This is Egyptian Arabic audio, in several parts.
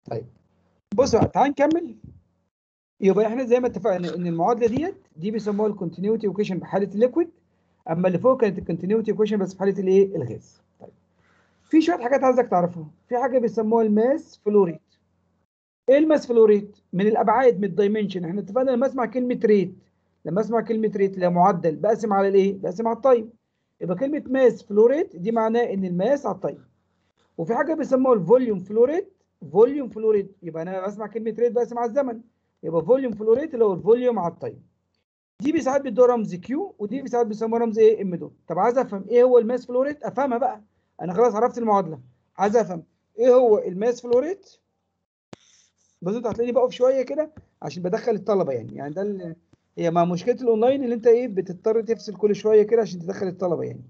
طيب بص بقى تعال نكمل يبقى احنا زي ما اتفقنا ان المعادله ديت دي بيسموها الكونتينيوتي ايكويشن في حاله الليكويد اما اللي فوق كانت الكونتينيوتي ايكويشن بس في حاله الايه الغاز طيب في شويه حاجات عايزك تعرفها في حاجه بيسموها الماس فلوريت ايه الماس فلوريت من الابعاد من الدايمنشن احنا اتفقنا لما اسمع كلمه ريت لما اسمع كلمه ريت اللي هي معدل بقسم على الايه بقسم على التايم يبقى كلمه ماس فلوريت دي معناه ان الماس على التايم وفي حاجه بيسموها الفوليوم فلوريت فوليوم فلوريت يبقى انا بسمع كلمه ريت بقسم على الزمن يبقى فوليوم فلوريت اللي هو الفوليوم على التايم دي ساعات بيدوها رمز كيو ودي ساعات بيسموها رمز ايه ام دوت طب عايز افهم ايه هو الماس فلوريت افهمها بقى انا خلاص عرفت المعادله عايز افهم ايه هو الماس فلوريت بس انت هتلاقيني بقف شويه كده عشان بدخل الطلبه يعني يعني ده ال- هي مع مشكله الاونلاين اللي انت ايه بتضطر تفصل كل شويه كده عشان تدخل الطلبه يعني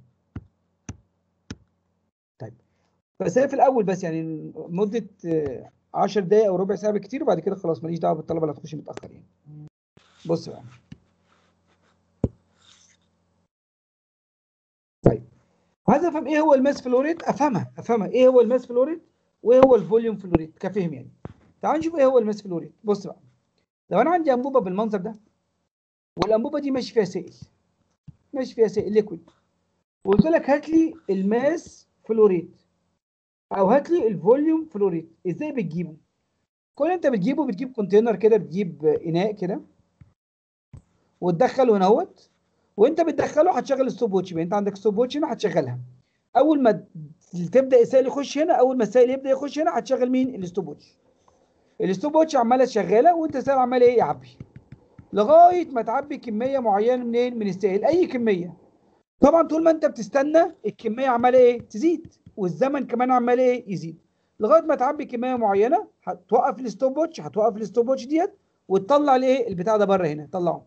طيب بس هي في الاول بس يعني مده آه، 10 دقايق او ربع ساعه بكتير وبعد كده خلاص ماليش دعوه بالطلبه اللي هتخش متاخر يعني بص بقى طيب عايز افهم ايه هو الماس فلوريت افهمها افهمها ايه هو الماس فلوريت وايه هو الفوليوم فلوريت كفهم يعني تعال نشوف ايه هو الماس فلوريت بص بقى لو انا عندي انبوبه بالمنظر ده والانبوبه دي ماشي فيها سائل ماشي فيها سائل ليكويد وقلت لك هات لي الماس فلوريت او هات لي الفوليوم فلوريت ازاي بتجيبه كل اللي انت بتجيبه بتجيب كونتينر كده بتجيب اناء كده وتدخله هنا اهوت وانت بتدخله هتشغل ستوب ووتش يبقى انت عندك ستوب ووتش هنا هتشغلها اول ما تبدا السائل يخش هنا اول ما السائل يبدا يخش هنا هتشغل مين الستوب ووتش الستوب ووتش عماله شغاله وانت السائل عمال ايه يعبي لغايه ما تعبي كميه معينه منين من السائل اي كميه طبعا طول ما انت بتستنى الكميه عماله ايه تزيد والزمن كمان عمال ايه يزيد لغايه ما تعبي كميه معينه هتوقف الستوب ووتش هتوقف الستوب ووتش ديت وتطلع الايه البتاع ده بره هنا طلعه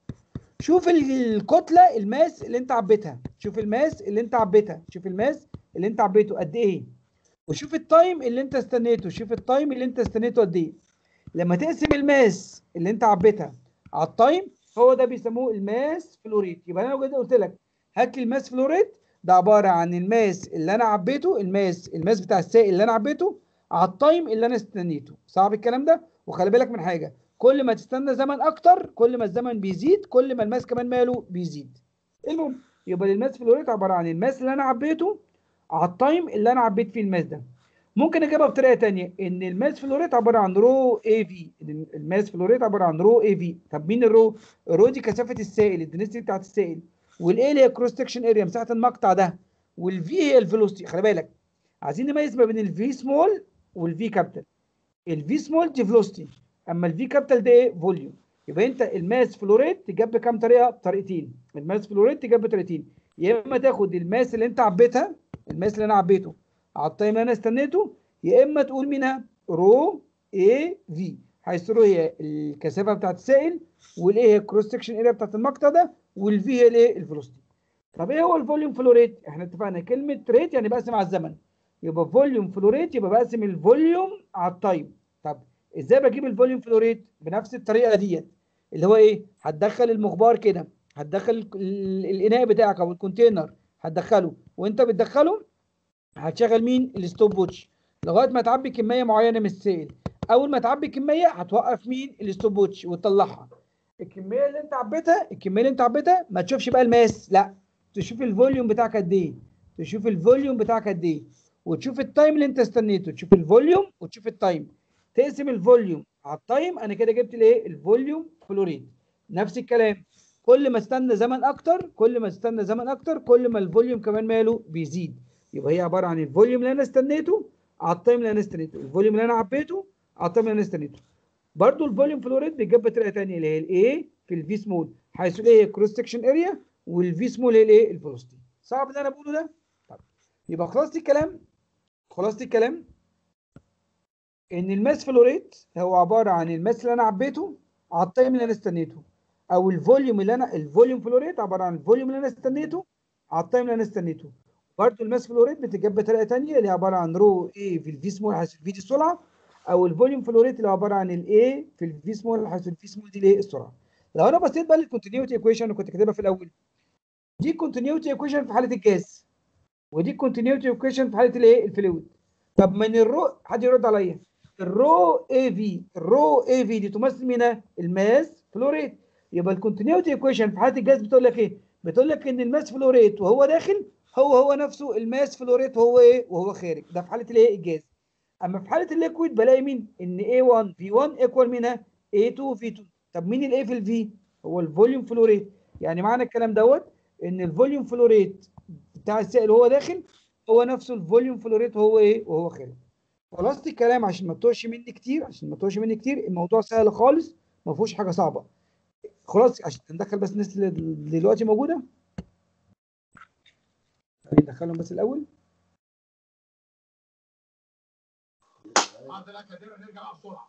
شوف الكتله الماس اللي انت عبيتها شوف الماس اللي انت عبيتها شوف الماس اللي انت عبيته قد ايه وشوف التايم اللي انت استنيته شوف التايم اللي انت استنيته قد ايه لما تقسم الماس اللي انت عبيتها على التايم هو ده بيسموه الماس فلوريت يبقى انا لو جيت قلت لك هات لي الماس فلوريت ده عباره عن الماس اللي انا عبيته الماس الماس بتاع السائل اللي انا عبيته على التايم اللي انا استنيته صعب الكلام ده وخلي بالك من حاجه كل ما تستنى زمن اكتر كل ما الزمن بيزيد كل ما الماس كمان ماله بيزيد المهم يبقى الماس فلوريت عباره عن الماس اللي انا عبيته على التايم اللي انا عبيت فيه الماس ده ممكن اجيبها بطريقه ثانيه ان الماس فلوريت عباره عن رو اي في الماس فلوريت عباره عن رو اي في طب مين الرو الرو دي كثافه السائل الدنسيتي بتاعت السائل والاي اللي هي كروس سكشن اريا مساحه المقطع ده والفي هي الفيلوسيتي خلي بالك عايزين نميز ما بين الفي سمول والفي كابيتال الفي سمول دي فيلوسيتي اما الفي كابيتال ده ايه فوليوم يبقى انت الماس فلوريت تجاب بكام طريقه بطريقتين الماس فلوريت تجاب بطريقتين يا اما تاخد الماس اللي انت عبيتها الماس اللي انا عبيته على التايم اللي انا استنيته يا اما تقول منها رو اي في حيث رو هي الكثافه بتاعت السائل والاي هي الكروس سكشن اريا بتاعت المقطع ده والفي هي الايه الفيلوسيتي طب ايه هو الفوليوم فلوريت احنا اتفقنا كلمه ريت يعني بقسم على الزمن يبقى فوليوم فلوريت يبقى بقسم الفوليوم على التايم طب ازاي بجيب الفوليوم فلوريت بنفس الطريقه ديت اللي هو ايه هتدخل المخبار كده هتدخل ال- ال- الاناء بتاعك او الكونتينر هتدخله وانت بتدخله هتشغل مين الستوب ووتش لغايه ما تعبي كميه معينه من السائل اول ما تعبي كميه هتوقف مين الستوب ووتش وتطلعها الكميه اللي انت عبيتها الكميه اللي انت عبيتها ما تشوفش بقى الماس لا تشوف الفوليوم بتاعك قد ايه تشوف الفوليوم بتاعك قد ايه وتشوف التايم اللي انت استنيته تشوف الفوليوم وتشوف التايم تقسم الفوليوم على التايم انا كده جبت الايه الفوليوم فلوريد نفس الكلام كل ما استنى زمن اكتر كل ما استنى زمن اكتر كل ما الفوليوم كمان ماله بيزيد يبقى هي عباره عن الفوليوم اللي انا استنيته على التايم اللي انا استنيته الفوليوم اللي انا عبيته على التايم اللي انا استنيته برضو الفوليوم فلوريد بيتجاب بطريقه ثانيه اللي هي الاي في الفي سمول حيث الاي هي كروس سكشن اريا والفي سمول هي الايه الفيلوسيتي صعب اللي انا بقوله ده طب يبقى خلاصه الكلام خلاصه الكلام ان الماس فلوريت هو عباره عن الماس اللي انا عبيته على التايم اللي انا استنيته او الفوليوم اللي انا الفوليوم فلوريت عباره عن الفوليوم اللي انا استنيته على التايم اللي انا استنيته برضه الماس فلوريت بتتجاب بطريقه ثانيه اللي هي عباره عن رو اي في الفي سمول حيث الفي دي السرعه او الفوليوم فلوريت اللي هو عباره عن الاي في الفي سمول حيث الفي سمول دي الايه السرعه لو انا بصيت بقى للكونتينيوتي ايكويشن اللي كنت كاتبها في الاول دي كونتينيوتي ايكويشن في حاله الجاز ودي كونتينيوتي ايكويشن في حاله الايه الفلويد طب من الرو حد يرد عليا الرو اي في الرو اي في دي تمثل مين الماس فلو ريت يبقى الكونتينيوتي ايكويشن في حاله الجاز بتقول لك ايه بتقول لك ان الماس فلو ريت وهو داخل هو هو نفسه الماس فلو ريت وهو ايه وهو خارج ده في حاله الايه الجاز اما في حاله الليكويد بلاقي مين ان A1 V1 ايكوال مين A2 V2 طب مين الايه في الفي هو الفوليوم فلو ريت يعني معنى الكلام دوت ان الفوليوم فلو ريت بتاع السائل وهو داخل هو نفسه الفوليوم فلو ريت وهو ايه وهو خارج خلاص الكلام عشان ما تتوهش مني كتير عشان ما تتوهش مني كتير الموضوع سهل خالص ما فيهوش حاجه صعبه خلاص عشان ندخل بس الناس اللي دلوقتي موجوده ندخلهم بس الاول بعد الاكاديميه نرجع بسرعه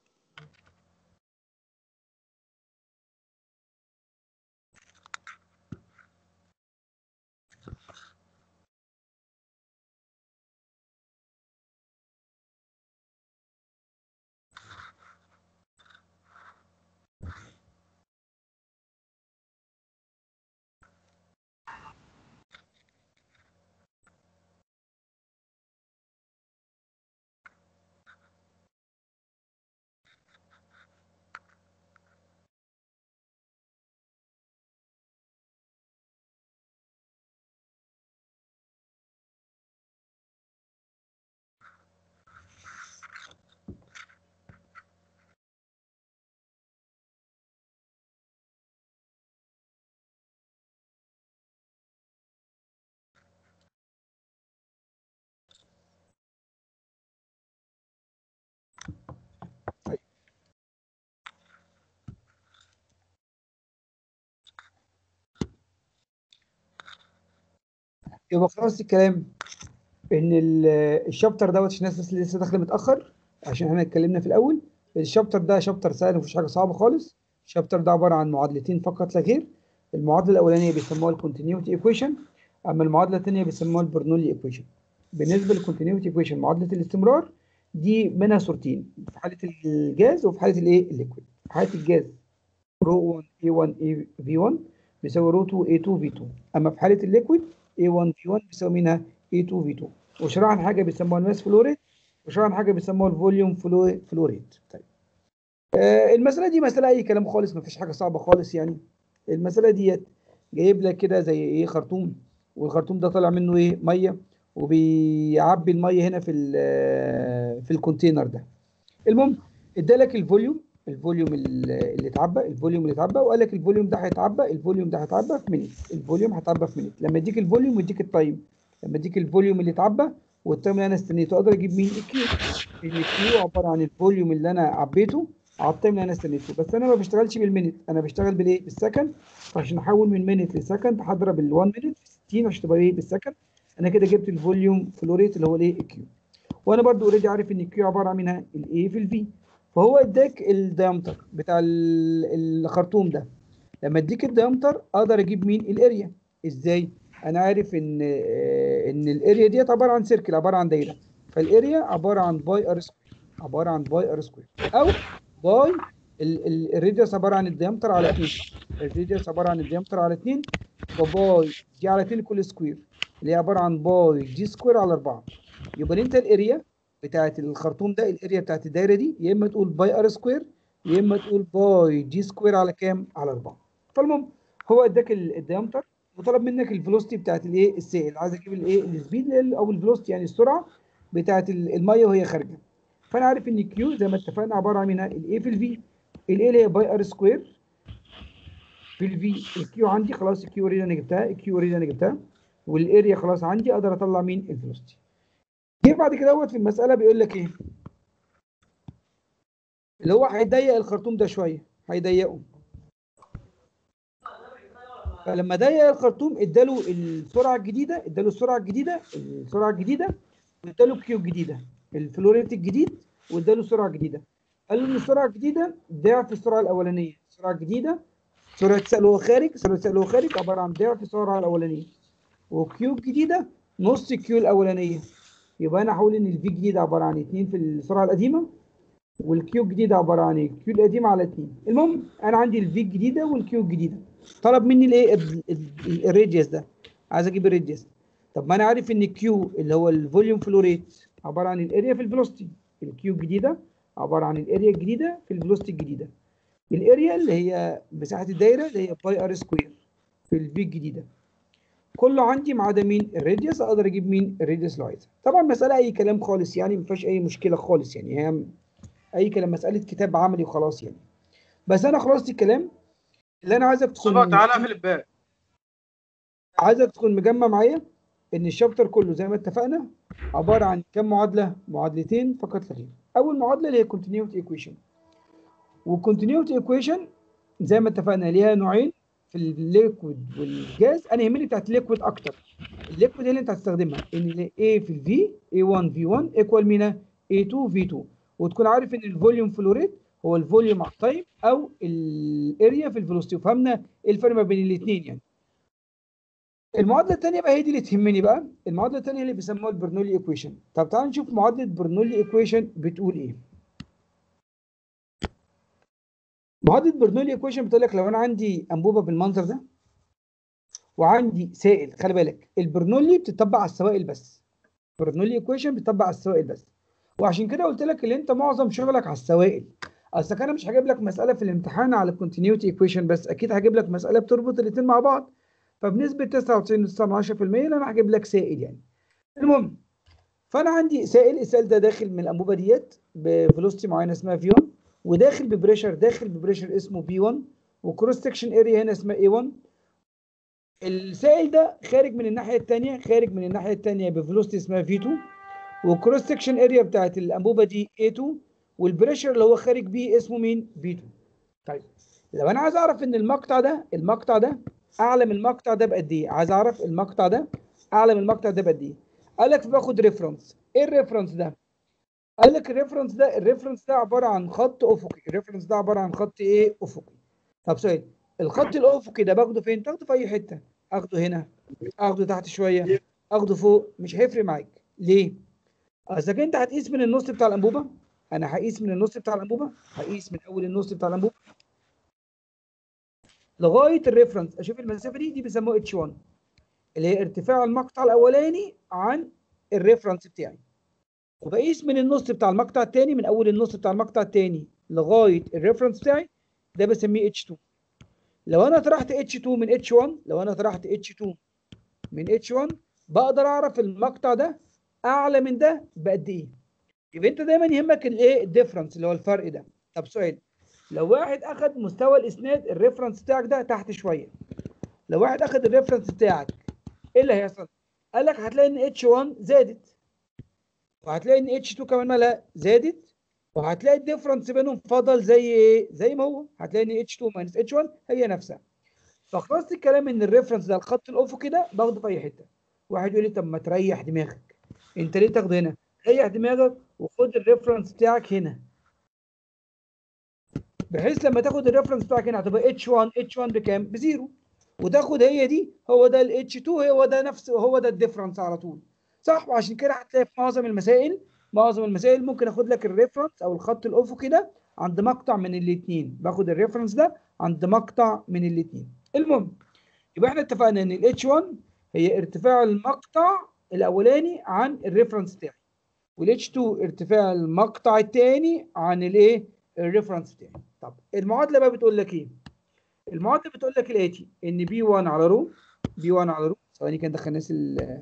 يبقى خلاص الكلام ان ال- الشابتر دوت عشان الناس اللي لسه داخله متاخر عشان احنا اتكلمنا في الاول الشابتر ده شابتر سهل مفيش حاجه صعبه خالص الشابتر ده عباره عن معادلتين فقط لا غير المعادله الاولانيه بيسموها الكونتينيوتي ايكويشن اما المعادله الثانيه بيسموها البرنولي ايكويشن بالنسبه للكونتينيوتي ايكويشن معادله الاستمرار دي منها صورتين في حاله الجاز وفي حاله الايه الليكويد في حاله الجاز رو 1 A1 V1 بيساوي رو 2 A2 V2 اما في حاله الليكويد A1 V1 بيساوي منها A2 V2 وشرحنا حاجه بيسموها الماس فلو ريت وشرحنا حاجه بيسموها الفوليوم فلو فلو ريت طيب آه المساله دي مساله اي كلام خالص ما فيش حاجه صعبه خالص يعني المساله ديت جايب لك كده زي ايه خرطوم والخرطوم ده طالع منه ايه ميه وبيعبي الميه هنا في ال- في الكونتينر ده المهم ادالك الفوليوم الفوليوم اللي اللي اتعبى الفوليوم اللي اتعبى وقال لك الفوليوم ده هيتعبى الفوليوم ده هيتعبى في مينيت الفوليوم هيتعبى في مينيت لما يديك الفوليوم ويديك التايم لما يديك الفوليوم اللي اتعبى والتايم اللي انا استنيته اقدر اجيب مين الكيو الكيو عباره عن الفوليوم اللي انا عبيته على التايم اللي انا استنيته بس انا ما بشتغلش بالمينيت انا بشتغل بالايه بالسكند فعشان احول من مينيت لسكند هضرب ال 1 مينيت في 60 عشان تبقى ايه بالسكند انا كده جبت الفوليوم فلو ريت اللي هو الايه الكيو وانا برضو اوريدي عارف ان الكيو عباره عن منها الايه في الفي فهو اداك الديامتر بتاع ال- الخرطوم ده لما اديك الديامتر اقدر اجيب مين الاريا ازاي انا عارف ان آه، ان الاريا ديت عباره عن سيركل عباره عن دايره فالاريا عباره عن باي ار سكوير عباره عن باي ار سكوير او باي ال- ال- الراديوس عباره عن الديامتر على 2 الراديوس عباره عن الديامتر على 2 فباي دي على 2 كل سكوير اللي هي عباره عن باي دي سكوير على 4 يبقى انت الاريا بتاعت الخرطوم ده الاريا بتاعت الدايره دي يا اما تقول باي ار سكوير يا اما تقول باي جي سكوير على كام على 4 فالمهم هو اداك ال- الديامتر وطلب منك الفيلوسيتي بتاعت الايه السائل عايز اجيب الايه السبيد اللي هي- او الفيلوسيتي يعني السرعه بتاعت ال- الميه وهي خارجه فانا عارف ان كيو زي ما اتفقنا عباره عن منها الايه في الفي الايه اللي هي باي ار سكوير في الفي الكيو عندي خلاص الكيو اوريدي انا جبتها الكيو اوريدي انا جبتها والاريا خلاص عندي اقدر اطلع مين الفيلوسيتي جه بعد كده دوت في المساله بيقول لك ايه اللي هو هيضيق الخرطوم ده شويه هيضيقه فلما ضيق الخرطوم اداله السرعه الجديده اداله السرعه الجديده السرعه الجديده واداله كيو جديده الفلوريت الجديد واداله السرعه الجديده قال له ان السرعه الجديده ضعف السرعه الاولانيه السرعه الجديده سرعه سائل وهو خارج سرعه سائل وهو خارج عباره عن ضعف السرعه الاولانيه وكيو الجديده نص كيو الاولانيه يبقى انا هقول ان الفي الجديده عباره عن 2 في السرعه القديمه والكيو الجديده عباره عن ايه؟ الكيو القديمه على 2 المهم انا عندي الفي الجديده والكيو الجديده طلب مني الايه ال- ال- الراديوس ده عايز اجيب الراديوس طب ما انا عارف ان الكيو اللي هو الفوليوم فلو ريت عباره عن الاريا في الفيلوسيتي الكيو الجديده عباره عن الاريا الجديده في الفيلوسيتي الجديده الاريا اللي هي مساحه الدايره اللي هي باي ار سكوير في الفي الجديده كله عندي ما عدا مين الراديوس اقدر اجيب مين الراديوس لو عايزها طبعا مساله اي كلام خالص يعني ما فيهاش اي مشكله خالص يعني هي اي كلام مساله كتاب عملي وخلاص يعني بس انا خلصت الكلام اللي انا عايزك صبا تكون تعالى اقفل الباب عايزك تكون مجمع معايا ان الشابتر كله زي ما اتفقنا عباره عن كم معادله معادلتين فقط لا غير اول معادله اللي هي continuity ايكويشن والكونتينيوتي ايكويشن زي ما اتفقنا ليها نوعين في الليكويد والجاز انا يهمني بتاعت الليكويد اكتر الليكويد هي اللي انت هتستخدمها ان A في الفي A1 V1 ايكوال مينا A2 V2 وتكون عارف ان الفوليوم فلو ريت هو الفوليوم على التايم او الاريا في الفيلوسيتي وفهمنا ايه الفرق ما بين الاثنين يعني المعادله الثانيه بقى هي دي اللي تهمني بقى المعادله الثانيه اللي بيسموها البرنولي ايكويشن طب تعال نشوف معادله برنولي ايكويشن بتقول ايه معادله برنولي ايكويشن بتقول لك لو انا عندي انبوبه بالمنظر ده وعندي سائل خلي بالك البرنولي بتطبق على السوائل بس برنولي ايكويشن بتطبق على السوائل بس وعشان كده قلت لك ان انت معظم شغلك على السوائل اصل انا مش هجيب لك مساله في الامتحان على الكونتينيوتي ايكويشن بس اكيد هجيب لك مساله بتربط الاثنين مع بعض فبنسبه 99.10% انا هجيب لك سائل يعني المهم فانا عندي سائل السائل ده داخل من الانبوبه ديت بفيلوسيتي معينه اسمها في 1 وداخل ببريشر داخل ببريشر اسمه بي 1 وكروس سكشن اريا هنا اسمها اي 1 السائل ده خارج من الناحيه الثانيه خارج من الناحيه الثانيه بفيلوسيتي اسمها في 2 والكروس سكشن اريا بتاعت الانبوبه دي اي 2 والبريشر اللي هو خارج بيه اسمه مين بي 2 طيب لو انا عايز اعرف ان المقطع ده المقطع ده اعلى من المقطع ده بقد ايه عايز اعرف المقطع ده اعلى من المقطع ده بقد ايه قال لك باخد ريفرنس ايه الريفرنس ده قال لك الريفرنس ده الريفرنس ده عباره عن خط افقي الريفرنس ده عباره عن خط ايه افقي طب سؤال الخط الافقي ده باخده فين تاخده في اي حته اخده هنا اخده تحت شويه اخده فوق مش هيفرق معاك ليه اذا انت هتقيس من النص بتاع الانبوبه انا هقيس من النص بتاع الانبوبه هقيس من اول النص بتاع الانبوبه لغايه الريفرنس اشوف المسافه دي دي بيسموها اتش 1 اللي هي ارتفاع المقطع الاولاني عن الريفرنس بتاعي وبقيس من النص بتاع المقطع الثاني من اول النص بتاع المقطع الثاني لغايه الريفرنس بتاعي ده بسميه اتش 2 لو انا طرحت اتش 2 من اتش 1 لو انا طرحت اتش 2 من اتش 1 بقدر اعرف المقطع ده اعلى من ده بقد ايه يبقى انت دايما يهمك الايه الديفرنس اللي هو الفرق ده طب سؤال لو واحد اخد مستوى الاسناد الريفرنس بتاعك ده تحت شويه لو واحد اخد الريفرنس بتاعك ايه اللي هيحصل قال لك هتلاقي ان اتش 1 زادت وهتلاقي ان اتش 2 كمان مالها زادت وهتلاقي الديفرنس بينهم فضل زي ايه زي ما هو هتلاقي ان اتش 2 ماينس اتش 1 هي نفسها فخلاصه الكلام ان الريفرنس ده الخط الافقي ده باخده في اي حته واحد يقول لي طب ما تريح دماغك انت ليه تاخده هنا ريح دماغك وخد الريفرنس بتاعك هنا بحيث لما تاخد الريفرنس بتاعك هنا هتبقى اتش 1 اتش 1 بكام بزيرو وتاخد هي دي هو ده الاتش 2 هو ده نفس هو ده الديفرنس على طول صح وعشان كده هتلاقي في معظم المسائل معظم المسائل ممكن اخد لك الريفرنس او الخط الافقي ده عند مقطع من الاثنين باخد الريفرنس ده عند مقطع من الاثنين المهم يبقى احنا اتفقنا ان الاتش 1 هي ارتفاع المقطع الاولاني عن الريفرنس بتاعي والاتش 2 ارتفاع المقطع الثاني عن الايه الريفرنس بتاعي طب المعادله بقى بتقول لك ايه المعادله بتقول لك الاتي ان بي 1 على رو بي 1 على رو ثواني كده دخل الناس ال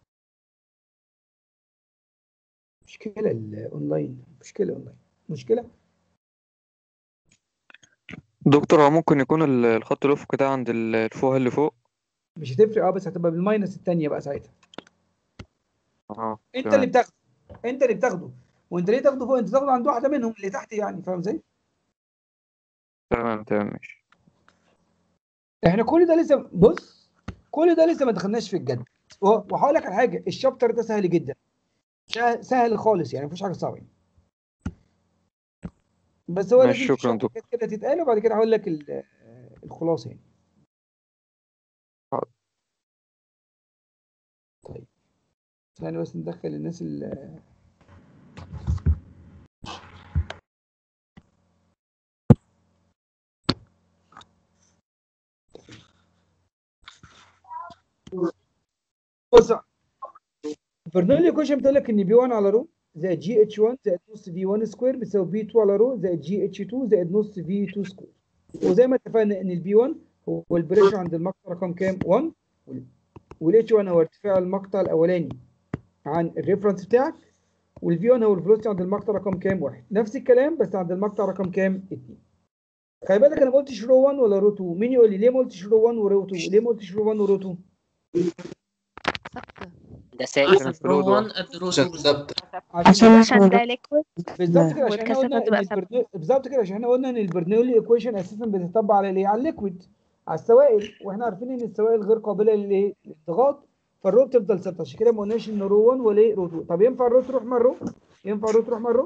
مشكله الاونلاين مشكله اونلاين مشكله دكتور هو ممكن يكون ال- الخط الأفقي ده عند ال- الفوهة اللي فوق مش هتفرق اه بس هتبقى بالماينس الثانيه بقى ساعتها اه انت تمام. اللي بتاخده انت اللي بتاخده وانت ليه تاخده فوق انت تاخده عند واحده منهم اللي تحت يعني فاهم ازاي تمام تمام ماشي احنا كل ده لسه بص كل ده لسه ما دخلناش في الجد وه- وهقول لك على حاجه الشابتر ده سهل جدا شا- سهل خالص يعني مفيش حاجه صعبه يعني. بس هو ماشي، لازم في شكراً شوية دكتور. حاجات كده تتقال وبعد كده هقول لك ال- الخلاصه يعني حاضر. طيب ثانية بس ندخل الناس ال بص برنولي ايكويشن بتقول لك ان بي 1 على رو زائد جي اتش 1 زائد نص في 1 سكوير بتساوي بي 2 على رو زائد جي اتش 2 زائد نص في 2 سكوير وزي ما اتفقنا ان البي 1 هو البريشر عند المقطع رقم كام 1 والاتش 1 هو ارتفاع المقطع الاولاني عن الريفرنس بتاعك والفي 1 هو الفلوسيتي عند المقطع رقم كام 1 نفس الكلام بس عند المقطع رقم كام 2 خلي بالك انا ما قلتش رو 1 ولا رو 2 مين يقول لي ليه ما قلتش رو 1 ورو 2 ليه ما قلتش رو 1 ورو 2 ده سائل الفلويد رو 1 قد رو 2 ثابته عشان عشان ده ليكويد بالظبط كده عشان احنا والكثافة قلنا تبقى ان ثابتة. البرنو... بالظبط كده عشان احنا قلنا ان البرنولي ايكويشن اساسا بتطبق على الايه؟ على الليكويد على السوائل واحنا عارفين ان السوائل غير قابله للايه؟ للضغط فالرو بتفضل ثابته عشان كده ما قلناش ان رو 1 ولا ايه رو 2 طب ينفع الرو تروح مع الرو؟ ينفع الرو تروح مع الرو؟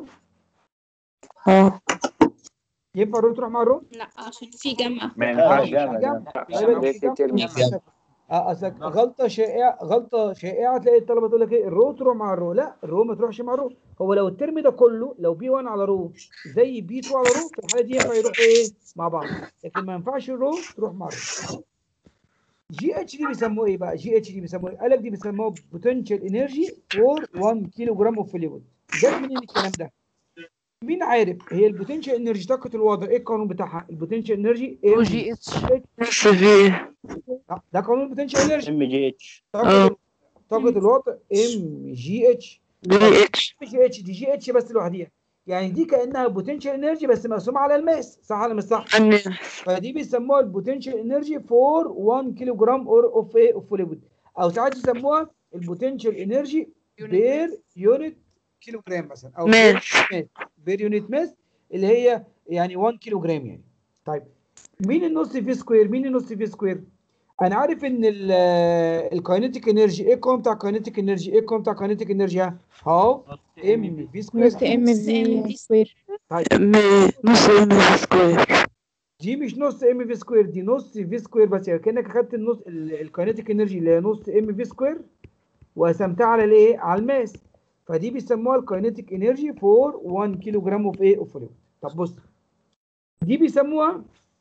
اه ينفع الرو تروح مع الرو؟ لا عشان في جمع ما اه ينفعش مش جمع عشان مش جمع اه اصلك غلطه شائعه غلطه شائعه تلاقي الطلبه تقول لك ايه الرو تروح مع الرو لا الرو ما تروحش مع الرو هو لو الترم ده كله لو بي 1 على رو زي بي 2 على رو في الحاله دي ينفع يروحوا ايه مع بعض لكن ما ينفعش الرو تروح مع الرو جي اتش دي بيسموه ايه بقى جي اتش دي بيسموه ايه قال لك دي بيسموه بوتنشال انرجي فور 1 كيلو جرام اوف فلويد جت منين الكلام ده مين عارف هي البوتنشال انرجي طاقه الوضع ايه القانون بتاعها البوتنشال انرجي او ام جي اتش نص في ده قانون البوتنشال انرجي ام جي اتش طاقه طاقه الوضع ام جي اتش دي اتش مش اتش دي جي اتش بس لوحديها يعني دي كانها بوتنشال انرجي بس مقسومه على الماس صح ولا مش صح؟ أني فدي بيسموها البوتنشال انرجي فور 1 كيلو جرام اور اوف ايه اوف فلويد او ساعات يسموها البوتنشال انرجي بير يونت كيلو جرام مثلا او ماس بير يونت ماس اللي هي يعني 1 كيلو جرام يعني طيب مين النص في سكوير مين النص في سكوير انا عارف ان الكاينيتيك انرجي ايه القوه بتاع الكاينيتيك انرجي ايه القوه بتاع الكاينيتيك انرجي هاف ام في سكوير نص ام في سكوير م- نص ام في سكوير دي مش نص ام في سكوير دي نص في سكوير بس يعني كانك اخدت النص الكاينيتيك انرجي اللي هي نص ام في سكوير وقسمتها على الايه على الماس فدي بيسموها الكاينيتيك انرجي فور 1 كيلو جرام اوف ايه اوف فلويد طب بص دي بيسموها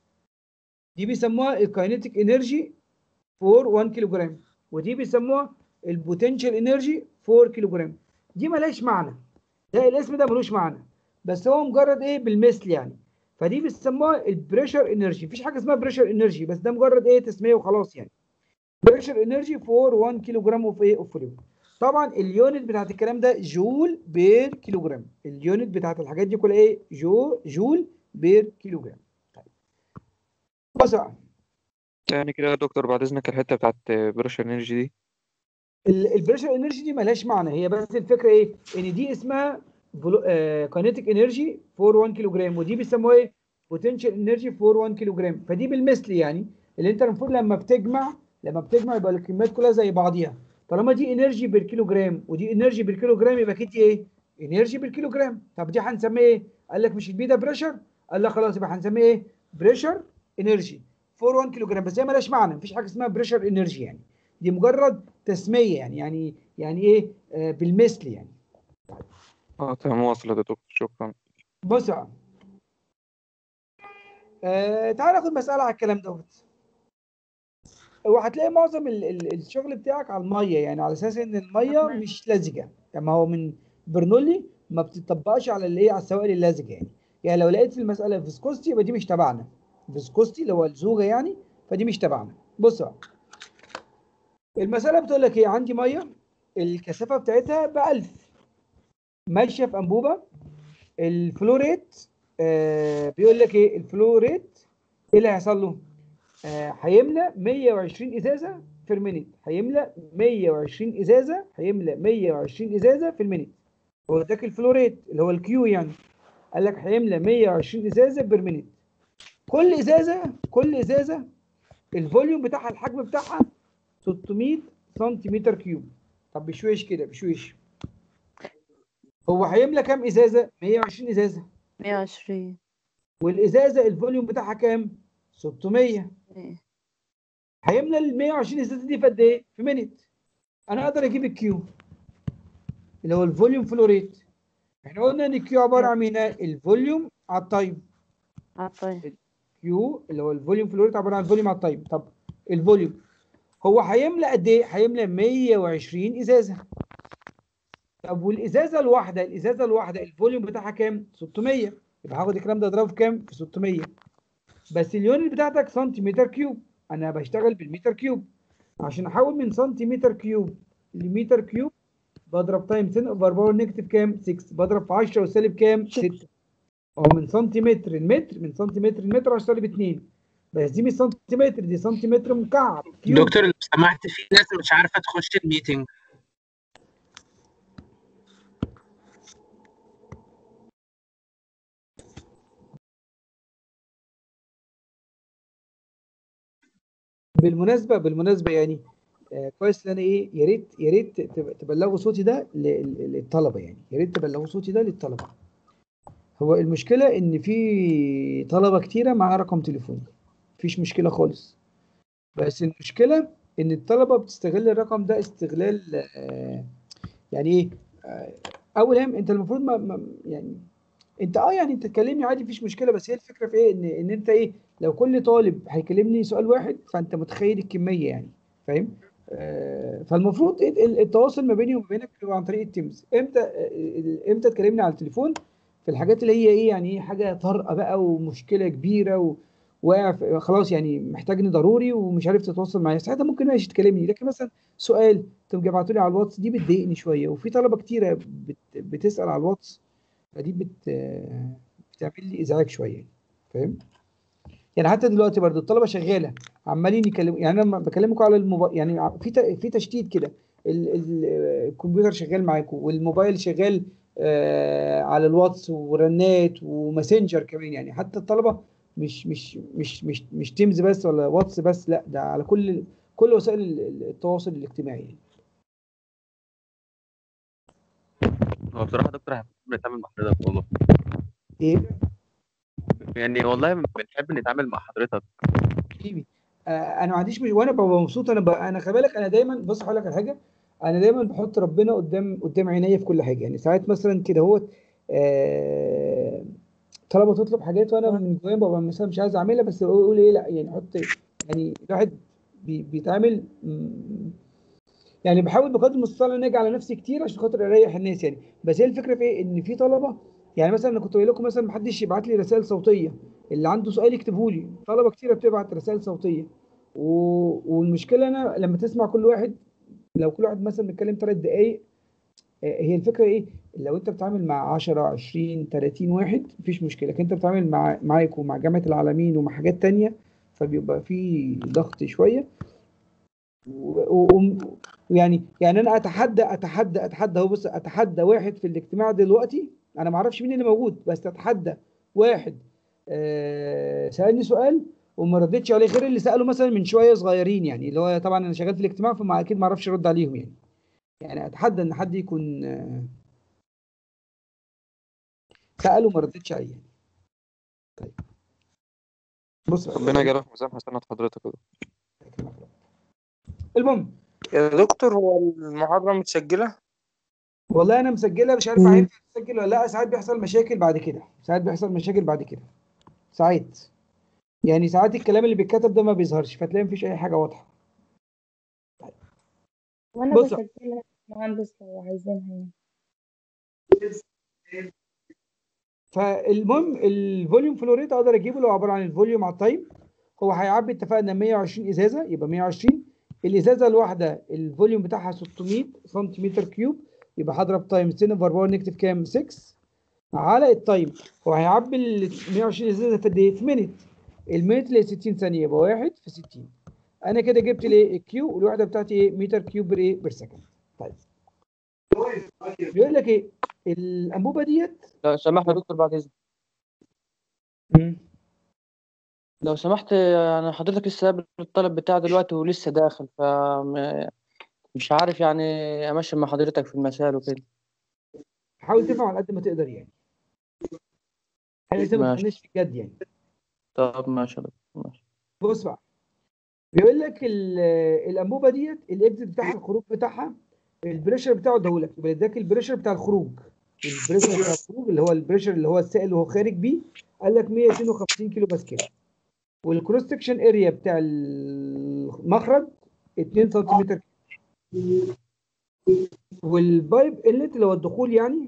دي بيسموها الكاينيتيك انرجي فور 1 كيلو جرام ودي بيسموها البوتنشال انرجي 4 كيلو جرام دي ملهاش معنى ده الاسم ده ملوش معنى بس هو مجرد ايه بالمثل يعني فدي بيسموها البريشر انرجي مفيش حاجه اسمها بريشر انرجي بس ده مجرد ايه تسميه وخلاص يعني بريشر انرجي فور 1 كيلو جرام اوف ايه اوف فلويد طبعا اليونت بتاعت الكلام ده جول بير كيلو جرام اليونت بتاعت الحاجات دي كلها ايه جو جول بير كيلو جرام طيب بص بقى يعني كده يا دكتور بعد اذنك الحته بتاعت بريشر انرجي دي البريشر انرجي دي ملهاش معنى هي بس الفكره ايه ان دي اسمها كاينيتيك انرجي فور 1 كيلو جرام ودي بيسموها ايه بوتنشال انرجي فور 1 كيلو جرام فدي بالمثل يعني اللي انت المفروض لما بتجمع لما بتجمع يبقى الكميات كلها زي بعضيها طالما دي انرجي بالكيلو جرام ودي انرجي بالكيلو جرام يبقى كده ايه انرجي بالكيلو جرام طب دي هنسميها ايه قال لك مش البي ده بريشر قال لك خلاص يبقى هنسميه ايه بريشر انرجي فور 1 كيلو جرام بس هي مالهاش معنى مفيش حاجه اسمها بريشر انرجي يعني دي مجرد تسميه يعني يعني يعني ايه آه بالمثل يعني اه تمام واصل يا دكتور شكرا بص بقى آه تعال ناخد مسألة على الكلام دوت وهتلاقي معظم ال ال الشغل بتاعك على المية يعني على أساس إن المية مش لزجة يعني ما هو من برنولي ما بتطبقش على اللي هي على السوائل اللزجة يعني يعني لو لقيت في المسألة فيسكوستي يبقى دي مش تبعنا فيسكوستي اللي هو الزوجة يعني فدي مش تبعنا بص بقى المسألة بتقول لك إيه عندي مية الكثافة بتاعتها ب 1000 ماشية في أنبوبة الفلوريت آه بيقول لك ايه الفلوريت ايه اللي هيحصل له؟ آه هيملى 120 ازازه في المينيت هيملى 120 ازازه هيملى 120 ازازه في المينيت هو اداك الفلوريت اللي هو الكيو يعني قال لك هيملى 120 ازازه بير مينيت كل ازازه كل ازازه الفوليوم بتاعها الحجم بتاعها 600 سنتيمتر كيوب طب بشويش كده بشويش هو هيملى كام ازازه 120 ازازه 120 والازازه الفوليوم بتاعها كام 600 إيه. هيملى ال 120 ازازه دي في قد ايه في مينيت انا اقدر اجيب الكيو اللي هو الفوليوم فلو ريت احنا قلنا ان الكيو عباره عن مين الفوليوم على التايم اه طيب كيو اللي هو الفوليوم فلو ريت عباره عن الفوليوم على التايم طب الفوليوم هو هيملى قد ايه هيملى 120 ازازه طب والازازه الواحده الازازه الواحده الفوليوم بتاعها كام 600 يبقى هاخد الكلام ده اضربه في كام في 600 بس اليونت بتاعتك سنتيمتر كيوب انا بشتغل بالمتر كيوب عشان احول من سنتيمتر كيوب لمتر كيوب بضرب تايم 10 اوفر باور نيجاتيف كام 6 بضرب في 10 وسالب كام 6 هو من سنتيمتر المتر من سنتيمتر المتر 10 سالب 2 بس دي مش سنتيمتر دي سنتيمتر مكعب كيوب دكتور لو سمحت في ناس مش عارفه تخش الميتنج بالمناسبه بالمناسبه يعني آه كويس ان انا ايه يا ريت يا ريت تب- تبلغوا صوتي ده ل- للطلبه يعني يا ريت تبلغوا صوتي ده للطلبه هو المشكله ان في طلبه كتيره معاها رقم تليفوني مفيش مشكله خالص بس المشكله ان الطلبه بتستغل الرقم ده استغلال آه يعني ايه آه اول هم انت المفروض ما ما- يعني انت اه يعني انت تكلمني عادي مفيش مشكله بس هي الفكره في ايه ان ان انت ايه لو كل طالب هيكلمني سؤال واحد فانت متخيل الكميه يعني فاهم آه فالمفروض ال- ال- التواصل ما بيني وما بينك يبقى عن طريق التيمز امتى آه، امتى تكلمني على التليفون في الحاجات اللي هي ايه يعني ايه حاجه طارئه بقى ومشكله كبيره و واقع في- خلاص يعني محتاجني ضروري ومش عارف تتواصل معايا ساعتها ممكن ماشي تكلمني لكن مثلا سؤال تقوم ابعتوا لي على الواتس دي بتضايقني شويه وفي طلبه كتيره بت بتسال على الواتس فدي بت بتعمل لي ازعاج شويه يعني فاهم يعني حتى دلوقتي برضو الطلبه شغاله عمالين يكلموا يعني انا لما بكلمكم على الموبايل يعني ع- في ت- في تشتيت كده ال- ال- الكمبيوتر شغال معاكم والموبايل شغال آه على الواتس ورنات وماسنجر كمان يعني حتى الطلبه مش مش مش مش مش تيمز بس ولا واتس بس لا ده على كل كل وسائل ال- ال- التواصل الاجتماعي يعني. هو بصراحة دكتور احنا بنحب نتعامل مع حضرتك والله ايه يعني والله بنحب نتعامل مع حضرتك حبيبي آه انا ما عنديش مش... وانا ببقى مبسوط انا ب... انا خلي بالك انا دايما بص هقول لك على حاجه انا دايما بحط ربنا قدام قدام عينيا في كل حاجه يعني ساعات مثلا كده هو آه... طلبه تطلب حاجات وانا من جوايا ببقى مثلا مش عايز اعملها بس بقول ايه لا يعني حط يعني الواحد بي... بيتعامل م- يعني بحاول بقدر المستطاع ان انا اجي على نفسي كتير عشان خاطر اريح الناس يعني بس هي الفكره في ايه ان في طلبه يعني مثلا انا كنت قايل لكم مثلا محدش يبعت لي رسائل صوتيه اللي عنده سؤال يكتبه لي طلبه كتيره بتبعت رسائل صوتيه و... والمشكله انا لما تسمع كل واحد لو كل واحد مثلا بيتكلم ثلاث دقائق آه، هي الفكره ايه لو انت بتتعامل مع 10 20 30 واحد مفيش مشكله لكن انت بتتعامل مع معاك ومع جامعه العالمين ومع حاجات تانية فبيبقى في ضغط شويه و- و- ويعني يعني انا اتحدى اتحدى اتحدى هو بص اتحدى واحد في الاجتماع دلوقتي انا ما اعرفش مين اللي موجود بس اتحدى واحد آه سالني سؤال وما ردتش عليه غير اللي ساله مثلا من شويه صغيرين يعني اللي هو طبعا انا شغال في الاجتماع فما اكيد ما اعرفش ارد عليهم يعني يعني اتحدى ان حد يكون آه، ساله وما ردتش عليه يعني. طيب بص بقى. ربنا يجعلك ميزان حسنات حضرتك كده المهم يا دكتور هو المحاضرة متسجلة؟ والله انا مسجلها مش عارف هينفع تسجل ولا لا ساعات بيحصل مشاكل بعد كده ساعات بيحصل مشاكل بعد كده ساعات يعني ساعات الكلام اللي بيتكتب ده ما بيظهرش فتلاقي مفيش اي حاجه واضحه وانا بص. بسجلها مهندس لو عايزينها يعني فالمهم الفوليوم فلو ريت اقدر اجيبه لو عباره عن الفوليوم على التايم هو هيعبي اتفقنا 120 ازازه يبقى 120 الازازه الواحده الفوليوم بتاعها 600 سنتيمتر كيوب يبقى هضرب تايم 10 اوفر باور نيجاتيف كام 6 على التايم هو هيعبي ال 120 ازازه في قد ايه؟ في مينت المينت اللي هي 60 ثانيه يبقى 1 في 60 انا كده جبت الايه الكيو والوحده بتاعتي ايه متر كيوب بر ايه بير سكند طيب بيقول لك ايه الانبوبه ديت لو سمحت يا دكتور بعد إذنك لو سمحت يعني حضرتك لسه قابل الطلب بتاعي دلوقتي ولسه داخل ف مش عارف يعني امشي مع حضرتك في المسائل وكده حاول تفهم على قد ما تقدر يعني احنا لسه ما ماشي. دخلناش في الجد يعني طب ماشي يا دكتور ماشي بص بقى بيقول لك ال- الانبوبه ديت الاكزit بتاعها الخروج بتاعها البريشر بتاعه اداهولك يبقى اداك البريشر بتاع الخروج البريشر بتاع الخروج اللي هو البريشر اللي هو السائل وهو خارج بيه قال لك 152 كيلو باسكال والكروس سكشن اريا بتاع المخرج 2 سنتيمتر والبايب انلت اللي هو الدخول يعني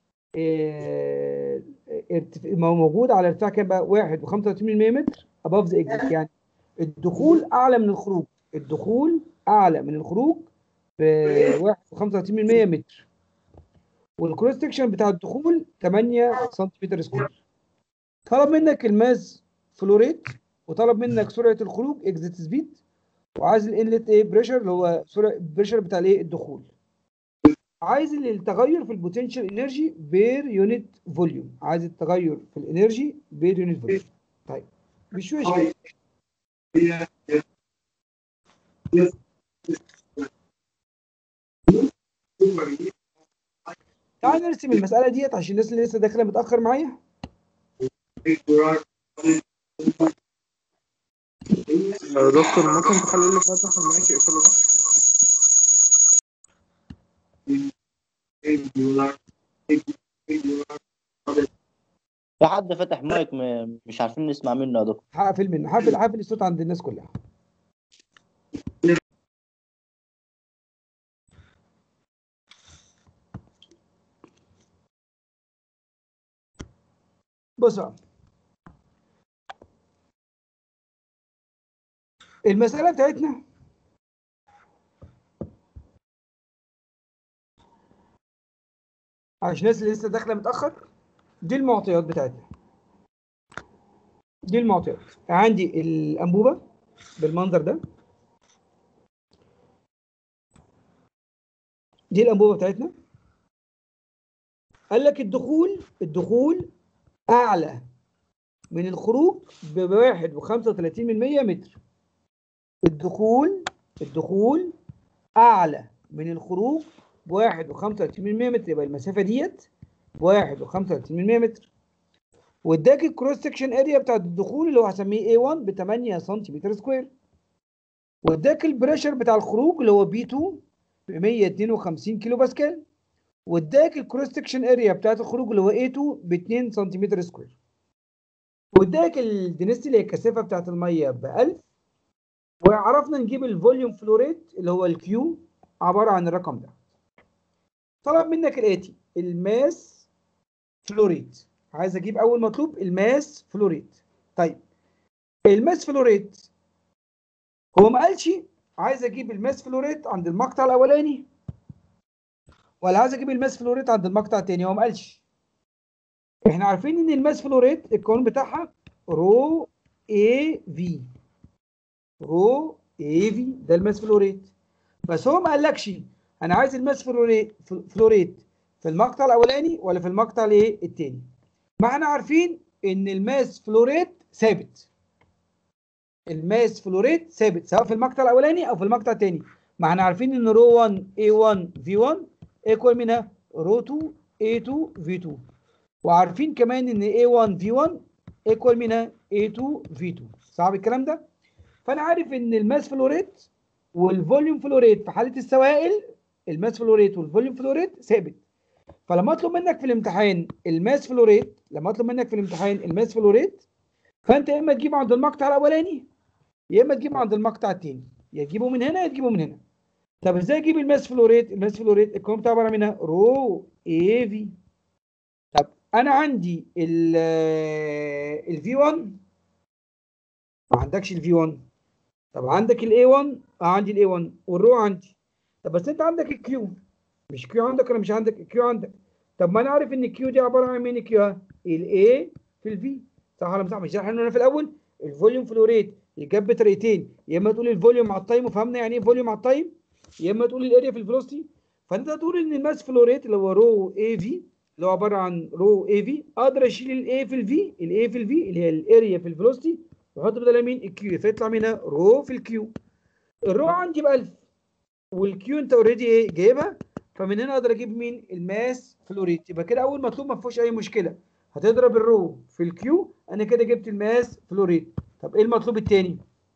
آه، ارتف- ما هو موجود على ارتفاع كام بقى 1.35 متر above the exit يعني الدخول اعلى من الخروج الدخول اعلى من الخروج ب 1.35 متر والكروس سكشن بتاع الدخول 8 سنتيمتر سكوير طلب منك الماس فلوريت وطلب منك سرعه الخروج اكزيت سبيد وعايز الانلت ايه بريشر اللي هو سرعه البريشر بتاع الايه الدخول عايز التغير في البوتنشال انرجي بير يونت فوليوم عايز التغير في الانرجي بير يونت فوليوم طيب بشويش كده تعال نرسم المسألة ديت عشان الناس اللي لسه داخلة متأخر معايا دكتور ممكن تخلي اللي فاتح المايك يقفله بس في حد فتح مايك م- مش عارفين نسمع منه يا دكتور هقفل منه هقفل هقفل الصوت عند الناس كلها بص بقى المسألة بتاعتنا عشان الناس اللي لسه داخلة متأخر دي المعطيات بتاعتنا دي المعطيات عندي الأنبوبة بالمنظر ده دي الأنبوبة بتاعتنا قال لك الدخول الدخول أعلى من الخروج بواحد وخمسة وتلاتين من مية متر الدخول الدخول أعلى من الخروج بواحد وخمسة وتلاتين من مية متر يبقى المسافة ديت بواحد وخمسة وتلاتين من مية متر واداك الكروس سكشن اريا بتاعت الدخول اللي هو هسميه A1 ب 8 سنتيمتر سكوير واداك البريشر بتاع الخروج اللي هو B2 ب 152 كيلو باسكال واداك الكروس سكشن اريا بتاعت الخروج اللي هو A2 ب 2 سنتيمتر سكوير واداك الدنستي اللي هي الكثافه بتاعت الميه ب 1000 وعرفنا نجيب الفوليوم فلوريت اللي هو الكيو عباره عن الرقم ده طلب منك الاتي الماس فلوريت عايز اجيب اول مطلوب الماس فلوريت طيب الماس فلوريت هو ما قالش عايز اجيب الماس فلوريت عند المقطع الاولاني ولا عايز اجيب الماس فلوريت عند المقطع الثاني هو ما قالش احنا عارفين ان الماس فلوريت القانون بتاعها رو اي في رو اي في ده الماس فلوريت بس هو ما قالكش انا عايز الماس فلوريت فلوريت في المقطع الاولاني ولا في المقطع الايه الثاني ما احنا عارفين ان الماس فلوريت ثابت الماس فلوريت ثابت سواء في المقطع الاولاني او في المقطع الثاني ما احنا عارفين ان رو 1 A1 V1 ايكوال منها رو 2 A2 V2 وعارفين كمان ان A1 V1 ايكوال منها A2 V2 صعب الكلام ده فانا عارف ان الماس فلوريت والفوليوم فلوريت في حاله السوائل الماس فلوريت والفوليوم فلوريت ثابت فلما اطلب منك في الامتحان الماس فلوريت لما اطلب منك في الامتحان الماس فلوريت فانت يا اما تجيبه عند المقطع الاولاني يا اما تجيبه عند المقطع الثاني يا تجيبه من هنا يا تجيبه من هنا طب ازاي اجيب الماس فلوريت الماس فلوريت القانون بتاعه عباره منها رو اي في طب انا عندي ال الفي 1 ما عندكش الفي 1 طب عندك الاي 1 اه عندي الاي 1 والرو عندي طب بس انت عندك الكيو مش كيو عندك ولا مش عندك الكيو عندك طب ما انا عارف ان الكيو دي عباره عن مين الكيو الاي في الفي صح ولا مش صح مش احنا قلنا في الاول الفوليوم فلوريت يجاب بطريقتين يا اما تقول الفوليوم على التايم وفهمنا يعني ايه فوليوم على التايم يا اما تقول الاريا في الفيلوسيتي فانت تقول ان الماس فلوريت اللي هو رو اي في اللي هو عباره عن رو اي في اقدر اشيل الاي في الفي الاي في الفي اللي هي الاريا في الفيلوسيتي واحط بدلها مين الكيو فيطلع منها رو في الكيو الرو عندي ب 1000 والكيو انت اوريدي ايه جايبها فمن هنا اقدر اجيب مين الماس فلوريت يبقى كده اول مطلوب ما فيهوش اي مشكله هتضرب الرو في الكيو انا كده جبت الماس فلوريت طب ايه المطلوب الثاني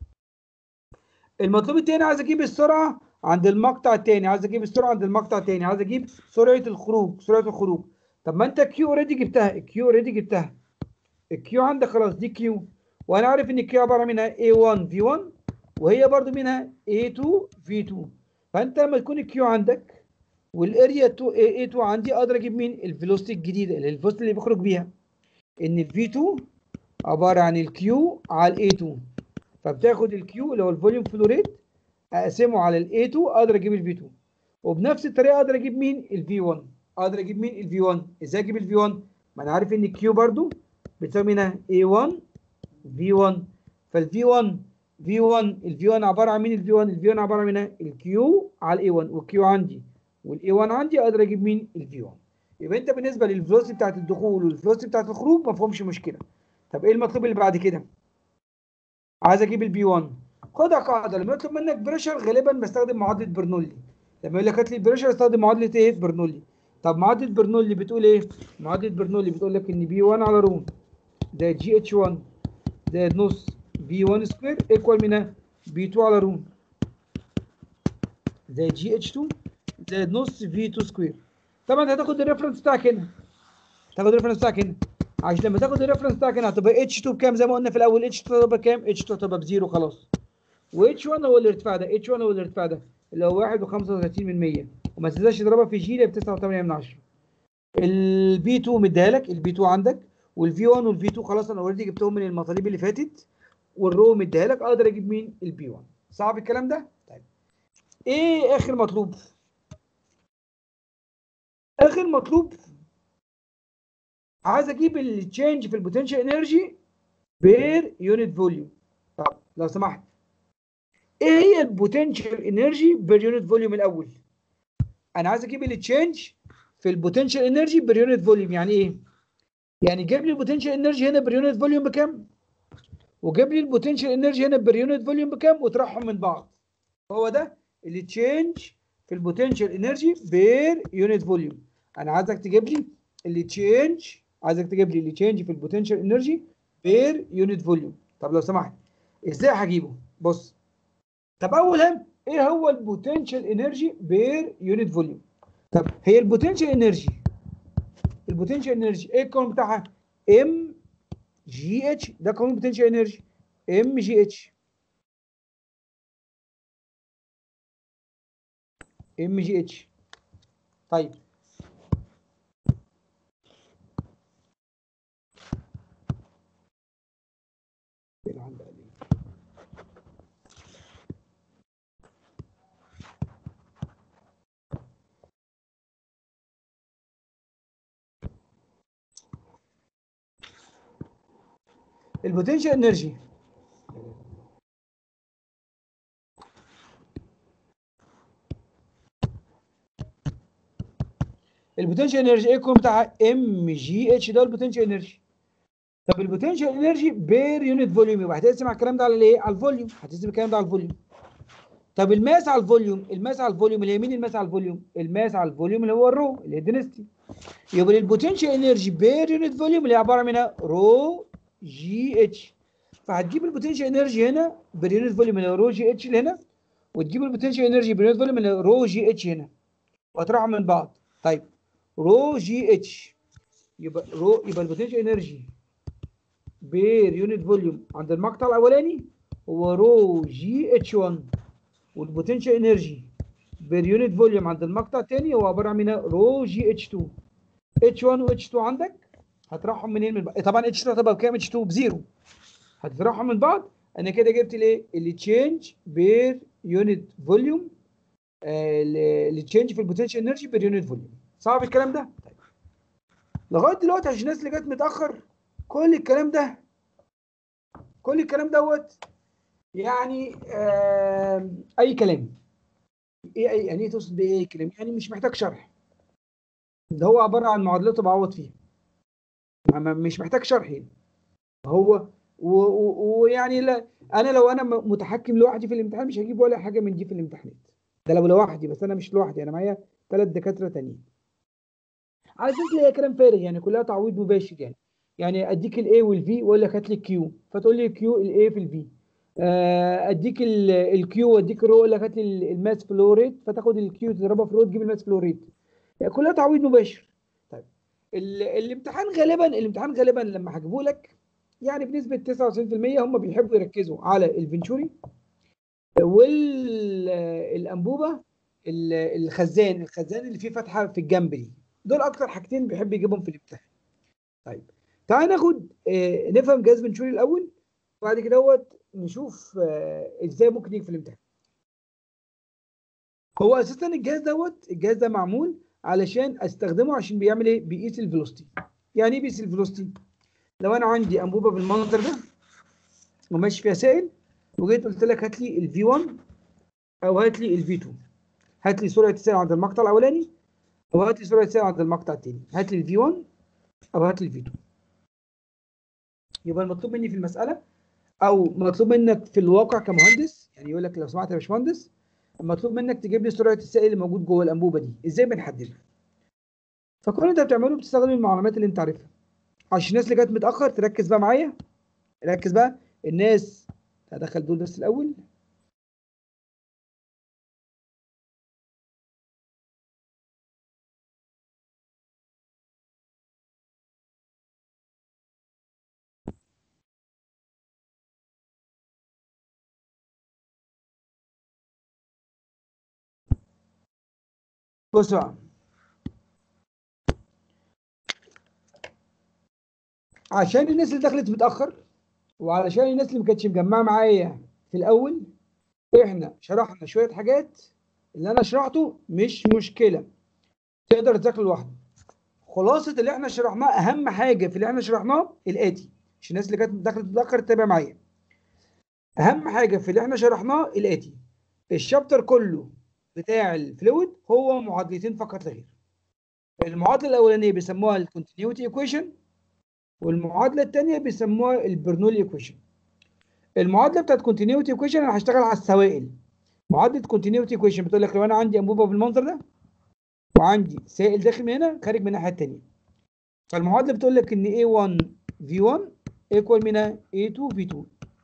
المطلوب الثاني عايز اجيب السرعه عند المقطع الثاني عايز اجيب السرعه عند المقطع الثاني عايز اجيب سرعه الخروج سرعه الخروج طب ما انت كيو اوريدي جبتها الكيو اوريدي جبتها الكيو عندك خلاص دي كيو وانا عارف ان الكيو عباره منها A1 V1 وهي برضو منها A2 V2 فانت لما تكون الكيو عندك والاريا 2 اي 2 عندي اقدر اجيب مين الفيلوسيتي الجديده اللي الفيلوسيتي اللي بيخرج بيها ان الفي 2 عباره عن الكيو على الاي 2 فبتاخد الكيو اللي هو الفوليوم فلو ريت اقسمه على الاي 2 اقدر اجيب الفي 2 وبنفس الطريقه اقدر اجيب مين الفي 1 اقدر اجيب مين الفي 1 ازاي اجيب الفي 1 ما انا عارف ان الكيو برضو بتساوي هنا اي 1 في 1 فالفي 1 في 1 الفي 1 عباره عن مين الفي 1 الفي 1 عباره عن هنا الكيو على الاي 1 والكيو عندي والاي 1 عندي اقدر اجيب مين الفي 1 يبقى انت بالنسبه للفلوسيتي بتاعت الدخول والفلوسيتي بتاعت الخروج ما فيهمش مشكله طب ايه المطلوب اللي بعد كده عايز اجيب البي 1 خدها قاعده لما يطلب منك بريشر غالبا بستخدم معادله برنولي لما يقول لك هات لي البريشر استخدم معادله ايه برنولي طب معادله برنولي بتقول ايه معادله برنولي بتقول لك ان بي 1 على رو ده جي اتش 1 ده نص بي 1 سكوير ايكوال من بي 2 على رو زائد جي اتش 2 زائد نص في 2 سكوير طبعا هتاخد الريفرنس بتاعك هنا تاخد الريفرنس بتاعك هنا عشان لما تاخد الريفرنس بتاعك هنا هتبقى اتش 2 بكام زي ما قلنا في الاول اتش 2 هتبقى كام اتش 2 هتبقى بزيرو خلاص واتش 1 هو الارتفاع ده اتش 1 هو الارتفاع ده اللي هو 1.35 من 100 وما تنساش تضربها في جي اللي ب 9.8 من 10 البي 2 مديها لك البي 2 عندك والفي 1 والفي 2 خلاص انا اوريدي جبتهم من المطالب اللي فاتت والرو مديها لك اقدر اجيب مين البي 1 صعب الكلام ده طيب ايه اخر مطلوب اخر مطلوب عايز اجيب التشينج في البوتنشال انرجي بير يونت فوليوم طب لو سمحت ايه هي البوتنشال انرجي بير يونت فوليوم الاول انا عايز اجيب التشينج في البوتنشال انرجي بير يونت فوليوم يعني ايه يعني جيب لي البوتنشال انرجي هنا بير يونت فوليوم بكام وجيب لي البوتنشال انرجي هنا بير يونت فوليوم بكام وطرحهم من بعض هو ده التشينج في البوتنشال انرجي بير يونت فوليوم انا عايزك تجيب لي التشينج عايزك تجيب لي التشينج في البوتنشال انرجي بير يونت فوليوم طب لو سمحت ازاي هجيبه بص طب اول هم ايه هو البوتنشال انرجي بير يونت فوليوم طب هي البوتنشال انرجي البوتنشال انرجي ايه القانون بتاعها ام جي اتش ده قانون البوتنشال انرجي ام جي اتش ام جي اتش طيب البوتنشال انرجي البوتنشال انرجي ايه الكون بتاعها ام جي اتش ده البوتنشال انرجي طب البوتنشال انرجي بير يونت فوليوم يبقى هتقسم على الكلام ده على الايه على الفوليوم هتقسم الكلام ده على الفوليوم طب الماس على الفوليوم الماس على الفوليوم اللي هي مين الماس على الفوليوم الماس على الفوليوم اللي هو الرو اللي هي الدنستي يبقى البوتنشال انرجي بير يونت فوليوم اللي هي عباره منها رو جي اتش فهتجيب البوتنشال انرجي هنا باليونت فوليوم اللي هو رو جي اتش اللي هنا وتجيب البوتنشال انرجي باليونت فوليوم اللي هو رو جي اتش هنا وهتروحوا من بعض طيب رو جي اتش يبقى رو يبقى البوتنشال انرجي بير يونت فوليوم عند المقطع الاولاني هو رو جي اتش 1 والبوتنشال انرجي بير يونت فوليوم عند المقطع الثاني هو عباره عن رو جي اتش 2 اتش 1 و اتش 2 عندك هتروحهم منين من بعض طبعا اتش 2 هتبقى بكام اتش 2 بزيرو هتطرحهم من بعض انا كده جبت الايه التشينج بير يونت فوليوم التشينج في البوتنشال انرجي بير يونت فوليوم صعب الكلام ده طيب لغايه دلوقتي عشان الناس اللي جت متاخر كل الكلام ده كل الكلام دوت يعني آه اي كلام ايه اي يعني ايه تقصد بايه اي كلام يعني مش محتاج شرح ده هو عباره عن معادلات بعوض فيها مش محتاج شرح يعني هو ويعني لا انا لو انا متحكم لوحدي في الامتحان مش هجيب ولا حاجه من دي في الامتحانات ده لو لوحدي بس انا مش لوحدي انا معايا ثلاث دكاتره تانيين على اساس هي كلام فارغ يعني كلها تعويض مباشر يعني يعني اديك الاي والفي واقول لك هات لي الكيو فتقول لي الكيو الاي في الفي اديك الكيو واديك الرو اقول لك هات لي الماس فلو ريت فتاخد الكيو تضربها في الرو تجيب الماس فلو ريت يعني كلها تعويض مباشر طيب الامتحان غالبا الامتحان غالبا لما هجيبه لك يعني بنسبة 99% هم بيحبوا يركزوا على الفنشوري والأنبوبة ال- الخزان الخزان اللي فيه فتحه في الجنب دي دول اكتر حاجتين بيحب يجيبهم في الامتحان طيب تعال ناخد آه، نفهم جهاز بنشوري الاول وبعد كده دوت نشوف آه، ازاي ممكن يجي في الامتحان هو اساسا الجهاز دوت الجهاز ده معمول علشان استخدمه عشان بيعمل ايه بيقيس الفيلوسيتي يعني ايه بيقيس الفيلوسيتي لو انا عندي انبوبه بالمنظر ده وماشي فيها سائل وجيت قلت لك هات لي الفي 1 او هات لي الفي 2 هات لي سرعه السائل عند المقطع الاولاني او هات لي سرعه السائل عند المقطع الثاني هات لي الفي 1 او هات لي الفي 2 يبقى المطلوب مني في المساله او مطلوب منك في الواقع كمهندس يعني يقول لك لو سمحت يا باشمهندس المطلوب منك تجيب لي سرعه السائل اللي موجود جوه الانبوبه دي ازاي بنحددها فكل اللي انت بتعمله بتستخدم المعلومات اللي انت عارفها عشان الناس اللي جت متاخر تركز بقى معايا ركز بقى الناس هدخل دول بس الاول بص بقى عشان الناس اللي دخلت متاخر وعلشان الناس اللي ما كانتش مجمعه معايا في الاول احنا شرحنا شويه حاجات اللي انا شرحته مش مشكله تقدر تذاكر لوحدك خلاصه اللي احنا شرحناه اهم حاجه في اللي احنا شرحناه الاتي عشان الناس اللي كانت دخلت متاخر تتابع معايا اهم حاجه في اللي احنا شرحناه الاتي الشابتر كله بتاع الفلويد هو معادلتين فقط لا غير المعادله الاولانيه بيسموها الكونتينيوتي ايكويشن والمعادله الثانيه بيسموها البرنولي ايكويشن المعادله بتاعت كونتينيوتي ايكويشن انا هشتغل على السوائل معادله كونتينيوتي ايكويشن بتقول لك لو انا عندي انبوبه بالمنظر ده وعندي سائل داخل من هنا خارج من الناحيه الثانيه فالمعادله بتقول لك ان A1 V1 ايكوال من A2 V2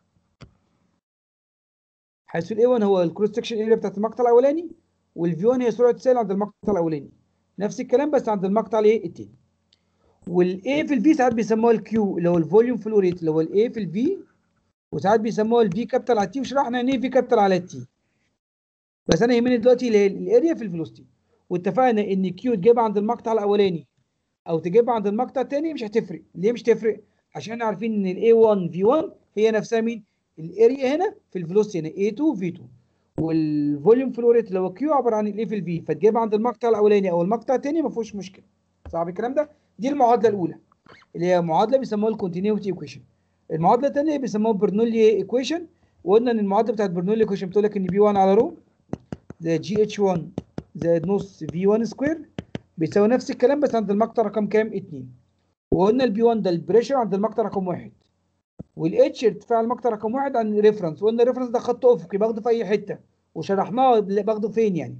حيث ال A1 هو الكروس سكشن اريا بتاعت المقطع الاولاني وال V1 هي سرعه السائل عند المقطع الاولاني نفس الكلام بس عند المقطع الايه التاني والاي في الفي ساعات بيسموها الكيو اللي هو الفوليوم فلو ريت اللي هو الاي في الفي وساعات بيسموها الفي كابيتال على التي وشرحنا ان ايه في كابيتال على التي بس انا يهمني دلوقتي اللي هي الاريا في الفيلوسيتي واتفقنا ان كيو تجيبها عند المقطع الاولاني او تجيبها عند المقطع الثاني مش هتفرق ليه مش تفرق عشان احنا عارفين ان الاي 1 في 1 هي نفسها مين الاريا هنا في الفيلوسيتي هنا اي 2 في 2 والفوليوم فلو ريت اللي هو كيو عباره عن الاي في الفي فتجيبها عند المقطع الاولاني او المقطع الثاني ما فيهوش مشكله صعب الكلام ده دي المعادله الاولى اللي هي معادله بيسموها الكونتينيوتي ايكويشن المعادله الثانيه بيسموها برنولي ايكويشن وقلنا ان المعادله بتاعت برنولي ايكويشن بتقول لك ان بي 1 على رو زائد جي اتش 1 زائد نص في 1 سكوير بيساوي نفس الكلام بس عند المقطع رقم كام 2 وقلنا البي 1 ده البريشر عند المقطع رقم 1 والاتش ارتفاع المقطع رقم 1 عن الريفرنس وقلنا الريفرنس ده خط افقي باخده في اي حته وشرحناه باخده فين يعني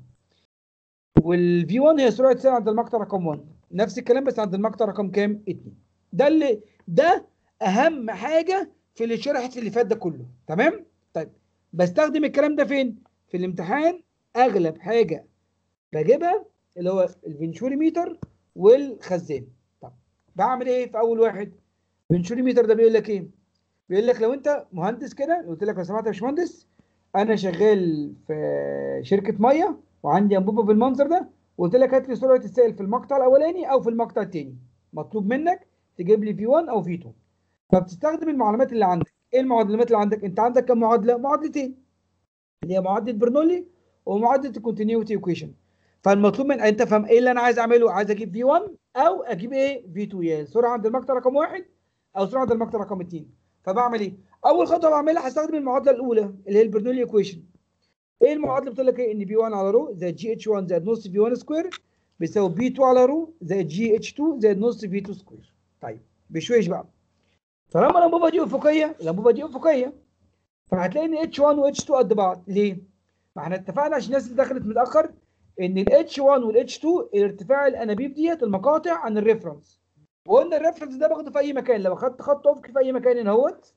والفي 1 هي سرعه السير عند المقطع رقم 1 نفس الكلام بس عند المقطع رقم كام 2 ده اللي ده اهم حاجه في اللي شرحت اللي فات ده كله تمام طيب بستخدم الكلام ده فين في الامتحان اغلب حاجه بجيبها اللي هو الفنشوري ميتر والخزان طب بعمل ايه في اول واحد الفنشوري ميتر ده بيقول لك ايه بيقول لك لو انت مهندس كده قلت لك لو سمحت يا باشمهندس انا شغال في شركه ميه وعندي انبوبه بالمنظر ده وقلت لك هات لي سرعه السائل في المقطع الاولاني او في المقطع الثاني مطلوب منك تجيب لي في 1 او في 2 فبتستخدم المعلومات اللي عندك ايه المعادلات اللي عندك انت عندك كم معادله معادلتين اللي هي معادله برنولي ومعادله الكونتينيوتي ايكويشن فالمطلوب من انت فاهم ايه اللي انا عايز اعمله عايز اجيب في 1 او اجيب ايه في 2 يعني سرعه عند المقطع رقم 1 او سرعه عند المقطع رقم 2 فبعمل ايه اول خطوه بعملها هستخدم المعادله الاولى اللي هي البرنولي ايكويشن ايه المعادله بتقول لك ايه ان بي 1 على رو زائد جي اتش 1 زائد نص في 1 سكوير بيساوي بي 2 على رو زائد جي اتش 2 زائد نص في 2 سكوير طيب بشويش بقى طالما الانبوبه دي افقيه الانبوبه دي افقيه فهتلاقي ان اتش 1 واتش 2 قد بعض ليه؟ ما احنا اتفقنا عشان الناس اللي دخلت متاخر ان الاتش 1 والاتش 2 ارتفاع الانابيب ديت المقاطع عن الريفرنس وقلنا الريفرنس ده باخده في اي مكان لو اخدت خط افقي في اي مكان هنا اهوت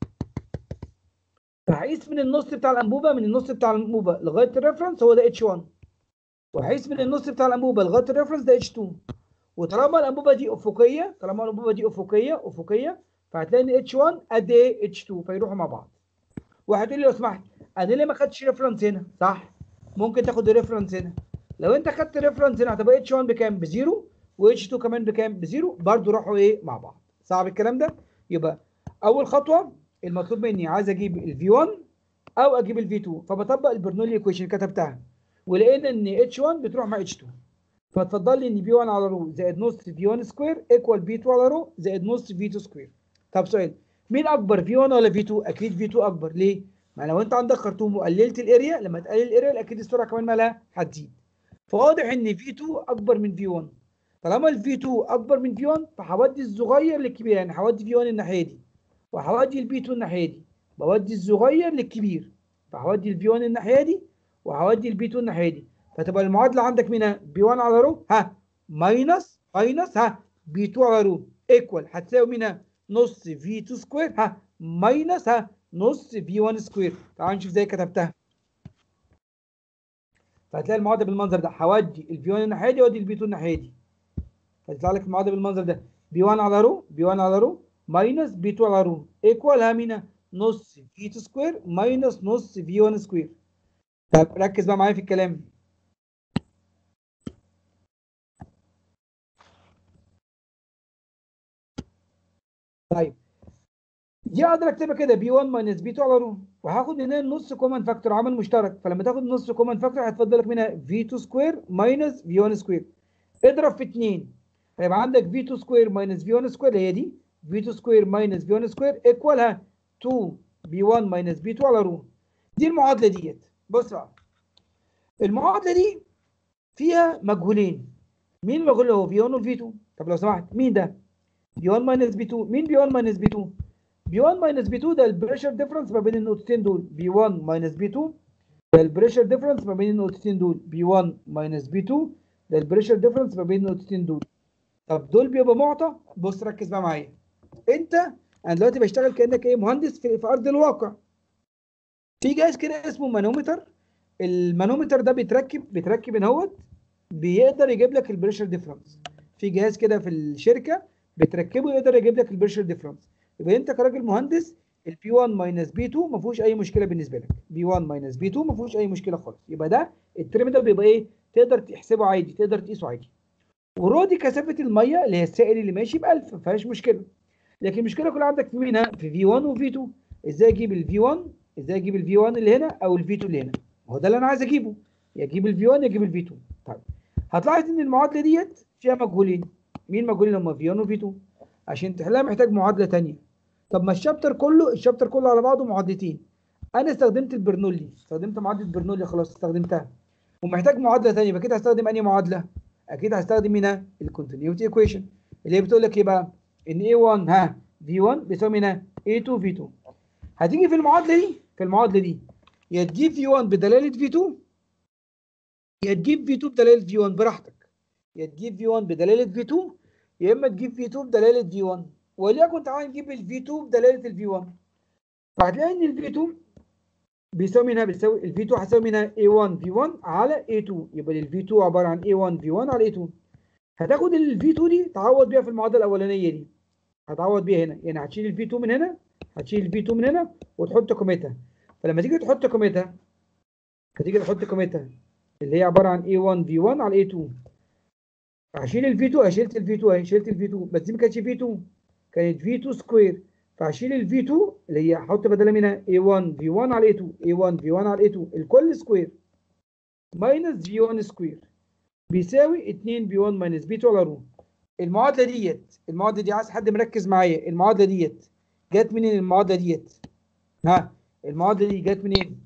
فهقيس من النص بتاع الانبوبه من النص بتاع الانبوبه لغايه الريفرنس هو ده اتش 1 وهقيس من النص بتاع الانبوبه لغايه الريفرنس ده اتش 2 وطالما الانبوبه دي افقيه طالما الانبوبه دي افقيه افقيه فهتلاقي ان اتش 1 قد ايه اتش 2 فيروحوا مع بعض وهتقول لي لو سمحت انا ليه ما خدتش ريفرنس هنا صح ممكن تاخد الريفرنس هنا لو انت خدت ريفرنس هنا هتبقى اتش 1 بكام بزيرو واتش 2 كمان بكام بزيرو برضو راحوا ايه مع بعض صعب الكلام ده يبقى اول خطوه المطلوب مني عايز اجيب الفي 1 او اجيب الفي 2 فبطبق البرنولي ايكويشن كتبتها ولقينا ان اتش 1 بتروح مع اتش 2 فتفضل لي ان في 1 على رو زائد نص في 1 سكوير ايكوال في 2 على رو زائد نص في 2 سكوير طب سؤال مين اكبر في 1 ولا في 2 اكيد في 2 اكبر ليه ما لو انت عندك خرطوم وقللت الاريا لما تقلل الاريا اكيد السرعه كمان مالها هتزيد فواضح ان في 2 اكبر من في 1 طالما الفي 2 اكبر من في 1 فهودي الصغير للكبير يعني هودي في 1 الناحيه دي وهودي البي 2 الناحيه دي بودي الصغير للكبير فهودي البي 1 الناحيه دي وهودي البي 2 الناحيه دي فتبقى المعادله عندك مين بي 1 على رو ها ماينس ماينس ها بي 2 على رو ايكوال هتساوي مين نص في 2 سكوير ها ماينس ها نص في 1 سكوير تعال نشوف ازاي كتبتها فهتلاقي المعادله بالمنظر ده هودي الفي 1 الناحيه دي وادي البي 2 الناحيه دي هيطلع لك المعادله بالمنظر ده بي 1 على رو بي 1 على رو ماينس بي 2 على رو ايكوال ها مين نص في 2 سكوير ماينس نص في 1 سكوير طب ركز بقى معايا في الكلام طيب دي اقدر اكتبها كده بي 1 ماينس بي 2 على رو وهاخد هنا النص كومن فاكتور عامل مشترك فلما تاخد النص كومن فاكتور هتفضل لك منها في 2 سكوير ماينس في 1 سكوير اضرب في 2 هيبقى عندك في 2 سكوير ماينس في 1 سكوير هي دي في 2 سكوير ماينس في 1 سكوير ايكوال ها 2 بي 1 ماينس بي 2 على رو دي المعادله ديت بص بقى المعادله دي فيها مجهولين مين المجهول اللي هو في 1 وفي 2 طب لو سمحت مين ده بي 1 ماينس بي 2 مين بي 1 ماينس بي 2 بي 1 ماينس بي 2 ده البريشر ديفرنس ما بين النقطتين دول بي 1 ماينس بي 2 ده البريشر ديفرنس ما بين النقطتين دول بي 1 ماينس بي 2 ده البريشر ديفرنس ما بين النقطتين دول طب دول بيبقى معطى بص ركز بقى معايا انت انا دلوقتي بشتغل كانك ايه مهندس في, في ارض الواقع في جهاز كده اسمه مانومتر المانومتر ده بيتركب بيتركب هنا اهوت بيقدر يجيب لك البريشر ديفرنس في جهاز كده في الشركه بتركبه يقدر يجيب لك البريشر ديفرنس يبقى انت كراجل مهندس البي 1 ماينس بي 2 ما فيهوش اي مشكله بالنسبه لك بي 1 ماينس بي 2 ما فيهوش اي مشكله خالص يبقى ده الترم ده بيبقى ايه تقدر تحسبه عادي تقدر تقيسه عادي ورو دي كثافه الميه اللي هي السائل اللي ماشي ب 1000 ما فيهاش مشكله لكن المشكله كلها عندك في مين في في 1 وفي 2 ازاي اجيب الفي 1 ازاي اجيب الفي 1 اللي هنا او الفي 2 اللي هنا هو ده اللي انا عايز اجيبه يا اجيب الفي 1 يا اجيب الفي 2 طيب هتلاحظ ان المعادله ديت فيها مجهولين مين مجهولين هم في 1 وفي 2 عشان تحلها محتاج معادله ثانيه طب ما الشابتر كله الشابتر كله على بعضه معادلتين انا استخدمت البرنولي استخدمت معادله برنولي خلاص استخدمتها ومحتاج معادله ثانيه يبقى كده هستخدم انهي معادله اكيد هستخدم هنا الكونتينيوتي ايكويشن اللي هي بتقول لك ايه بقى ان A1 ها V1 بيساوي هنا A2 V2 هتيجي في المعادله دي في المعادله دي يا تجيب V1 بدلاله V2 يا تجيب V2 بدلاله V1 براحتك يا تجيب V1 بدلاله V2 يا اما تجيب V2 بدلاله V1 وليكن تعالى نجيب ال V2 بدلاله ال V1 فهتلاقي ان ال V2 بيساوي هنا بيساوي ال V2 هيساوي هنا A1 V1 على A2 يبقى ال V2 عباره عن A1 V1 على A2 هتاخد ال V2 دي تعوض بيها في المعادله الاولانيه دي هتعوض بيها هنا يعني هتشيل ال V2 من هنا هتشيل ال V2 من هنا وتحط قيمتها فلما تيجي تحط قيمتها هتيجي تحط قيمتها اللي هي عباره عن A1 V1 على A2 هشيل ال V2 شلت ال V2 اهي شلت ال V2 بس دي ما كانتش V2 كانت V2 سكوير فهشيل ال V2 اللي هي هحط بدلها منها A1 V1 على A2 A1 V1 على A2 الكل سكوير ماينس V1 سكوير بيساوي 2 B1 ماينس B2 على رو المعادله ديت المعادله دي عايز حد مركز معايا المعادله ديت جت منين المعادله ديت ها المعادله دي جت منين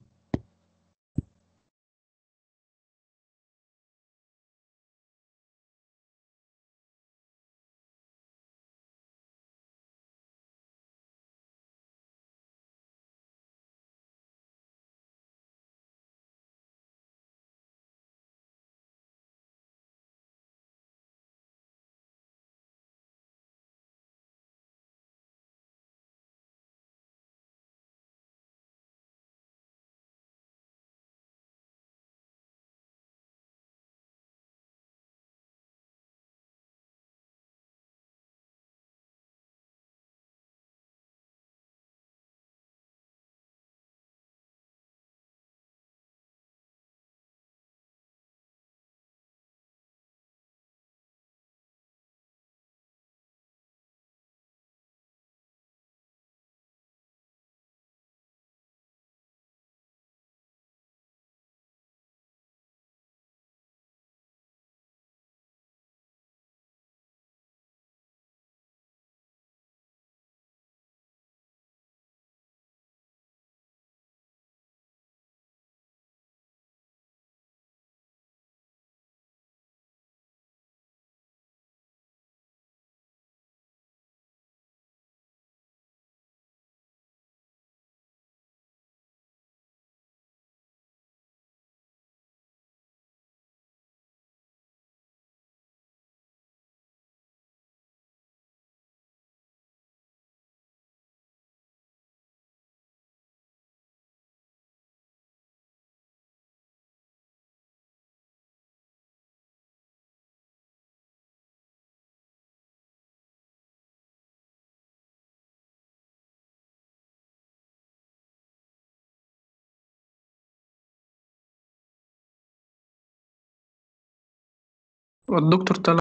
والدكتور طلع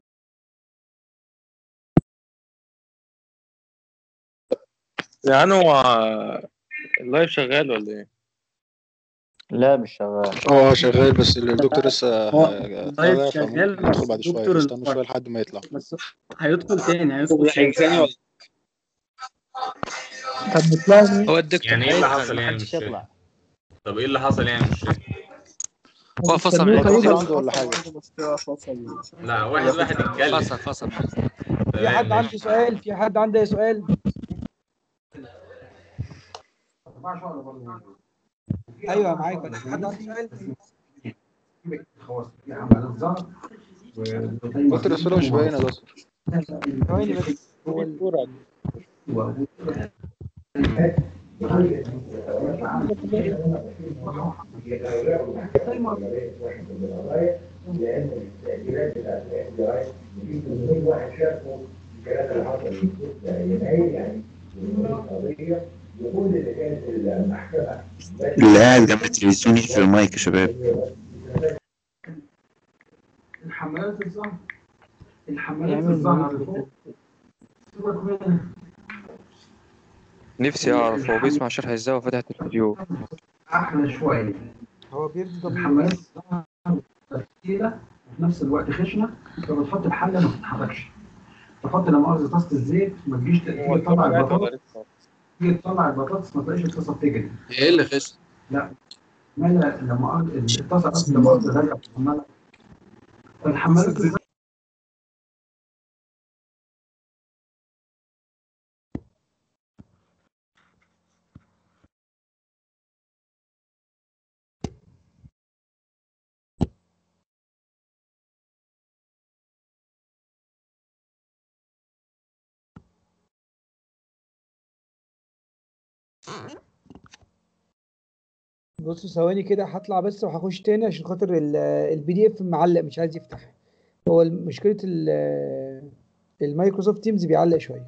يعني هو اللايف شغال ولا ايه؟ لا مش شغال اه شغال بس الدكتور لسه هو ه- اللايف طالع شغال فممكن يدخل بس بعد شوية دكتور استنوا شوية لحد ما يطلع بس هيدخل تاني هيدخل يعني ثاني ولا طب بتلاقي هو الدكتور يعني ايه اللي هيدخل، حصل يعني محدش مش فاهم يطلع طب ايه اللي حصل يعني مش فاهم هو فصل استنيت من ايه فصل بس عنده ولا حاجة فصل بس هو فصل لا واحد واحد اتكلم فصل فصل في حد تمام عنده ماشي سؤال في حد عنده أي سؤال ايوه معاك ولا في حد عنده سؤال دكتور الصورة مش باينة يا دكتور ثواني بس هو ال- اللي قاعد جنب التلفزيون يقفل المايك يا شباب الحملات الزهر الحملات الزهر اللي فوق سيبك منها نفسي اعرف هو بيسمع شرح ازاي وفتح الفيديو احلى شويه هو بيرضي ضمير الحملات بس الزهر تقيله وفي نفس الوقت خشنه فبتحط الحله ما تتحركش تحط لا مؤاخذه طاسه الزيت ما تجيش تيجي تطلع البطاطس تيجي تطلع البطاطس ما تلاقيش الطاسه بتجري ايه اللي خش لا ما لا لما الطاسه اصلا لما غاليه في الحمالة فالحمالات الزهر بصوا ثواني كده هطلع بس وهخش تاني عشان خاطر البي دي اف معلق مش عايز يفتح هو مشكله ال- المايكروسوفت تيمز بيعلق شويه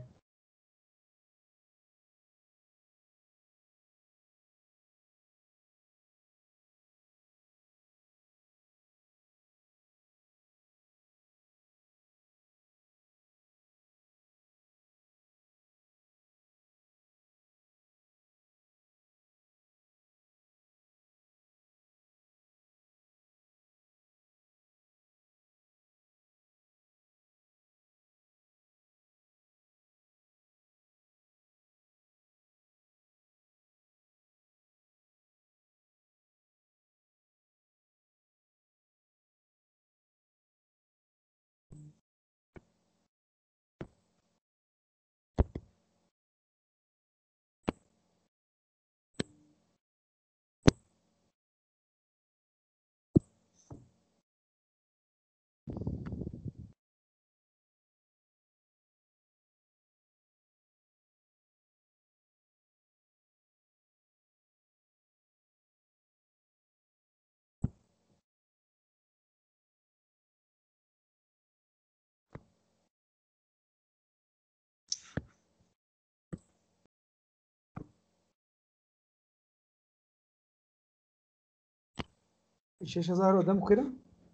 الشاشه ظاهره قدامكم كده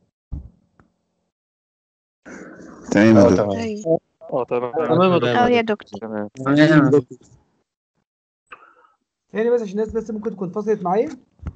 تمام يا اه دكتور تمام اه تمام تمام يا دكتور. اه يا دكتور تمام تاني بس عشان الناس بس ممكن تكون فصلت معايا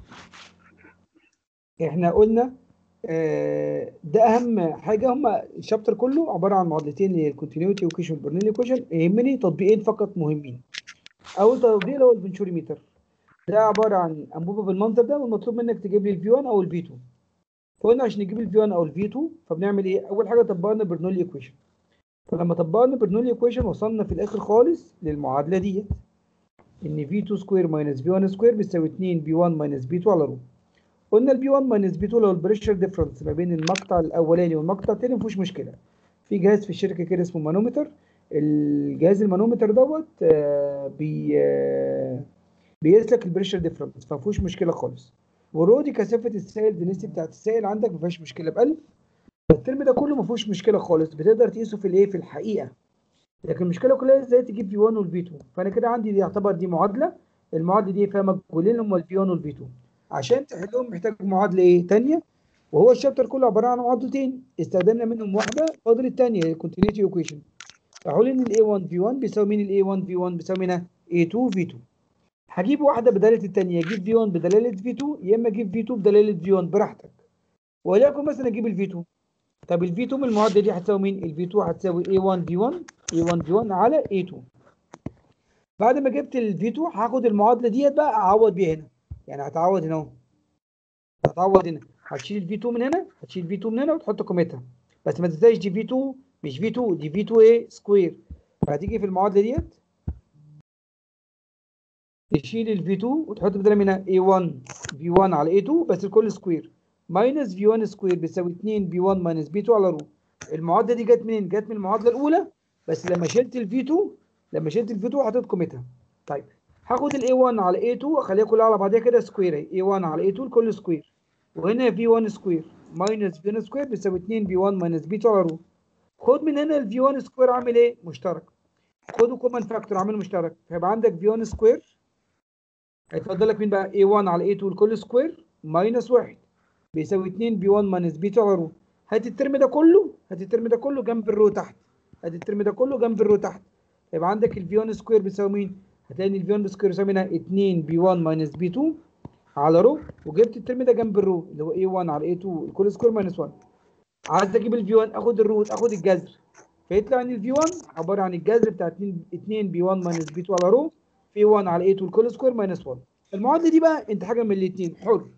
احنا قلنا آه، ده اهم حاجه هما الشابتر كله عباره عن معادلتين اللي هي الكونتينيوتي وكيشن برنيلي كويشن يهمني تطبيقين فقط مهمين اول تطبيق اللي هو الفنشوريميتر ده عباره عن انبوبه بالمنظر ده والمطلوب منك تجيب لي الفي 1 او الفي 2 فقلنا عشان نجيب الفي 1 او الفي 2 فبنعمل ايه اول حاجه طبقنا برنولي ايكويشن فلما طبقنا برنولي ايكويشن وصلنا في الاخر خالص للمعادله ديت ان في 2 سكوير ماينس في 1 سكوير بيساوي 2 بي 1 ماينس بي 2 على رو قلنا البي 1 ماينس بي 2 لو البريشر ديفرنس ما بين المقطع الاولاني والمقطع الثاني مفيش مشكله في جهاز في الشركه كده اسمه مانومتر الجهاز المانومتر دوت آه، بي آه، بيقيس لك البريشر ديفرنس فمفيش مشكله خالص والرو دي كثافه السائل دي بتاعت السائل عندك مفيهاش مشكله بألف الترم ده كله مفيهوش مشكله خالص بتقدر تقيسه في الايه في الحقيقه لكن المشكله كلها ازاي تجيب في 1 والفي 2 فانا كده عندي دي يعتبر دي معادله المعادله دي فيها مجهولين هم الفي 1 والفي 2 عشان تحلهم محتاج معادله ايه تانية وهو الشابتر كله عباره عن معادلتين استخدمنا منهم واحده فاضل الثانيه الكونتينيوتي ايكويشن فهقول ان الاي 1 في 1 بيساوي مين الاي 1 في 1 بيساوي مين اي 2 في 2 هجيب واحده بدلاله الثانيه اجيب في 1 بدلاله في 2 يا اما اجيب في 2 بدلاله في 1 براحتك وليكن مثلا اجيب الفي 2 طب الفي 2 من المعادله دي هتساوي مين الفي 2 هتساوي اي 1 في 1 اي 1 في 1 على اي 2 بعد ما جبت الفي 2 هاخد المعادله ديت بقى اعوض بيها هنا يعني هتعوض هنا اهو هتعوض هنا هتشيل الفي 2 من هنا هتشيل الفي 2 من هنا وتحط قيمتها بس ما تنساش دي في 2 مش في 2 دي في 2 ايه سكوير فهتيجي في المعادله ديت تشيل الفي 2 وتحط بدل منها a1 في 1 على a2 بس الكل سكوير ماينس في 1 سكوير بيساوي 2 في 1 ماينس في 2 على رو المعادله دي جت منين؟ جت من المعادله الاولى بس لما شلت الفي 2 لما شلت الفي 2 حطيت قيمتها طيب هاخد الاي 1 على اي 2 واخليها كلها على بعضيها كده سكوير اهي اي 1 على اي 2 الكل سكوير وهنا في 1 سكوير ماينس في 1 سكوير بيساوي 2 في 1 ماينس في 2 على رو خد من هنا الفي 1 سكوير عامل ايه؟ مشترك خدوا كومن فاكتور عامل مشترك فيبقى عندك في 1 سكوير هيتفضل لك مين بقى a1 على a2 الكل سكوير ماينس 1 بيساوي 2 b1 ماينس b2 على رو هات الترم ده كله هات الترم ده كله جنب الرو تحت هات الترم ده كله جنب الرو تحت يبقى عندك ال v1 سكوير بيساوي مين؟ هتلاقي ان ال v1 سكوير يساوي هنا 2 b1 ماينس b2 على رو وجبت الترم ده جنب الرو اللي هو a1 على a2 الكل سكوير ماينس 1 عايز اجيب ال v1 اخد الروت اخد الجذر فيطلع ان ال v1 عباره عن الجذر بتاع 2 2 b1 ماينس b2 على رو في 1 على a2 الكل سكوير ماينس 1 المعادله دي بقى انت حاجه من الاثنين حر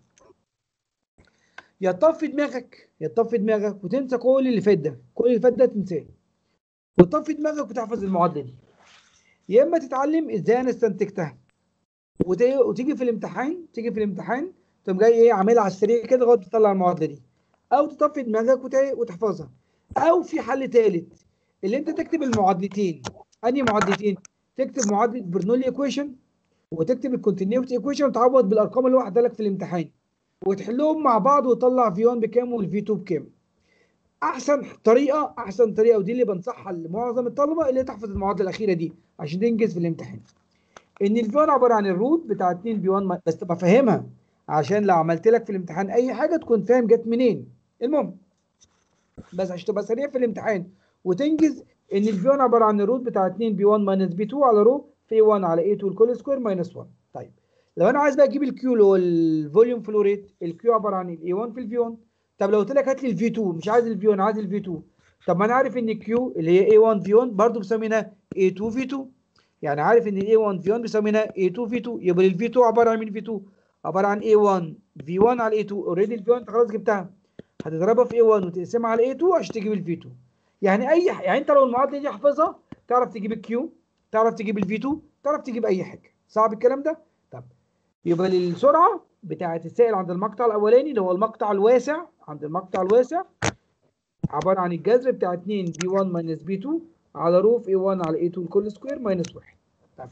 يا تطفي دماغك يا تطفي دماغك وتنسى كل اللي فات ده كل اللي فات ده تنساه وتطفي دماغك وتحفظ المعادله دي يا اما تتعلم ازاي انا استنتجتها وت- وتيجي في الامتحان تيجي في الامتحان تقوم جاي ايه عاملها على السريع كده لغايه ما تطلع المعادله دي او تطفي دماغك وت- وتحفظها او في حل ثالث اللي انت تكتب المعادلتين انهي معادلتين تكتب معادله برنولي ايكويشن وتكتب الكونتينيوتي ايكويشن وتعوض بالارقام اللي واحده لك في الامتحان وتحلهم مع بعض وتطلع في 1 بكام والفي 2 بكام احسن طريقه احسن طريقه ودي اللي بنصحها لمعظم الطلبه اللي تحفظ المعادله الاخيره دي عشان تنجز في الامتحان ان الفي 1 عباره عن الروت بتاع 2 بي 1 بس تبقى فاهمها عشان لو عملت لك في الامتحان اي حاجه تكون فاهم جت منين المهم بس عشان تبقى سريع في الامتحان وتنجز ان الفي 1 عباره عن الروت بتاع 2 بي 1 ماينس بي 2 على رو في 1 على اي 2 الكل سكوير ماينس 1 طيب لو انا عايز بقى اجيب الكيو اللي هو الفوليوم فلو ريت الكيو عباره عن الاي 1 في الفي 1 طب لو قلت لك هات لي الفي 2 مش عايز الفي 1 عايز الفي 2 طب ما انا عارف ان الكيو اللي هي اي 1 في 1 برضه بسمي هنا اي 2 في 2 يعني عارف ان الاي 1 في 1 بيسمي هنا اي 2 في 2 يبقى الفي 2 عباره عن مين في 2 عباره عن اي 1 في 1 على اي 2 اوريدي الفي 1 انت خلاص جبتها هتضربها في اي 1 وتقسمها على اي 2 عشان تجيب الفي 2 يعني اي ح- يعني انت لو المعادله دي حافظها تعرف تجيب الكيو تعرف تجيب الفي 2 تعرف تجيب اي حاجه صعب الكلام ده طب يبقى للسرعه بتاعه السائل عند المقطع الاولاني اللي هو المقطع الواسع عند المقطع الواسع عباره عن الجذر بتاع 2 بي 1 ماينس بي 2 على روف اي 1 على اي 2 الكل سكوير ماينس 1 طب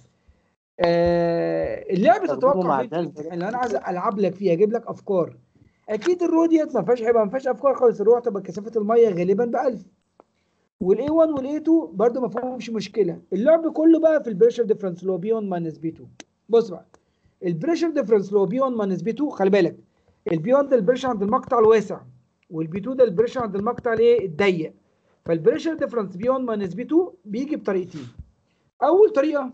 آه اللعبه تستخدمه تتوقع مع فين في الجذر. الامتحان اللي انا عايز العب لك فيها اجيب لك افكار اكيد الرو ديت ما فيهاش هيبقى ما فيهاش افكار خالص الرو هتبقى كثافه الميه غالبا ب 1000 والاي 1 والاي 2 برده ما فيهمش مشكله اللعب كله بقى في البريشر ديفرنس اللي هو بي 1 ماينس بي 2 بص بقى البريشر ديفرنس اللي هو بي 1 ماينس بي 2 خلي بالك البي 1 ده البريشر عند المقطع الواسع والبي 2 ده البريشر عند المقطع الايه الضيق فالبريشر ديفرنس بي 1 ماينس بي 2 بيجي بطريقتين اول طريقه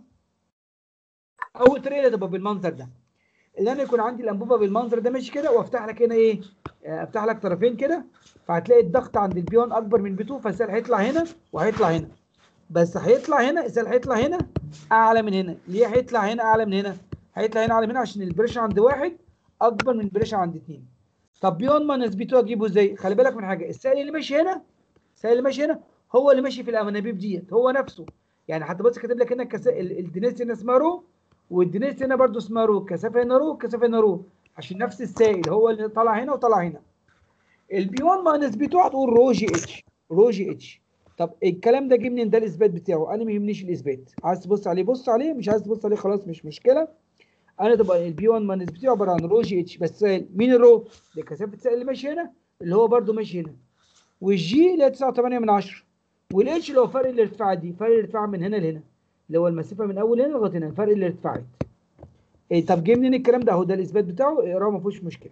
اول طريقه تبقى بالمنظر ده اللي انا يكون عندي الانبوبه بالمنظر ده ماشي كده وافتح لك هنا ايه آه، افتح لك طرفين كده فهتلاقي الضغط عند البي 1 اكبر من بي 2 فالسائل هيطلع هنا وهيطلع هنا بس هيطلع هنا السائل هيطلع هنا اعلى من هنا ليه هيطلع هنا اعلى من هنا هيطلع هنا اعلى من هنا عشان البريشر عند واحد اكبر من البريشر عند اثنين طب بي 1 ماينس بي 2 اجيبه ازاي خلي بالك من حاجه السائل اللي ماشي هنا السائل اللي ماشي هنا هو اللي ماشي في الانابيب ديت هو نفسه يعني حتى بص كاتب لك هنا الكسا... ال- الدينيس هنا اسمها رو والدينيس هنا برضو اسمها رو الكثافه هنا رو والكثافه هنا رو عشان نفس السائل هو اللي طالع هنا وطالع هنا البي 1 ماينس بي 2 هتقول رو جي اتش رو جي اتش طب الكلام ده جه منين ده الاثبات بتاعه انا ما يهمنيش الاثبات عايز تبص عليه بص عليه مش عايز تبص عليه خلاص مش مشكله انا تبقى البي 1 ماينس بي 2 عباره عن رو جي اتش بس سائل مين الرو ده كثافه السائل اللي ماشي هنا اللي هو برضو ماشي هنا والجي اللي هي 9.8 من 10 والاتش اللي هو فرق الارتفاع دي فرق الارتفاع من هنا لهنا اللي هو المسافه من اول هنا لغايه هنا فرق الارتفاعات إيه طب جه منين الكلام ده اهو ده الاثبات بتاعه اقراه ما فيهوش مشكله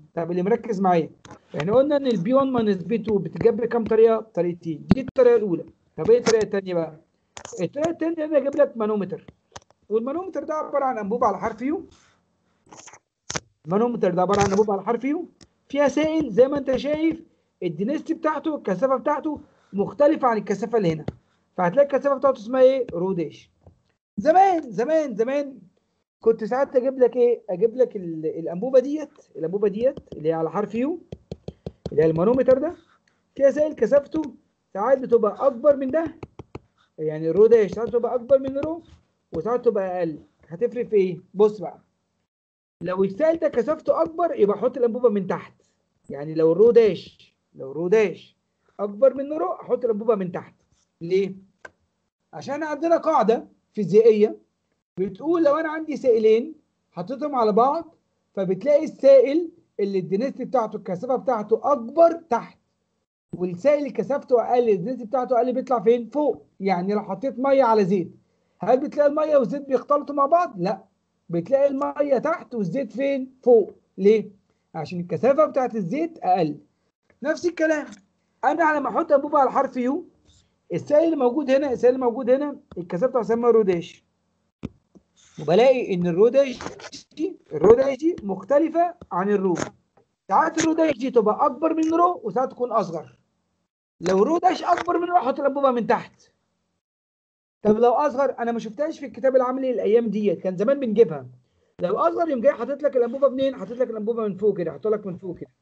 طب اللي مركز معايا احنا قلنا ان البي 1 ماينس بي 2 بتتجاب بكام طريقه؟ طريقتين دي الطريقه الاولى طب ايه الطريقه الثانيه بقى؟ الطريقه الثانيه انا اجيب لك مانومتر والمانومتر ده عباره عن انبوبه على حرف يو المانومتر ده عباره عن انبوبه على حرف يو فيها سائل زي ما انت شايف الدنستي بتاعته الكثافه بتاعته مختلفه عن الكثافه اللي هنا فهتلاقي الكثافه بتاعته اسمها ايه؟ روداش زمان زمان زمان كنت ساعات اجيب لك ايه؟ اجيب لك ال- الانبوبه ديت الانبوبه ديت اللي هي على حرف يو اللي هي المانومتر ده فيها سائل كثافته ساعات بتبقى اكبر من ده يعني الرو داش ساعات تبقى اكبر من الرو وساعات تبقى اقل هتفرق في ايه؟ بص بقى لو السائل ده كثافته اكبر يبقى احط الانبوبه من تحت يعني لو الرو داش لو الرو داش اكبر من الرو احط الانبوبه من تحت ليه؟ عشان عندنا قاعده فيزيائيه بتقول لو انا عندي سائلين حطيتهم على بعض فبتلاقي السائل اللي الدنسيتي بتاعته الكثافه بتاعته اكبر تحت والسائل اللي كثافته اقل الدنسيتي بتاعته اقل بيطلع فين؟ فوق يعني لو حطيت ميه على زيت هل بتلاقي الميه والزيت بيختلطوا مع بعض؟ لا بتلاقي الميه تحت والزيت فين؟ فوق ليه؟ عشان الكثافه بتاعت الزيت اقل نفس الكلام انا لما احط انبوبه على حرف يو السائل اللي موجود هنا السائل اللي موجود هنا الكثافه بتاعته اسمها روداش وبلاقي ان الروداش دي الروداش دي مختلفه عن الرو ساعات الروداش دي تبقى اكبر من رو وساعات تكون اصغر لو الروداش اكبر من رو احط الانبوبه من تحت طب لو اصغر انا ما شفتهاش في الكتاب العملي الايام ديت كان زمان بنجيبها لو اصغر يوم جاي حاطط لك الانبوبه منين حاطط لك الانبوبه من فوق كده حاطط لك من فوق كده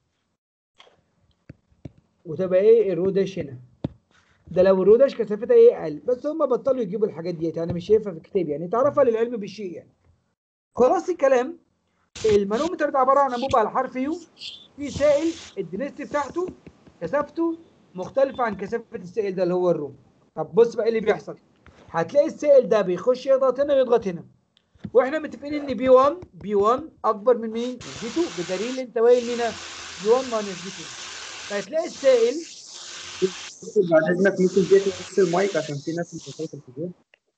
وتبقى ايه الروداش هنا ده لو الروداش كثافتها ايه اقل بس هم بطلوا يجيبوا الحاجات ديت يعني مش شايفها في الكتاب يعني تعرفها للعلم بالشيء يعني خلاص الكلام المانومتر ده عباره عن انبوبه على حرف يو في سائل الدنستي بتاعته كثافته مختلفه عن كثافه السائل ده اللي هو الرو طب بص بقى إيه اللي بيحصل هتلاقي السائل ده بيخش يضغط هنا ويضغط هنا واحنا متفقين ان بي 1 بي 1 اكبر من مين؟ من بي 2 بدليل انت وايل مين؟ بي 1 ماينس بي 2 فهتلاقي السائل بعد اذنك ممكن تقفل بس المايك عشان في ناس مش شايفه الفيديو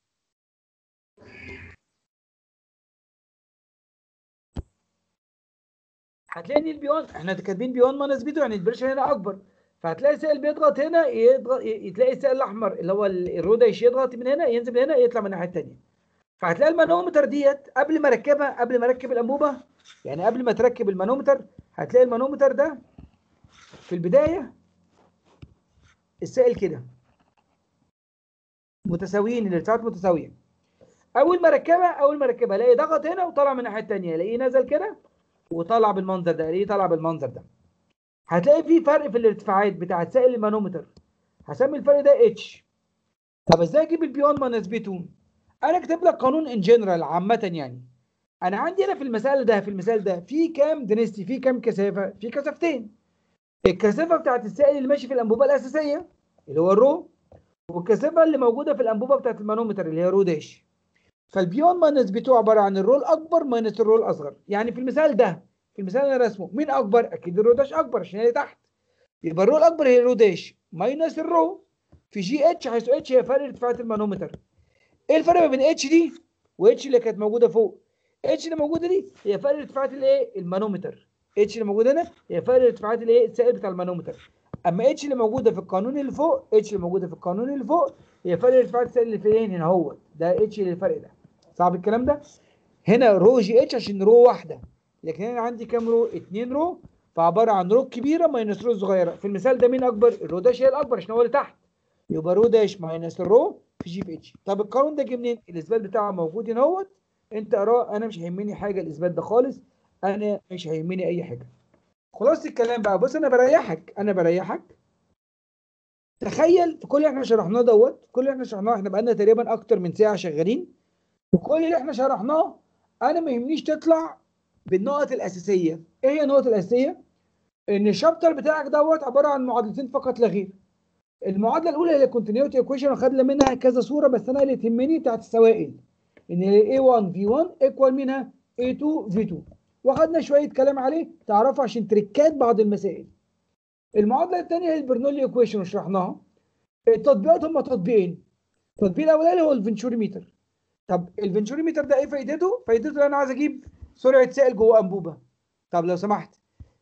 هتلاقي ان البي 1 احنا كاتبين بي 1 ماينس بي 2 يعني البريشر هنا اكبر فهتلاقي السائل بيضغط هنا يضغط ي- تلاقي السائل الاحمر اللي هو ال- الروداش يضغط من هنا ينزل من هنا يطلع من الناحيه الثانيه فهتلاقي المانومتر ديت قبل ما اركبها قبل ما اركب الانبوبه يعني قبل ما تركب المانومتر هتلاقي المانومتر ده في البدايه السائل كده متساويين الارتفاعات متساويه اول ما اركبها اول ما اركبها الاقي ضغط هنا وطلع من الناحيه الثانيه الاقيه نزل كده وطلع بالمنظر ده الاقيه طلع بالمنظر ده هتلاقي في فرق في الارتفاعات بتاعت سائل المانومتر هسمي الفرق ده اتش طب ازاي اجيب البي 1 ماينس بي 2 انا كاتب لك قانون ان جنرال عامه يعني انا عندي هنا في المثال ده في المثال ده في كام دنستي في كام كثافه في كثافتين الكثافه بتاعت السائل اللي ماشي في الانبوبه الاساسيه اللي هو الرو والكثافه اللي موجوده في الانبوبه بتاعت المانومتر اللي هي رو داش فالبي 1 ماينس بي 2 عباره عن الرول اكبر ماينس الرول اصغر يعني في المثال ده في المثال اللي انا رسمه مين اكبر اكيد الرو داش اكبر عشان هي تحت يبقى الرو الاكبر هي الرو داش ماينس الرو في جي اتش حيث اتش هي فرق ارتفاعات المانومتر ايه الفرق ما بين اتش دي واتش اللي كانت موجوده فوق اتش اللي موجوده دي هي فرق ارتفاعات الايه المانومتر اتش اللي موجوده هنا هي فرق ارتفاعات الايه السائل بتاع المانومتر اما اتش اللي موجوده في القانون اللي فوق اتش اللي موجوده في القانون اللي فوق هي فرق ارتفاعات السائل اللي فين هنا هو ده اتش اللي الفرق ده صعب الكلام ده هنا رو جي اتش عشان رو واحده لكن هنا عندي كام رو اتنين رو فعباره عن رو كبيره ماينس رو صغيره في المثال ده مين اكبر الرو داش هي الاكبر عشان هو اللي تحت يبقى رو داش ماينس الرو في جي في اتش طب القانون ده جه منين الاثبات بتاعه موجود هنا اهوت انت اقراه انا مش هيهمني حاجه الاثبات ده خالص انا مش هيهمني اي حاجه خلاص الكلام بقى بص انا بريحك انا بريحك تخيل في كل اللي احنا شرحناه دوت كل اللي احنا شرحناه احنا بقالنا تقريبا اكتر من ساعه شغالين وكل اللي احنا شرحناه انا ما يهمنيش تطلع بالنقط الاساسيه ايه هي النقط الاساسيه ان الشابتر بتاعك دوت عباره عن معادلتين فقط لا غير المعادله الاولى هي الكونتينيوتي ايكويشن وخدنا منها كذا صوره بس انا اللي تهمني بتاعت السوائل ان A1 V1 ايكوال منها A2 V2 واخدنا شويه كلام عليه تعرفوا عشان تريكات بعض المسائل المعادله الثانيه هي البرنولي ايكويشن وشرحناها التطبيقات هم تطبيقين التطبيق الاولاني هو الفنشوريميتر طب الفنشوريميتر ده ايه فايدته فايدته ان انا عايز اجيب سرعه سائل جوه انبوبه طب لو سمحت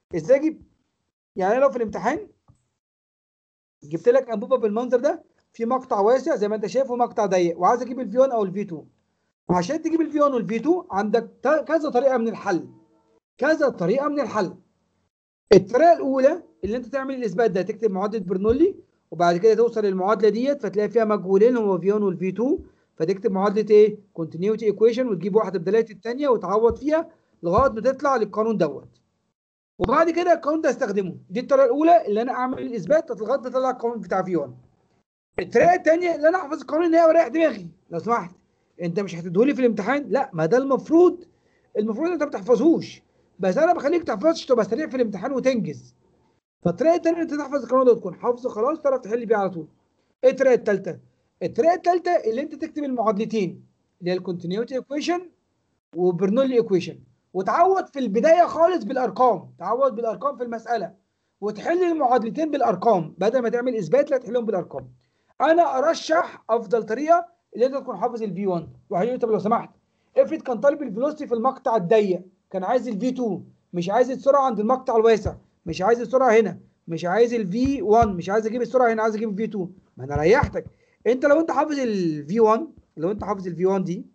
ازاي اجيب يعني أنا لو في الامتحان جبت لك انبوبه بالمنظر ده في مقطع واسع زي ما انت شايف ومقطع ضيق وعايز اجيب الفي 1 او الفي 2 عشان تجيب الفي 1 والفي 2 عندك ت- كذا طريقه من الحل كذا طريقه من الحل الطريقه الاولى اللي انت تعمل الاثبات ده تكتب معادله برنولي وبعد كده توصل للمعادله ديت فتلاقي فيها مجهولين هو في 1 والفي 2 فتكتب معادله ايه كونتينيوتي ايكويشن وتجيب واحده بدلاله الثانيه وتعوض فيها لغايه ما تطلع للقانون دوت وبعد كده القانون ده استخدمه دي الطريقه الاولى اللي انا اعمل الاثبات لغايه ما اطلع القانون بتاع في 1 الطريقه الثانيه اللي انا احفظ القانون النهائي واريح دماغي لو سمحت انت مش هتديهولي في الامتحان لا ما ده المفروض المفروض انت ما بتحفظهوش بس انا بخليك تحفظش تبقى سريع في الامتحان وتنجز فالطريقه الثانيه انت تحفظ القانون ده وتكون حافظه خلاص تعرف تحل بيه على طول ايه الطريقه الثالثه الطريقه الثالثه اللي انت تكتب المعادلتين اللي هي الكونتينيوتي ايكويشن وبرنولي ايكويشن وتعوض في البدايه خالص بالارقام تعوض بالارقام في المساله وتحل المعادلتين بالارقام بدل ما تعمل اثبات لا تحلهم بالارقام انا ارشح افضل طريقه اللي انت تكون حافظ الفي 1 وهيقول لي طب لو سمحت افرض كان طالب الفيلوسيتي في المقطع الضيق كان عايز الفي 2 مش عايز السرعه عند المقطع الواسع مش عايز السرعه هنا مش عايز الفي 1 مش عايز اجيب السرعه هنا عايز اجيب الفي 2 ما انا ريحتك انت لو انت حافظ الفي 1 لو انت حافظ الفي 1 دي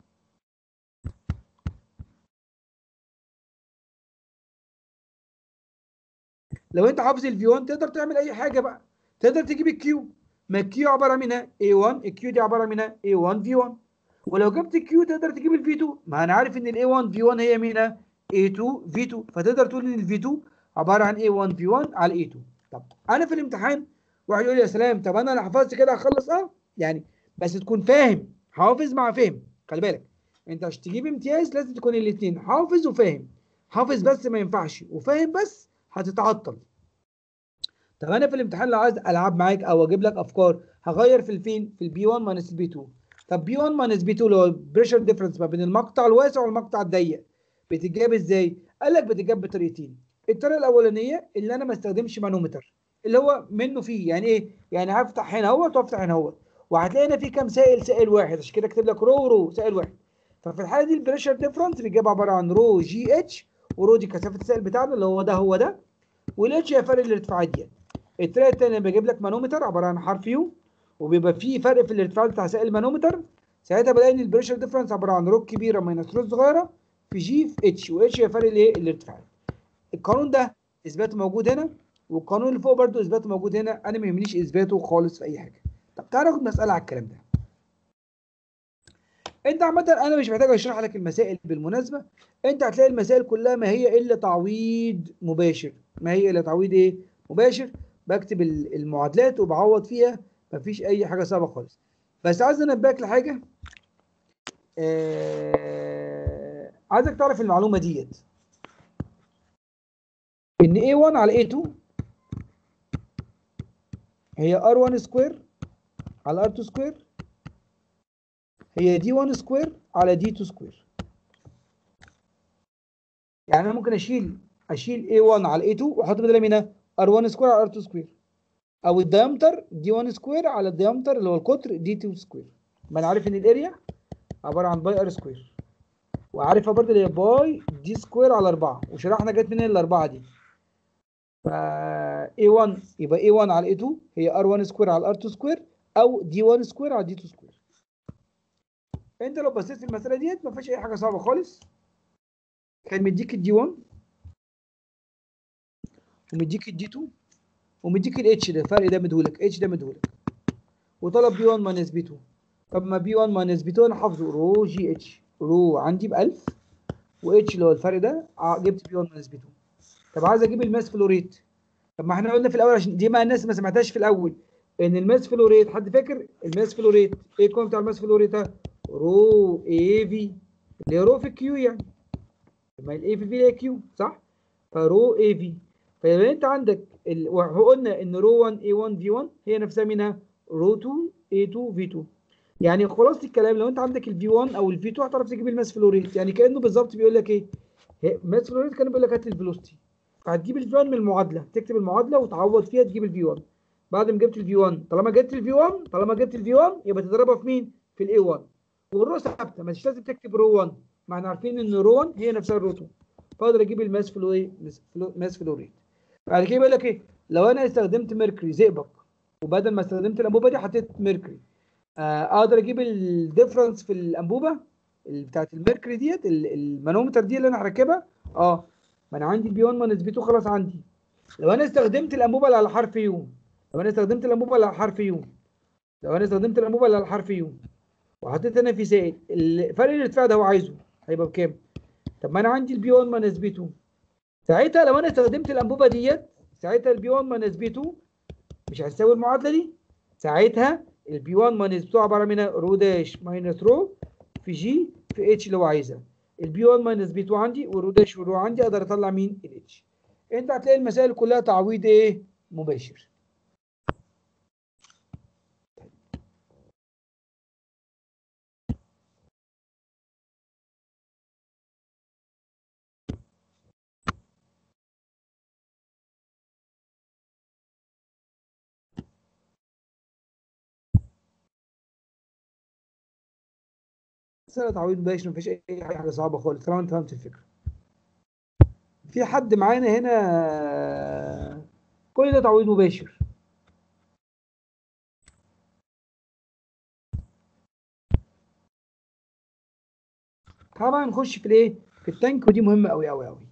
لو انت حافظ الفي 1 تقدر تعمل اي حاجه بقى تقدر تجيب الكيو ما الكيو عباره منها A1 الكيو دي عباره منها A1 V1 ولو جبت الكيو تقدر تجيب الفي 2 ما انا عارف ان ال A1 V1 هي منها A2 V2 فتقدر تقول ان الفي 2 عباره عن A1 V1 على A2 طب انا في الامتحان واحد يقول لي يا سلام طب انا لو حفظت كده هخلص اه يعني بس تكون فاهم حافظ مع فهم خلي بالك انت عشان تجيب امتياز لازم تكون الاثنين حافظ وفاهم حافظ بس ما ينفعش وفاهم بس هتتعطل طب انا في الامتحان لو عايز العب معاك او اجيب لك افكار هغير في الفين في البي 1 ماينس البي 2 طب بي 1 ماينس بي 2 اللي هو البريشر ديفرنس ما بين المقطع الواسع والمقطع الضيق بتتجاب ازاي؟ قال لك بتتجاب بطريقتين الطريقه الاولانيه اللي انا ما استخدمش مانومتر اللي هو منه فيه يعني ايه؟ يعني هفتح هنا اهوت وافتح هنا اهوت وهتلاقي هنا في كام سائل سائل واحد عشان كده اكتب لك رو رو سائل واحد ففي الحاله دي البريشر ديفرنس بيجيب عباره عن رو جي اتش ورو دي كثافه السائل بتاعنا اللي هو ده هو ده والاتش هي فرق الارتفاعات دي الطريقه الثانيه بجيب لك مانومتر عباره عن حرف يو وبيبقى فيه فرق في الارتفاع بتاع سائل المانومتر ساعتها بلاقي ان البريشر ديفرنس عباره عن رو كبيره ماينس رو صغيره في جي في اتش واتش هي فرق الايه الارتفاعات القانون ده اثباته موجود هنا والقانون اللي فوق برده اثباته موجود هنا انا ما يهمنيش اثباته خالص في اي حاجه طب تعالى ناخد مساله على الكلام ده انت عامه انا مش محتاج اشرح لك المسائل بالمناسبه انت هتلاقي المسائل كلها ما هي الا تعويض مباشر ما هي الا تعويض ايه مباشر بكتب ال- المعادلات وبعوض فيها مفيش اي حاجه صعبه خالص بس عايز انبهك لحاجه آه... عايزك تعرف المعلومه ديت ان A1 على A2 هي R1 سكوير على R2 سكوير هي D1 سكوير على D2 سكوير يعني انا ممكن اشيل اشيل A1 على A2 واحط بدلها منها R1 سكوير على R2 سكوير او الديامتر D1 سكوير على الديامتر اللي هو القطر D2 سكوير ما انا عارف ان الاريا عباره عن باي ار سكوير وعارفها برضه اللي هي باي دي سكوير على 4 وشرحنا جت منين الاربعه دي ف A1 يبقى A1 على A2 هي R1 سكوير على R2 سكوير او D1 سكوير على D2 سكوير انت لو بصيت في المساله ديت ما فيهاش اي حاجه صعبه خالص كان مديك الدي 1 ومديك الدي 2 ومديك الاتش ده الفرق ده مديهولك اتش ده مديهولك وطلب بي 1 ماينس بي 2 طب ما بي 1 ماينس بي 2 انا حافظه رو جي اتش رو عندي ب 1000 واتش اللي هو الفرق ده ع- جبت بي 1 ماينس بي 2 طب عايز اجيب الماس فلو ريت طب ما احنا قلنا في الاول عشان دي ما الناس ما سمعتهاش في الاول ان الماس فلو ريت حد فاكر الماس فلو ريت ايه القيمه بتاع الماس فلو ريت ده رو اي في اللي هي رو في كيو يعني ما الاي في في اللي هي كيو صح فرو اي في فيبقى انت عندك ال... وقلنا ان رو 1 اي 1 في 1 هي نفسها منها رو 2 اي 2 في 2 يعني خلاصه الكلام لو انت عندك الفي 1 او الفي 2 هتعرف تجيب الماس فلو ريت يعني كانه بالظبط بيقول لك ايه هي- ماس فلو ريت كان بيقول لك هات لي الفيلوسيتي فهتجيب الفي 1 من المعادله تكتب المعادله وتعوض فيها تجيب الفي 1 بعد ما جبت الفي 1 طالما جبت الفي 1 طالما جبت الفي 1 يبقى تضربها في مين في الاي 1 والرو ثابته مش لازم تكتب رو 1 ما احنا عارفين ان رو 1 هي نفسها الرو 2 فاقدر اجيب الماس فلو ايه ماس فلو, ماس فلو ريت بعد كده بيقول لك ايه لو انا استخدمت ميركوري زئبق وبدل ما استخدمت الانبوبه دي حطيت ميركوري آه، اقدر اجيب الديفرنس في الانبوبه ال- بتاعت الميركوري ديت ال- المانومتر دي اللي انا هركبها اه ما انا عندي البي 1 ما نسبته خلاص عندي لو انا استخدمت الانبوبه اللي على حرف يو لو انا استخدمت الانبوبه اللي على حرف يو لو انا استخدمت الانبوبه اللي على حرف يو وحطيت هنا في سائل ال- فرق الارتفاع ده هو عايزه هيبقى بكام؟ طب ما انا عندي البي 1 ما نسبته ساعتها لو انا استخدمت الانبوبه ديت ساعتها البي 1 ما نسبته مش هتساوي المعادله دي ساعتها البي 1 ما نسبته عباره من رو داش ماينس رو في جي في اتش اللي هو عايزها البي 1 ماينس بي 2 عندي والرو داش والرو عندي اقدر اطلع مين الاتش انت هتلاقي المسائل كلها تعويض ايه مباشر مسألة تعويض مباشر مفيش أي حاجة صعبة خالص طالما أنت فهمت الفكرة. في حد معانا هنا كل ده تعويض مباشر. طبعا نخش في الإيه؟ في التانك ودي مهمة أوي أوي أوي.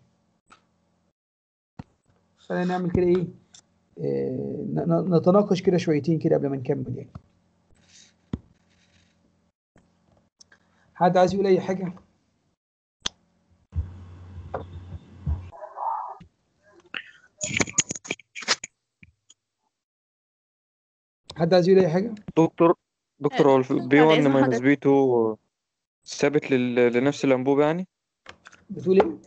خلينا نعمل كده إيه؟ آه، ن- ن- نتناقش كده شويتين كده قبل ما نكمل يعني. حد عايز يقول أي حاجة؟ حد عايز يقول أي حاجة؟ دكتور دكتور هو البي بعد 1 إذن ماينس حضرتك. بي 2 ثابت لل- لنفس الأنبوبة يعني بتقول إيه؟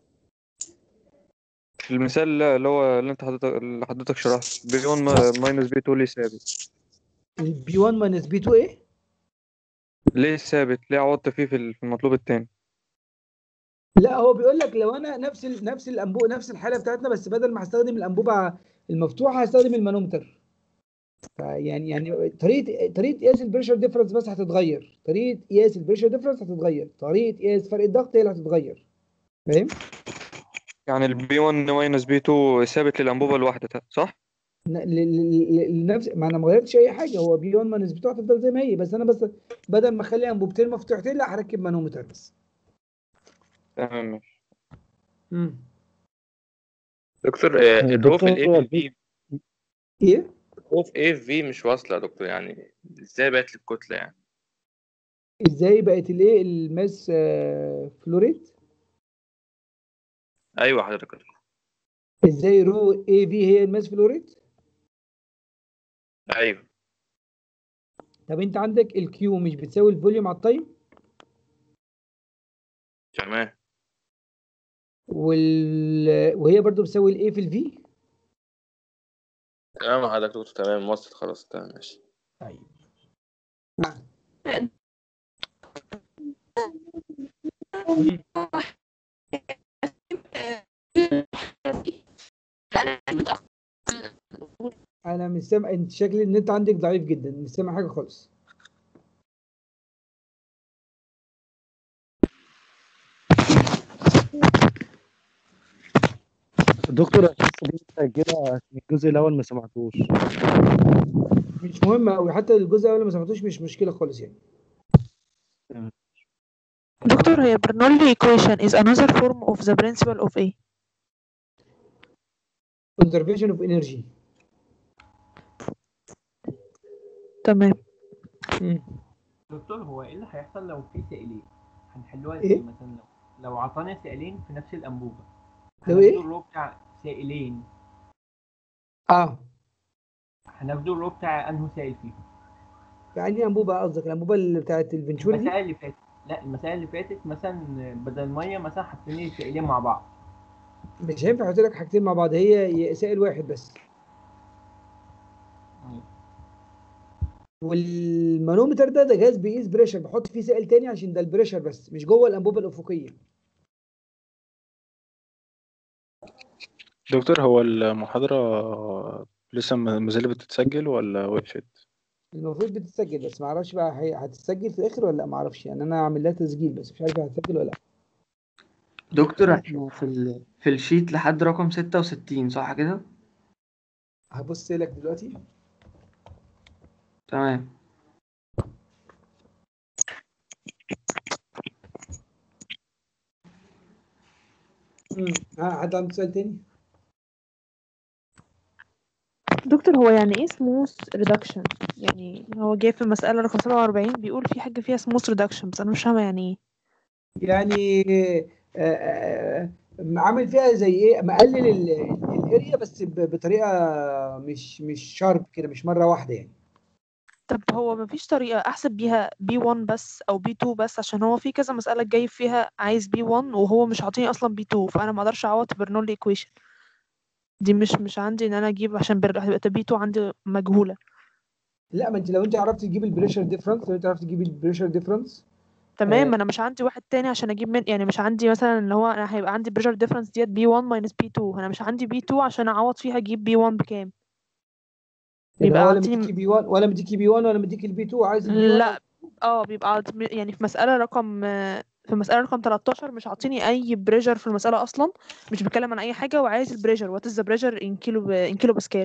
في المثال اللي هو اللي انت حضرتك اللي حضرتك شرحته بي 1 ماينس بي 2 ليه ثابت البي 1 ماينس بي 2 إيه؟ ليه ثابت ليه عوضت فيه في ال- في المطلوب التاني لا هو بيقول لك لو انا نفس ال... نفس الانبوبه نفس الحاله بتاعتنا بس بدل ما هستخدم الانبوبه المفتوحه هستخدم المانومتر فيعني يعني طريقه طريقه قياس البريشر ديفرنس بس هتتغير طريقه قياس البريشر ديفرنس هتتغير طريقه قياس فرق الضغط هي اللي هتتغير فاهم يعني البي 1 ماينس بي 2 ثابت للأنبوبة الواحدة تا- صح؟ ن- ل- ل- ل- لنفس ما انا ما غيرتش اي حاجه هو بي 1 ماينس بي 2 هتفضل زي ما هي بس انا بس بدل ما اخلي انبوبتين مفتوحتين لا هركب مانومتر بس تمام ماشي امم دكتور آه، الرو في دكتور، الاي في ايه الرو في اي في مش واصله يا دكتور يعني ازاي بقت الكتله يعني ازاي بقت الايه الماس آه، فلوريت ايوه حضرتك ازاي رو اي في هي الماس فلوريت ايوه طب انت عندك الكيو مش بتساوي الفوليوم على التايم تمام وال... وهي برضو بتساوي الاي في الفي تمام حضرتك دكتور تمام وصلت خلاص تمام ماشي طيب انا مش سامع انت شكل النت عندك ضعيف جدا مش سامع حاجه خالص دكتور الحصة دي متأجلة عشان الجزء الأول ما سمعتوش مش مهم قوي حتى الجزء الاول ما سمعتوش مش مشكله خالص يعني Doctor, here Bernoulli equation is another form of the principle of A. conservation of energy تمام دكتور هو ايه اللي هيحصل لو في سائلين هنحلوها إيه؟ ازاي مثلا لو لو عطانا سائلين في نفس الانبوبه لو هناخدوا إيه؟ الرو بتاع سائلين اه هناخدوا الرو بتاع انه سائل فيهم يعني انبوبه قصدك الانبوبه اللي بتاعت الفنتوري دي المسائل اللي فاتت لا المسائل اللي فاتت مثلا بدل ميه مثلا حاطين لي سائلين مع بعض مش هينفع احط لك حاجتين مع بعض هي سائل واحد بس والمانومتر ده ده جهاز بيقيس بريشر بحط فيه سائل تاني عشان ده البريشر بس مش جوه الانبوبه الافقيه دكتور هو المحاضرة لسه ما ما زالت بتتسجل ولا وقفت؟ المفروض بتتسجل بس ما اعرفش بقى هي- هتتسجل في الاخر ولا لا ما اعرفش يعني انا اعمل لها تسجيل بس مش عارف هتتسجل ولا لا دكتور احنا في ال... في الشيت لحد رقم ستة وستين صح كده؟ هبص لك دلوقتي تمام امم ها حد عنده سؤال تاني دكتور هو يعني ايه سموث ريدكشن يعني هو جاي في المسألة رقم 47 بيقول في حاجة فيها سموث ريدكشن بس انا مش فاهمة يعني ايه يعني آه، آه، عامل فيها زي ايه مقلل ال- ال- الاريا بس ب- بطريقه مش مش شارب كده مش مره واحده يعني طب هو مفيش طريقة احسب بيها B1 بس او B2 بس عشان هو في كذا مسألة جاي فيها عايز B1 وهو مش عاطيني اصلا B2 فانا ما اقدرش اعوض برنولي equation دي مش مش عندي ان انا اجيب عشان بر- هتبقى B2 عندي مجهولة لا ما انت لو انت عرفت تجيب البريشر ديفرنس لو انت عرفت تجيب البريشر ديفرنس تمام ما انا مش عندي واحد تاني عشان اجيب من يعني مش عندي مثلا اللي هو انا هيبقى عندي pressure difference ديت B1 minus B2 انا مش عندي B2 عشان اعوض فيها اجيب B1 بكام يبقى بيبقى ولا عاطيني مديكي بي 1 ولا مديكي بي 1 ولا مديكي البي 2 عايز البي 1 لا اه بيبقى عاط- يعني في مسألة رقم في مسألة رقم 13 مش عاطيني أي بريشر في المسألة أصلا مش بيتكلم عن أي حاجة وعايز البريشر وات از ذا بريشر ان كيلو ان كيلو باسكال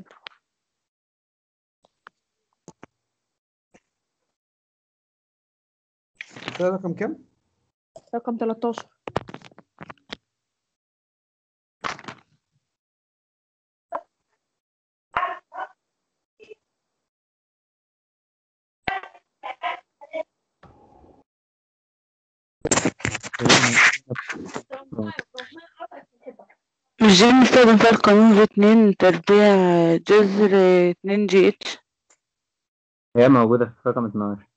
ده رقم كام؟ رقم 13 مش دي بنستخدم فيها القانون في اتنين تربيع جذر اتنين جي اتش هي موجودة في رقم 12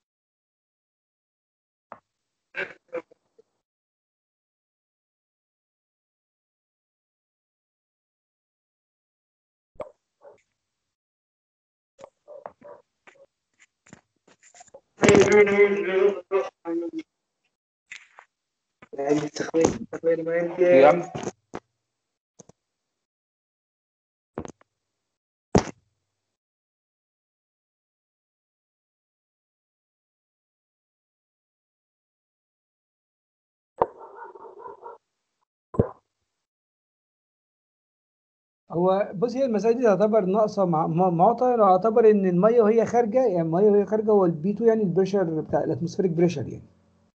يا عم هو بص هي المسائل دي تعتبر ناقصه مع مع- معطى لو اعتبر ان الميه وهي خارجه يعني الميه وهي خارجه هو البي 2 يعني البريشر بتاع الاتموسفيريك بريشر يعني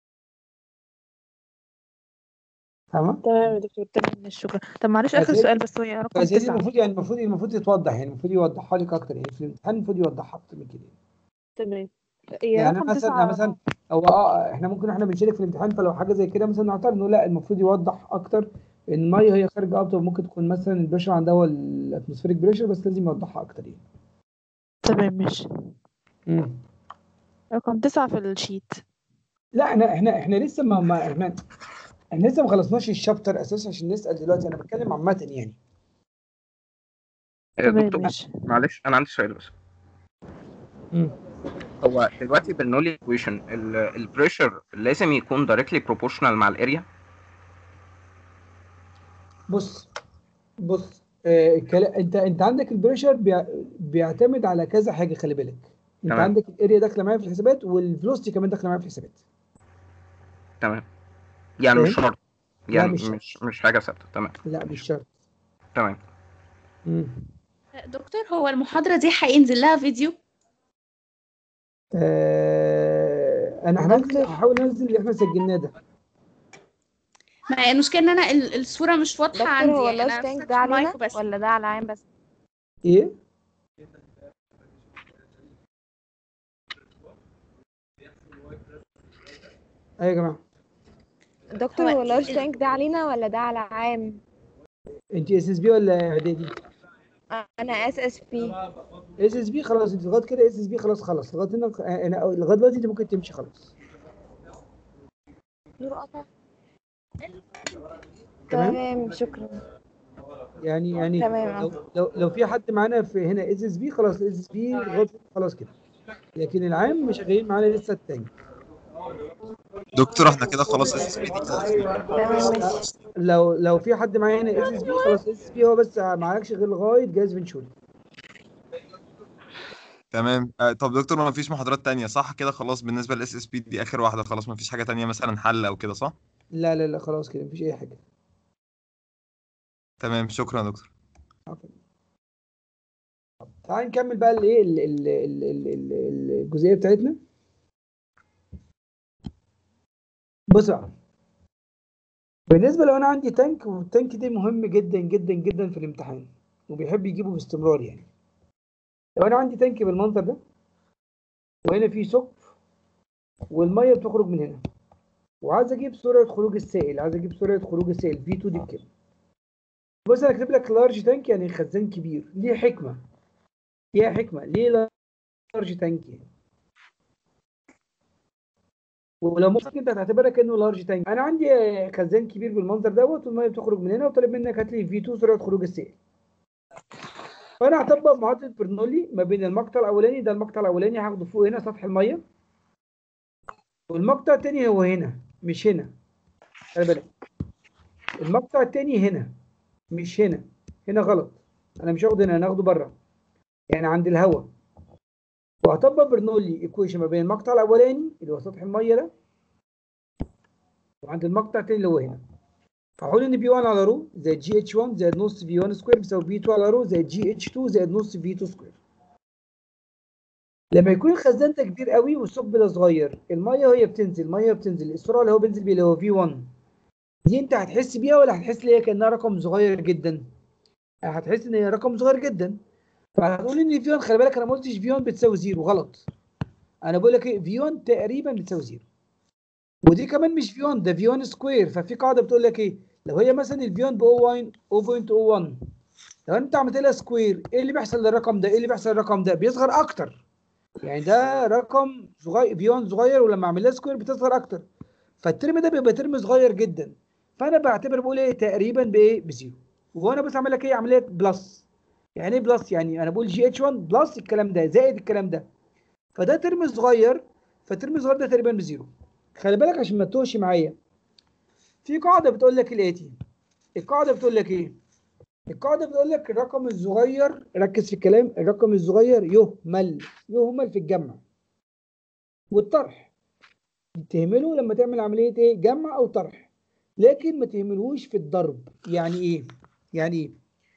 فاهمه؟ تمام يا دكتور تمام ماشي شكرا طب معلش آخر بس هي- سؤال بس هي رقم بس هي دي 9 المفروض يعني المفروض المفروض تتوضح يعني المفروض يوضحها لك اكتر يعني في الامتحان المفروض يوضحها اكتر من كده تمام هي يعني رقم مثلا 9 مثلا هو اه احنا ممكن احنا بنشارك في الامتحان فلو حاجه زي كده مثلا نعترض انه لا المفروض يوضح اكتر ان الميه هي خارجه افضل ممكن تكون مثلا البريشر عندها هو الاتموسفيريك بريشر بس لازم يوضحها اكتر يعني تمام ماشي مم. رقم 9 في الشيت لا احنا احنا احنا لسه ما, ما احنا احنا لسه ما خلصناش الشابتر اساسا عشان نسال دلوقتي انا بتكلم عامه يعني يا تمام دكتور ماشي معلش انا عندي سؤال بس مم. هو دلوقتي برنولي ايكويشن البريشر لازم يكون دايركتلي بروبورشنال مع الاريا بص بص آه الكلا... انت انت عندك البريشر بيع... بيعتمد على كذا حاجه خلي بالك انت تمام. عندك الاريا داخله معايا في الحسابات والفلوسيتي كمان داخله معايا في الحسابات تمام يعني مش فاهم؟ شرط لا يعني مش شرط. مش مش حاجه ثابته تمام لا مش شرط تمام مم. دكتور هو المحاضرة دي هينزل لها فيديو آه انا هنزل هحاول انزل اللي احنا سجلناه ده ما هي المشكلة ان انا ال- الصورة مش واضحة دكتور عندي هو يعني اللاش انا تانك فاتحة ده علينا المايك بس ولا ده على العين بس ايه ايوه يا جماعه دكتور هو هو اللاش ال- تانك ده علينا ولا ده على عام انت اس اس بي ولا اعدادي انا اس اس بي اس اس بي خلاص انت لغايه كده اس اس بي خلاص خلاص لغايه هنا انا لغايه دلوقتي انت ممكن تمشي خلاص نور قطع تمام تمام شكرا يعني يعني تمام. لو لو, لو في حد معانا في هنا اس اس بي خلاص الاس اس بي لغايه خلاص كده لكن العام مش شغالين معانا لسه التاني دكتور احنا كده خلاص اس اس بي دي كده لو لو في حد معايا هنا اس اس بي خلاص اس اس بي هو بس معاكش غير لغايه جهاز فينشوري تمام آه طب دكتور ما فيش محاضرات تانية صح كده خلاص بالنسبة للاس اس بي دي اخر واحدة خلاص ما فيش حاجة تانية مثلا حل او كده صح لا لا لا خلاص كده مفيش اي حاجه تمام شكرا يا دكتور تعال نكمل بقى الايه ال- ال- ال- ال- ال- الجزئيه بتاعتنا بص بقى بالنسبه لو انا عندي تانك والتانك ده مهم جدا جدا جدا في الامتحان وبيحب يجيبه باستمرار يعني لو انا عندي تانك بالمنظر ده وهنا في ثقب والميه بتخرج من هنا وعايز اجيب سرعه خروج السائل عايز اجيب سرعه خروج السائل في 2 دي بكام بص انا كاتب لك لارج تانك يعني خزان كبير ليه حكمه ليها حكمه ليه لارج تانك يعني ولو ممكن انت هتعتبرها كانه لارج تانك انا عندي خزان كبير بالمنظر دوت والميه بتخرج من هنا وطالب منك هات لي في 2 سرعه خروج السائل فانا هطبق معادله برنولي ما بين المقطع الاولاني ده المقطع الاولاني هاخده فوق هنا سطح الميه والمقطع التاني هو هنا مش هنا خلي بالك المقطع التاني هنا مش هنا هنا غلط انا مش هاخده هنا انا هاخده بره يعني عند الهواء وهطبق برنولي ايكويشن ما بين المقطع الاولاني اللي هو سطح الميه ده وعند المقطع التاني اللي هو هنا فهقول ان بي 1 على رو زائد جي اتش 1 زائد نص في 1 سكوير بيساوي بي 2 على رو زائد جي اتش 2 زائد نص في 2 سكوير لما يكون الخزان ده كبير قوي والثقب ده صغير الميه وهي بتنزل الميه بتنزل السرعه اللي هو بينزل بيها اللي هو في 1 دي انت هتحس بيها ولا هتحس ان هي كانها رقم صغير جدا هتحس ان هي رقم صغير جدا فهتقول ان في 1 خلي بالك انا ما قلتش في 1 بتساوي زيرو غلط انا بقول لك ايه في 1 تقريبا بتساوي زيرو ودي كمان مش في 1 ده في 1 سكوير ففي قاعده بتقول لك ايه لو هي مثلا الفي 1 ب 0.01 لو انت عملت لها سكوير ايه اللي بيحصل للرقم ده ايه اللي بيحصل للرقم ده بيصغر اكتر يعني ده رقم صغير في 1 صغير ولما اعمل لها سكوير بتصغر اكتر فالترم ده بيبقى ترم صغير جدا فانا بعتبر بقول ايه تقريبا بايه بزيرو وهنا بس اعمل لك ايه عمليه بلس يعني ايه بلس يعني انا بقول جي اتش 1 بلس الكلام ده زائد الكلام ده فده ترم صغير فالترم الصغير ده تقريبا بزيرو خلي بالك عشان ما تتوهش معايا في قاعده بتقول لك الاتي القاعده بتقول لك ايه القاعده بتقول لك الرقم الصغير ركز في الكلام الرقم الصغير يهمل يهمل في الجمع والطرح تهمله لما تعمل عمليه ايه جمع او طرح لكن ما تهملهوش في الضرب يعني ايه يعني ايه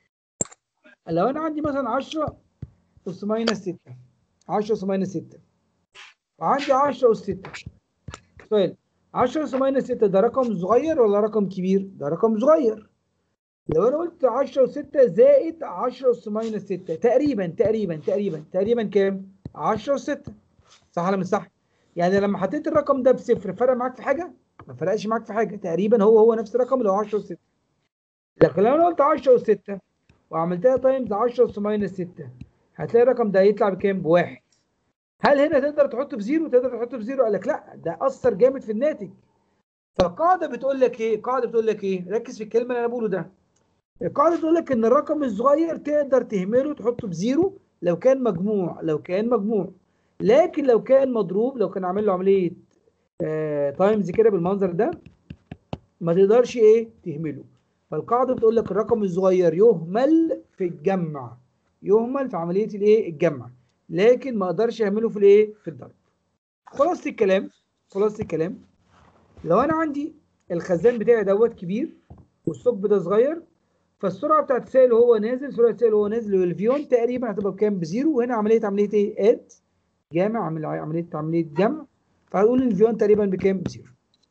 لو انا عندي مثلا 10 اس ماينس 6 10 اس ماينس 6 وعندي 10 اس 6 سؤال 10 اس ماينس 6 ده رقم صغير ولا رقم كبير؟ ده رقم صغير لو انا قلت 10 اس 6 زائد 10 اس ماينس 6 تقريبا تقريبا تقريبا تقريبا كام؟ 10 اس 6 صح ولا مش صح؟ يعني لما حطيت الرقم ده بصفر فرق معاك في حاجه؟ ما فرقش معاك في حاجه تقريبا هو هو نفس الرقم اللي هو 10 اس 6 لكن لو انا قلت 10 اس 6 وعملتها تايمز 10 اس ماينس 6 هتلاقي الرقم ده هيطلع بكام؟ بواحد هل هنا تقدر تحطه في زيرو؟ تقدر تحطه في زيرو؟ قال لك لا ده اثر جامد في الناتج فالقاعده بتقول لك ايه؟ القاعده بتقول لك ايه؟ ركز في الكلمه اللي انا بقوله ده القاعده بتقول لك ان الرقم الصغير تقدر تهمله تحطه بزيرو لو كان مجموع لو كان مجموع لكن لو كان مضروب لو كان عامل له عمليه آه تايمز كده بالمنظر ده ما تقدرش ايه تهمله فالقاعده بتقول لك الرقم الصغير يهمل في الجمع يهمل في عمليه الايه الجمع لكن ما اقدرش اهمله في الايه في الضرب خلاصه الكلام خلاصه الكلام لو انا عندي الخزان بتاعي دوت كبير والثقب ده صغير فالسرعه بتاعت السائل وهو نازل سرعه السائل وهو نازل والفيون تقريبا هتبقى بكام بزيرو وهنا عمليه عمليه ايه اد جامع عمل عمليه عمليه جمع فهنقول الفيون تقريبا بكام بزيرو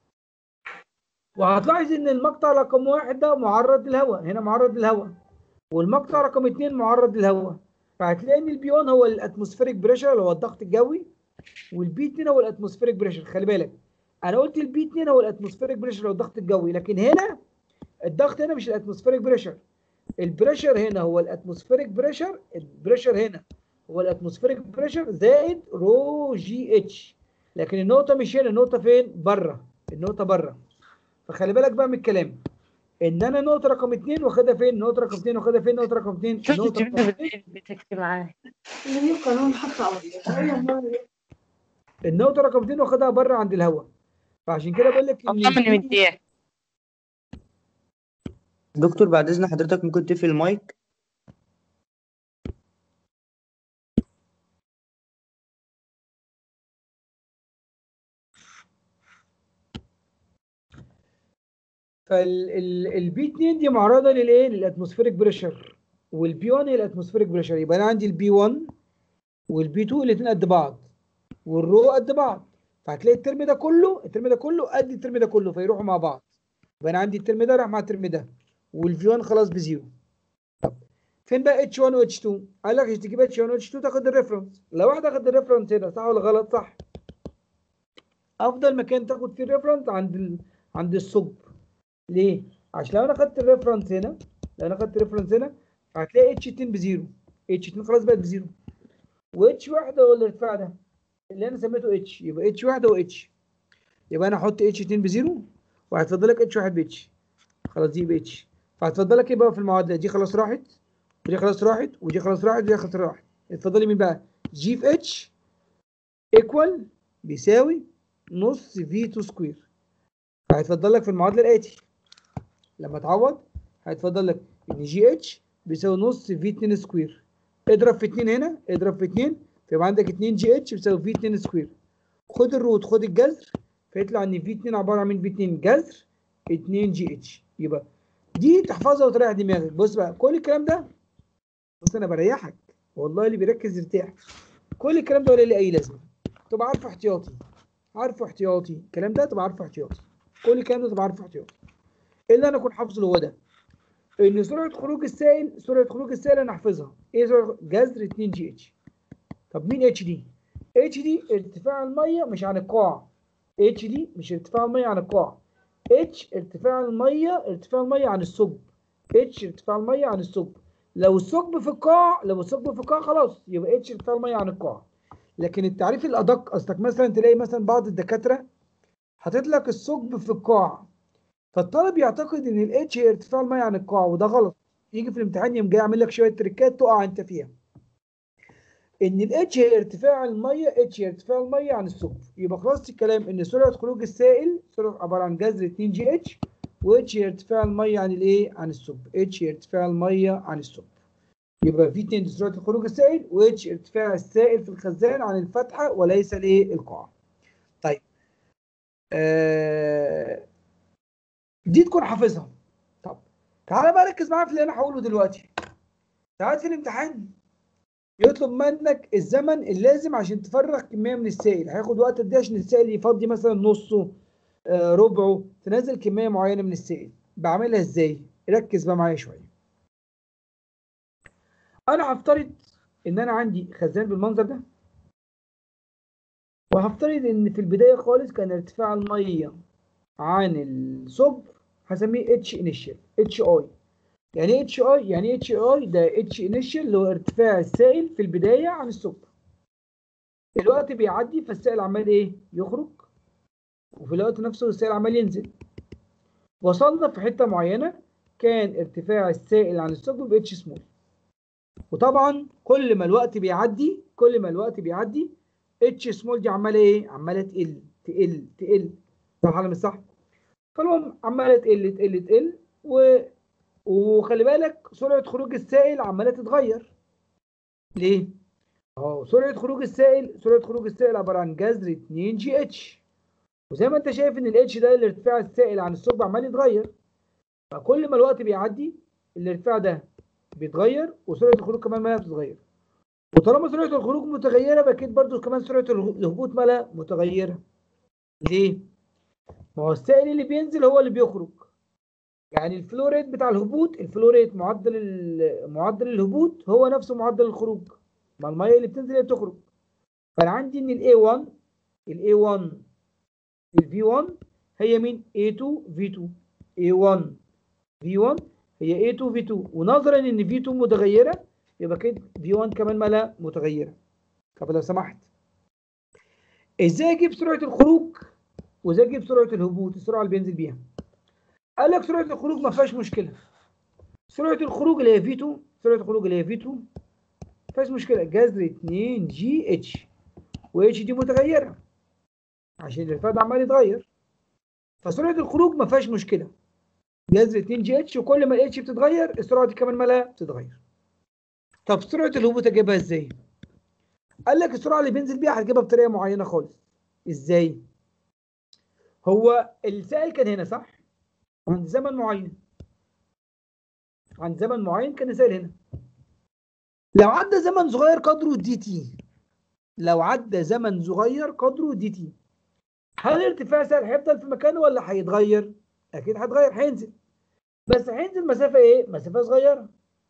وهتلاحظ ان المقطع رقم واحد ده معرض للهواء هنا معرض للهواء والمقطع رقم اثنين معرض للهواء فهتلاقي ان البي 1 هو الاتموسفيريك بريشر اللي هو الضغط الجوي والبي 2 هو الاتموسفيريك بريشر خلي بالك انا قلت البي 2 هو الاتموسفيريك بريشر اللي هو الضغط الجوي لكن هنا الضغط هنا مش الاتموسفيريك بريشر البريشر هنا هو الاتموسفيريك بريشر البريشر هنا هو الاتموسفيريك بريشر زائد رو جي اتش لكن النقطه مش هنا النقطه فين بره النقطه بره فخلي بالك بقى من الكلام ان انا نقطه رقم اثنين واخدها فين نقطه رقم اثنين واخدها فين نقطه رقم اثنين نقطه رقم اثنين بتكتب معاه اللي هي قانون حتى النقطه رقم اثنين واخدها بره عند الهواء فعشان كده بقول لك ان أطمن من في- دي دكتور بعد اذن حضرتك ممكن تقفل المايك فالبي 2 دي معرضه للايه للاتموسفيريك بريشر والبي 1 هي الاتموسفيريك بريشر يبقى انا عندي البي 1 والبي 2 الاثنين قد بعض والرو قد بعض فهتلاقي الترم ده كله الترم ده كله قد الترم ده كله فيروحوا مع بعض يبقى انا عندي الترم ده راح مع الترم ده والفي 1 خلاص بزيرو طب فين بقى اتش 1 واتش 2 قال لك عشان تجيب اتش 1 واتش 2 تاخد الريفرنس لو واحد اخد الريفرنس هنا صح ولا غلط صح افضل مكان تاخد فيه الريفرنس عند ال... عند الثقب ليه عشان لو انا خدت الريفرنس هنا لو انا خدت الريفرنس هنا هتلاقي اتش 2 بزيرو اتش 2 خلاص بقت بزيرو واتش واحده هو الارتفاع ده اللي انا سميته اتش يبقى اتش واحده واتش يبقى انا احط اتش 2 بزيرو وهتفضل لك اتش واحد باتش خلاص دي باتش فهتفضل لك ايه بقى في المعادله دي خلاص راحت ودي خلاص راحت ودي خلاص راحت ودي خلاص راحت اتفضل لي مين بقى جي في اتش ايكوال بيساوي نص في 2 سكوير فهيتفضل لك في المعادله الاتي لما تعوض هيتفضل لك ان جي اتش بيساوي نص في 2 سكوير اضرب في 2 هنا اضرب في 2 فيبقى عندك 2 جي اتش بيساوي في 2 سكوير خد الروت خد الجذر فيطلع ان في 2 عباره عن مين في 2 جذر 2 جي اتش يبقى دي تحفظها وتريح دماغك بص بقى كل الكلام ده بص انا بريحك والله اللي بيركز يرتاح كل الكلام ده ولا ليه اي لازمه تبقى عارفه احتياطي عارفه احتياطي الكلام ده تبقى عارفه احتياطي كل الكلام ده تبقى عارفه احتياطي اللي انا اكون حافظه هو ده ان سرعه خروج السائل سرعه خروج السائل انا احفظها ايه سرعه جذر 2 جي اتش طب مين اتش دي اتش دي ارتفاع الميه مش عن القاع اتش دي مش ارتفاع الميه عن القاع اتش ارتفاع الميه ارتفاع الميه عن الثقب اتش ارتفاع الميه عن الثقب لو الثقب في القاع لو الثقب في القاع خلاص يبقى اتش ارتفاع الميه عن القاع لكن التعريف الادق قصدك مثلا تلاقي مثلا بعض الدكاتره حاطط لك الثقب في القاع فالطالب يعتقد ان الاتش هي ارتفاع الميه عن القاع وده غلط يجي في الامتحان يقوم جاي يعمل لك شويه تريكات تقع انت فيها ان الاتش هي ارتفاع الميه اتش هي ارتفاع الميه عن الثقب يبقى خلاص الكلام ان سرعه خروج السائل سرعه عباره عن جذر 2 جي اتش واتش هي ارتفاع الميه عن الايه عن الثقب اتش هي ارتفاع الميه عن الثقب يبقى في 2 دي سرعه خروج السائل واتش ارتفاع السائل في الخزان عن الفتحه وليس الايه القاع طيب آه دي تكون حافظها طب تعالى بقى ركز معايا في اللي انا هقوله دلوقتي ساعات في الامتحان يطلب منك الزمن اللازم عشان تفرغ كميه من السائل هياخد وقت قد ايه عشان السائل يفضي مثلا نصه آه ربعه تنزل كميه معينه من السائل بعملها ازاي ركز بقى معايا شويه انا هفترض ان انا عندي خزان بالمنظر ده وهفترض ان في البدايه خالص كان ارتفاع الميه عن الثقب هسميه اتش انيشال اتش اي يعني ايه اتش اي يعني ايه اتش اي ده اتش انيشال اللي هو ارتفاع السائل في البدايه عن الثقب الوقت بيعدي فالسائل عمال ايه يخرج وفي الوقت نفسه السائل عمال ينزل وصلنا في حته معينه كان ارتفاع السائل عن الثقب باتش سمول وطبعا كل ما الوقت بيعدي كل ما الوقت بيعدي اتش سمول دي عماله ايه عماله تقل تقل تقل صح ولا مش صح فالمهم عماله تقل تقل تقل و... وخلي بالك سرعه خروج السائل عماله تتغير ليه اهو سرعه خروج السائل سرعه خروج السائل عباره عن جذر 2 جي اتش وزي ما انت شايف ان الاتش ده الارتفاع السائل عن الثقب عمال يتغير فكل ما الوقت بيعدي الارتفاع ده بيتغير وسرعه الخروج كمان مالها بتتغير وطالما سرعه الخروج متغيره يبقى اكيد برضو كمان سرعه الهبوط مالها متغيره ليه ما هو السائل اللي بينزل هو اللي بيخرج يعني الفلو ريت بتاع الهبوط الفلو ريت معدل معدل الهبوط هو نفسه معدل الخروج ما الميه اللي بتنزل هي بتخرج فانا عندي ان الاي 1 الاي 1 الفي 1 هي مين A2 V2 A1 V1 هي A2 V2 ونظرا ان V2 متغيره يبقى كده V1 كمان مالها متغيره طب لو سمحت ازاي اجيب سرعه الخروج وازاي اجيب سرعه الهبوط السرعه اللي بينزل بيها قال لك سرعه الخروج ما فيهاش مشكله سرعه الخروج اللي هي V2 سرعه الخروج اللي هي V2 ما فيهاش مشكله جذر 2 جي اتش واتش دي متغيره عشان الارتفاع ده عمال يتغير فسرعه الخروج ما فيهاش مشكله جذر 2 جي اتش وكل ما الاتش بتتغير السرعه دي كمان مالها بتتغير طب سرعه الهبوط اجيبها ازاي قال لك السرعه اللي بينزل بيها هتجيبها بطريقه معينه خالص ازاي هو السائل كان هنا صح عند زمن معين عند زمن معين كان سائل هنا لو عدى زمن صغير قدره دي تي لو عدى زمن صغير قدره دي تي هل ارتفاع سائل هيفضل في مكانه ولا هيتغير؟ اكيد هيتغير هينزل بس هينزل مسافه ايه؟ مسافه صغيره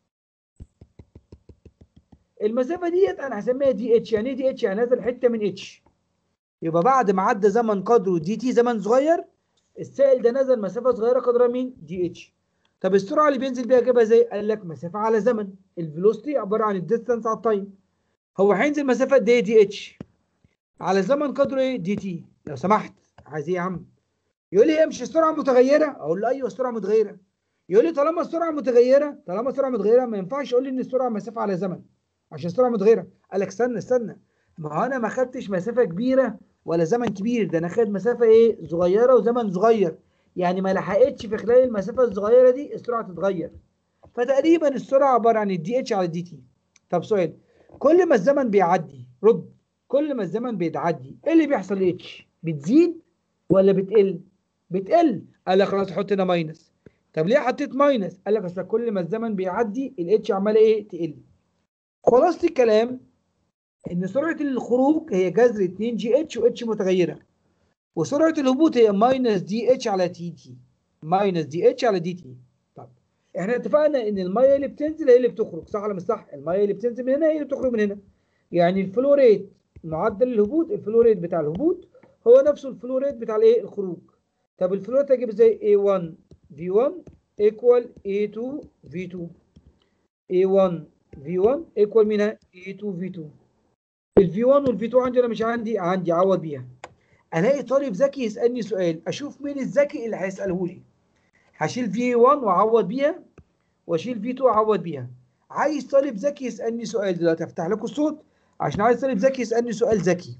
المسافه ديت انا هسميها دي اتش يعني ايه دي اتش يعني نازل حته من اتش يبقى بعد ما عدى زمن قدره دي تي زمن صغير السائل ده نزل مسافه صغيره قدرها مين؟ دي اتش طب السرعه اللي بينزل بيها جابها ازاي؟ قال لك مسافه على زمن الفيلوسيتي عباره عن الديستانس على التايم هو هينزل مسافه قد ايه دي اتش على زمن قدره ايه دي تي لو سمحت عايز ايه يا عم يقول لي هي مش السرعه متغيره اقول له ايوه السرعه متغيره يقول لي طالما السرعه متغيره طالما السرعه متغيره ما ينفعش يقول لي ان السرعه مسافه على زمن عشان السرعه متغيره قال لك استنى استنى ما هو انا ما خدتش مسافه كبيره ولا زمن كبير ده انا خد مسافه ايه صغيره وزمن صغير يعني ما لحقتش في خلال المسافه الصغيره دي السرعه تتغير فتقريبا السرعه عباره عن الدي اتش على الدي تي طب سؤال كل ما الزمن بيعدي رد كل ما الزمن بيتعدي ايه اللي بيحصل لاتش بتزيد ولا بتقل بتقل قال لك خلاص حط هنا ماينس طب ليه حطيت ماينس قال لك اصل كل ما الزمن بيعدي الاتش عماله ايه تقل خلاصه الكلام ان سرعه الخروج هي جذر 2 جي اتش واتش متغيره وسرعه الهبوط هي ماينس دي اتش على تي تي ماينس دي اتش على دي تي طب احنا اتفقنا ان الميه اللي بتنزل هي اللي بتخرج صح ولا مش صح الميه اللي بتنزل من هنا هي اللي بتخرج من هنا يعني الفلو ريت معدل الهبوط الفلو ريت بتاع الهبوط هو نفسه الفلو ريت بتاع الايه الخروج طب الفلو ريت هجيب ازاي A1 V1 equal A2 V2 A1 V1 equal مين A2 V2 ال V1 وال V2 عندي ولا مش عندي عندي عوض بيها الاقي طالب ذكي يسالني سؤال اشوف مين الذكي اللي هيساله لي هشيل V1 واعوض بيها واشيل V2 واعوض بيها عايز طالب ذكي يسالني سؤال دلوقتي افتح لكم الصوت عشان عايز طالب ذكي يسالني سؤال ذكي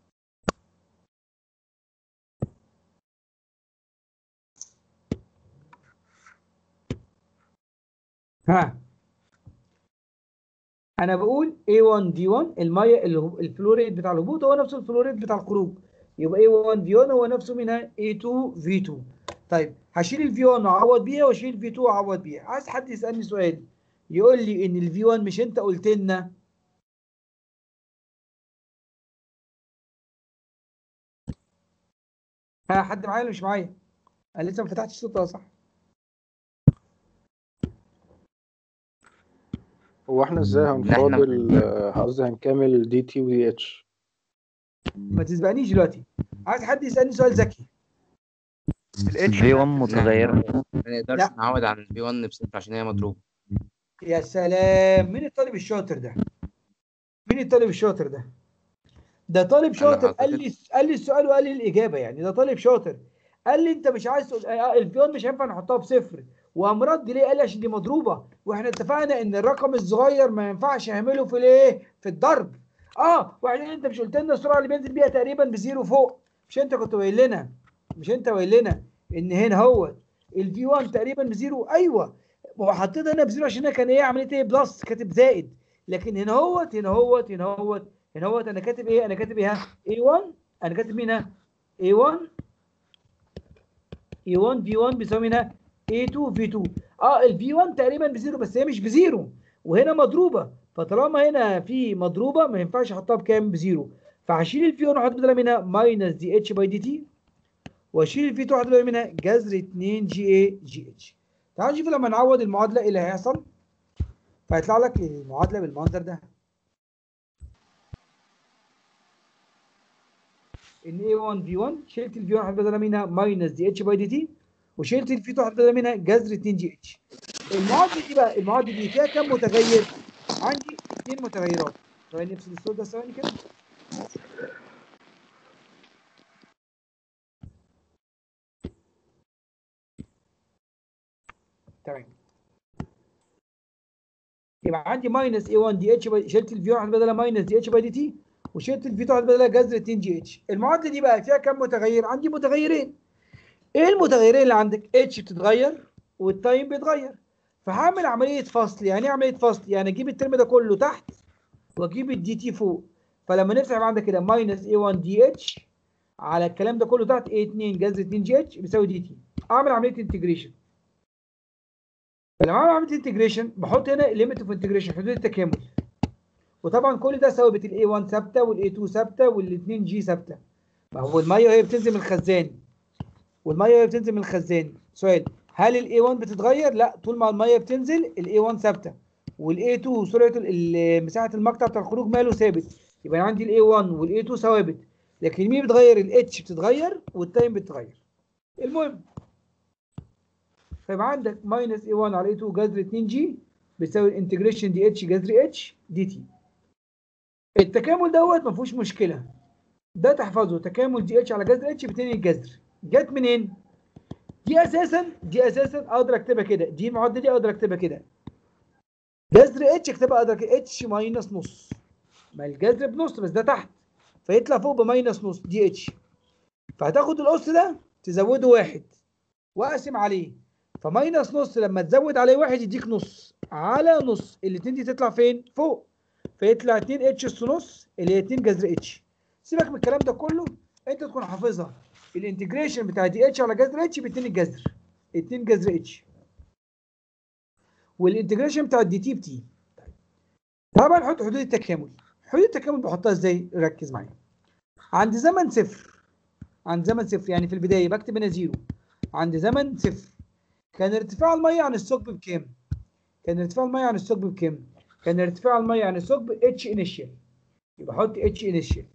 ها انا بقول A1 V1 الميه الهب- الفلوريد بتاع الهبوط هو نفسه الفلوريد بتاع الخروج يبقى A1 V1 هو نفسه منها A2 V2 طيب هشيل ال V1 واعوض بيها واشيل V2 واعوض بيها عايز حد يسالني سؤال يقول لي ان ال V1 مش انت قلت لنا ها حد معايا ولا مش معايا انا لسه ما فتحتش الصوت ولا صح هو احنا ازاي هنفاضل آه، قصدي هنكمل دي تي ودي اتش ما تسبقنيش دلوقتي عايز حد يسالني سؤال ذكي الفي 1 متغيرة ما نقدرش لا. نعود على البي 1 بصفر عشان هي مضروبة يا سلام مين الطالب الشاطر ده مين الطالب الشاطر ده ده طالب شاطر قال لي قال لي السؤال وقال لي الاجابه يعني ده طالب شاطر قال لي انت مش عايز تقول آه، الفيون مش هينفع نحطها بصفر وقام رد ليه قال لي عشان دي مضروبه واحنا اتفقنا ان الرقم الصغير ما ينفعش اعمله في الايه في الضرب اه وبعدين انت مش قلت لنا السرعه اللي بينزل بيها تقريبا بزيرو فوق مش انت كنت قايل لنا مش انت قايل لنا ان هنا هو الفي 1 تقريبا بزيرو ايوه ما هو حطيت هنا بزيرو عشان هنا كان ايه عمليه ايه بلس كاتب زائد لكن هنا هوت هنا هوت هنا هوت هنا هوت انا كاتب ايه انا كاتب ايه ها A1 انا كاتب مين ها A1 A1 V1 بيساوي مين ها A2 V2 اه ال V1 تقريبا بزيرو بس هي مش بزيرو وهنا مضروبه فطالما هنا في مضروبه ما ينفعش احطها بكام بزيرو فهشيل ال V1 واحط بدلها منها ماينس دي اتش باي دي تي واشيل ال V2 واحط بدلها منها جذر 2 جي اي جي اتش تعالوا نشوف لما نعوض المعادله ايه اللي هيحصل فهيطلع لك المعادله بالمنظر ده ان A1 V1 شلت ال V1 واحط بدلها منها ماينس دي اتش باي دي تي وشلت ال V2 واحط بدلها منها جذر 2 جي اتش المعادله دي بقى المعادله دي فيها كام متغير؟ عندي اثنين متغيرات ثواني نفصل الصوت ده ثواني كده تمام يبقى عندي ماينس A1 دي اتش باي شلت ال V1 واحط بدلها ماينس دي اتش باي دي تي وشلت ال V2 واحط بدلها جذر 2 جي اتش المعادله دي بقى فيها كام متغير؟ عندي متغيرين ايه المتغيرين اللي عندك؟ اتش بتتغير والتايم بيتغير فهعمل عمليه فصل يعني ايه عمليه فصل؟ يعني اجيب الترم ده كله تحت واجيب الدي تي فوق فلما نفتح يبقى عندك كده ماينس A1 دي اتش على الكلام ده كله تحت A2 جذر 2 جي اتش بيساوي دي تي اعمل عمليه انتجريشن فلما اعمل عمليه انتجريشن بحط هنا ليميت اوف انتجريشن حدود التكامل وطبعا كل ده ثوابت الاي 1 ثابته والاي 2 ثابته والاثنين جي ثابته ما هو الميه وهي بتنزل من الخزان والميه وهي بتنزل من الخزان سؤال هل الاي 1 بتتغير لا طول ما الميه بتنزل الاي 1 ثابته والاي 2 سرعه ال- مساحه المقطع بتاع الخروج ماله ثابت يبقى أنا عندي الاي 1 والاي 2 ثوابت لكن مين بتغير الاتش بتتغير والتايم بتتغير المهم فيبقى عندك ماينس اي 1 على اي 2 جذر 2 جي بيساوي الانتجريشن دي اتش جذر اتش دي تي التكامل دوت ما فيهوش مشكله ده تحفظه تكامل دي اتش على جذر اتش بتنقل الجذر جت منين؟ دي اساسا دي اساسا اقدر اكتبها كده دي المعادله دي اقدر اكتبها كده جذر اتش اكتبها اقدر أكتبها اتش ماينس نص ما الجذر بنص بس ده تحت فيطلع فوق بماينس نص دي اتش فهتاخد القص ده تزوده واحد واقسم عليه فماينس نص لما تزود عليه واحد يديك نص على نص الاتنين دي تطلع فين؟ فوق فيطلع 2 اتش اس نص اللي هي 2 جذر اتش سيبك من الكلام ده كله انت تكون حافظها الانتجريشن بتاع دي اتش على جذر اتش ب 2 الجذر 2 جذر اتش والانتجريشن بتاع الدي تي بتي طبعا نحط حدود التكامل حدود التكامل بحطها ازاي ركز معايا عند زمن صفر عند زمن صفر يعني في البدايه بكتب هنا زيرو عند زمن صفر كان ارتفاع الميه عن الثقب بكام كان ارتفاع الميه عن الثقب بكام كان ارتفاع الميه عن الثقب اتش انيشال يبقى احط اتش انيشال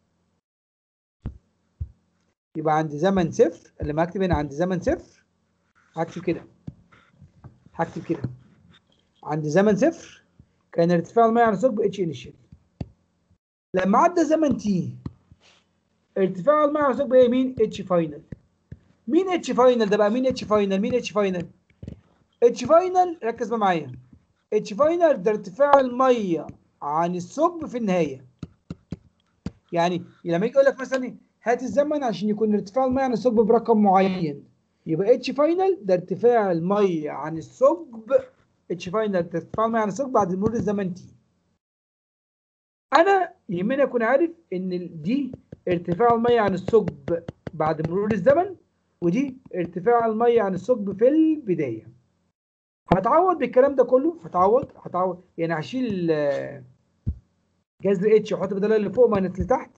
يبقى عند زمن صفر لما اكتب هنا عند زمن صفر هكتب كده هكتب كده عند زمن صفر كان ارتفاع الميه عن الثقب اتش انيشال لما عدى زمن تي ارتفاع الميه عن الثقب هي مين اتش فاينل مين اتش فاينل ده بقى مين اتش فاينل مين اتش فاينل اتش فاينل ركز بقى معايا اتش فاينل ده ارتفاع الميه عن الثقب في النهايه يعني لما يجي يقول لك مثلا إيه، هات الزمن عشان يكون ارتفاع الميه عن الثقب برقم معين يبقى اتش فاينل ده ارتفاع الميه عن الثقب اتش فاينل ده ارتفاع الميه عن الثقب بعد مرور الزمن تي انا يهمني اكون عارف ان ال- دي ارتفاع الميه عن الثقب بعد مرور الزمن ودي ارتفاع الميه عن الثقب في البدايه هتعوض بالكلام ده كله هتعوض هتعوض يعني هشيل آه، جذر اتش واحط بدل اللي فوق ماينس اللي تحت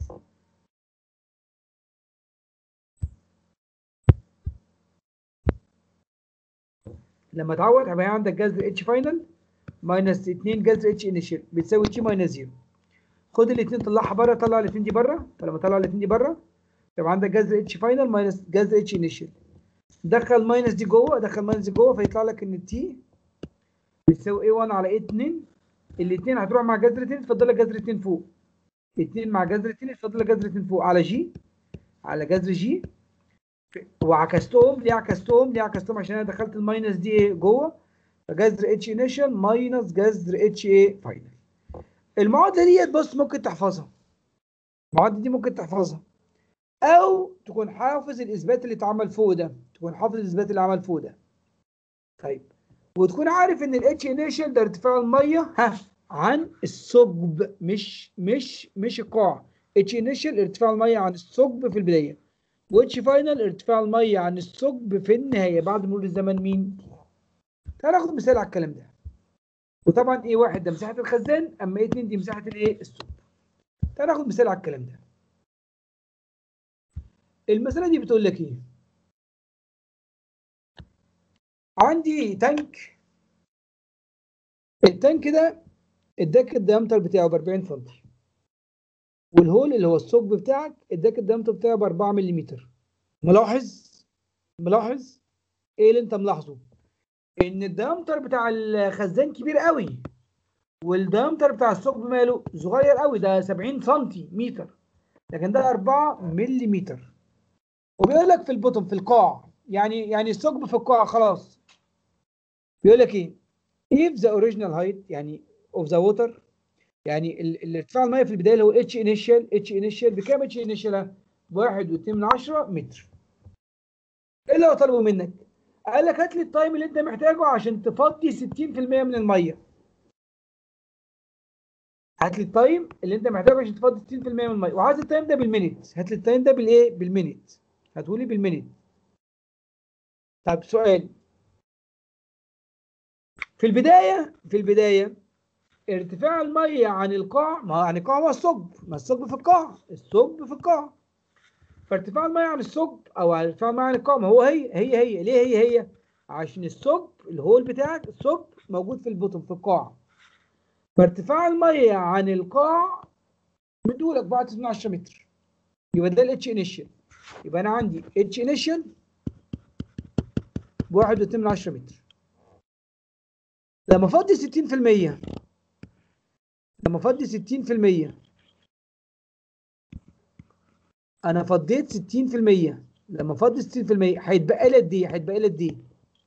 لما تعوض هيبقى عندك جذر اتش فاينل ماينس 2 جذر اتش انيشال بتساوي تي ماينس 0 خد الاثنين طلعها بره طلع الاثنين دي بره فلما طلع الاثنين دي بره يبقى عندك جذر اتش فاينل ماينس جذر اتش انيشال دخل ماينس دي جوه دخل ماينس دي جوه فيطلع لك ان التي بيساوي A1 على A2 الاثنين هتروح مع جذر 2 تفضل لك جذر 2 فوق 2 مع جذر 2 تفضل لك جذر 2 فوق على جي على جذر جي وعكستهم ليه عكستهم ليه عكستهم عشان انا دخلت الماينس دي إيه جوه فجذر اتش انيشال ماينس جذر اتش ايه فاينل المعادله ديت بص ممكن تحفظها المعادله دي ممكن تحفظها او تكون حافظ الاثبات اللي اتعمل فوق ده تكون حافظ الاثبات اللي عمل فوق ده طيب وتكون عارف ان الاتش انيشال ده ارتفاع الميه ها عن الثقب مش مش مش القاع اتش انيشال ارتفاع الميه عن الثقب في البدايه واتش فاينل ارتفاع الميه عن الثقب في النهايه بعد مرور الزمن مين تعال ناخد مثال على الكلام ده وطبعا ايه واحد ده مساحه الخزان اما ايه اتنين دي مساحه الايه الثقب تعال ناخد مثال على الكلام ده المساله دي بتقول لك ايه عندي تانك التانك ده اداك الديامتر بتاعه ب 40 سم والهول اللي هو الثقب بتاعك اداك الديامتر بتاعه ب 4 ملم ملاحظ ملاحظ ايه اللي انت ملاحظه ان الديامتر بتاع الخزان كبير قوي والديامتر بتاع الثقب ماله صغير قوي ده 70 سم متر لكن ده 4 ملم وبيقول لك في البطن في القاع يعني يعني الثقب في القاع خلاص بيقول لك ايه if the original height يعني of the water يعني ال- الارتفاع الميه في البدايه اللي هو اتش انيشال اتش انيشال بكام اتش انيشال؟ ب 1.2 من 10 متر. ايه اللي هو طالبه منك؟ قال لك هات لي التايم اللي انت محتاجه عشان تفضي 60% من الميه. هات لي التايم اللي انت محتاجه عشان تفضي 60% من الميه وعايز التايم ده بالمينيت هات لي التايم ده بالايه؟ بالمينيت. هاته لي بالمينيت. طب سؤال في البدايه في البدايه ارتفاع الميه عن القاع ما هو عن القاع هو الثقب ما الثقب في القاع الثقب في القاع فارتفاع الميه عن الثقب او ارتفاع الميه عن القاع ما هو هي هي هي ليه هي هي عشان الثقب الهول بتاعك الثقب موجود في البطن في القاع فارتفاع الميه عن القاع مدولك بعد 12 متر يبقى ده الاتش انيشال يبقى انا عندي اتش انيشال ب 1.2 متر لما افضي 60% لما افضي 60% انا فضيت 60% لما افضي 60% هيتبقى لي قد ايه؟ هيتبقى لي قد ايه؟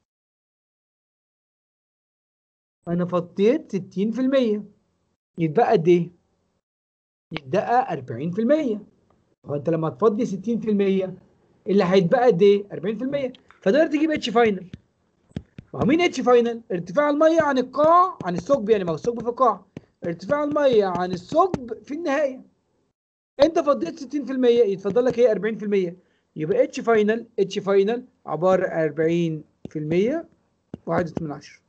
انا فضيت 60% يتبقى قد ايه؟ يتبقى 40% هو انت لما تفضي 60% اللي هيتبقى قد ايه؟ 40% فتقدر تجيب اتش فاينل ما هو مين اتش فاينل؟ ارتفاع الميه عن القاع عن الثقب يعني ما هو الثقب في القاع ارتفاع الميه عن الثقب في النهايه انت فضيت 60% يتفضل لك هي 40% يبقى اتش فاينل اتش فاينل عباره 40% واحد من عشرة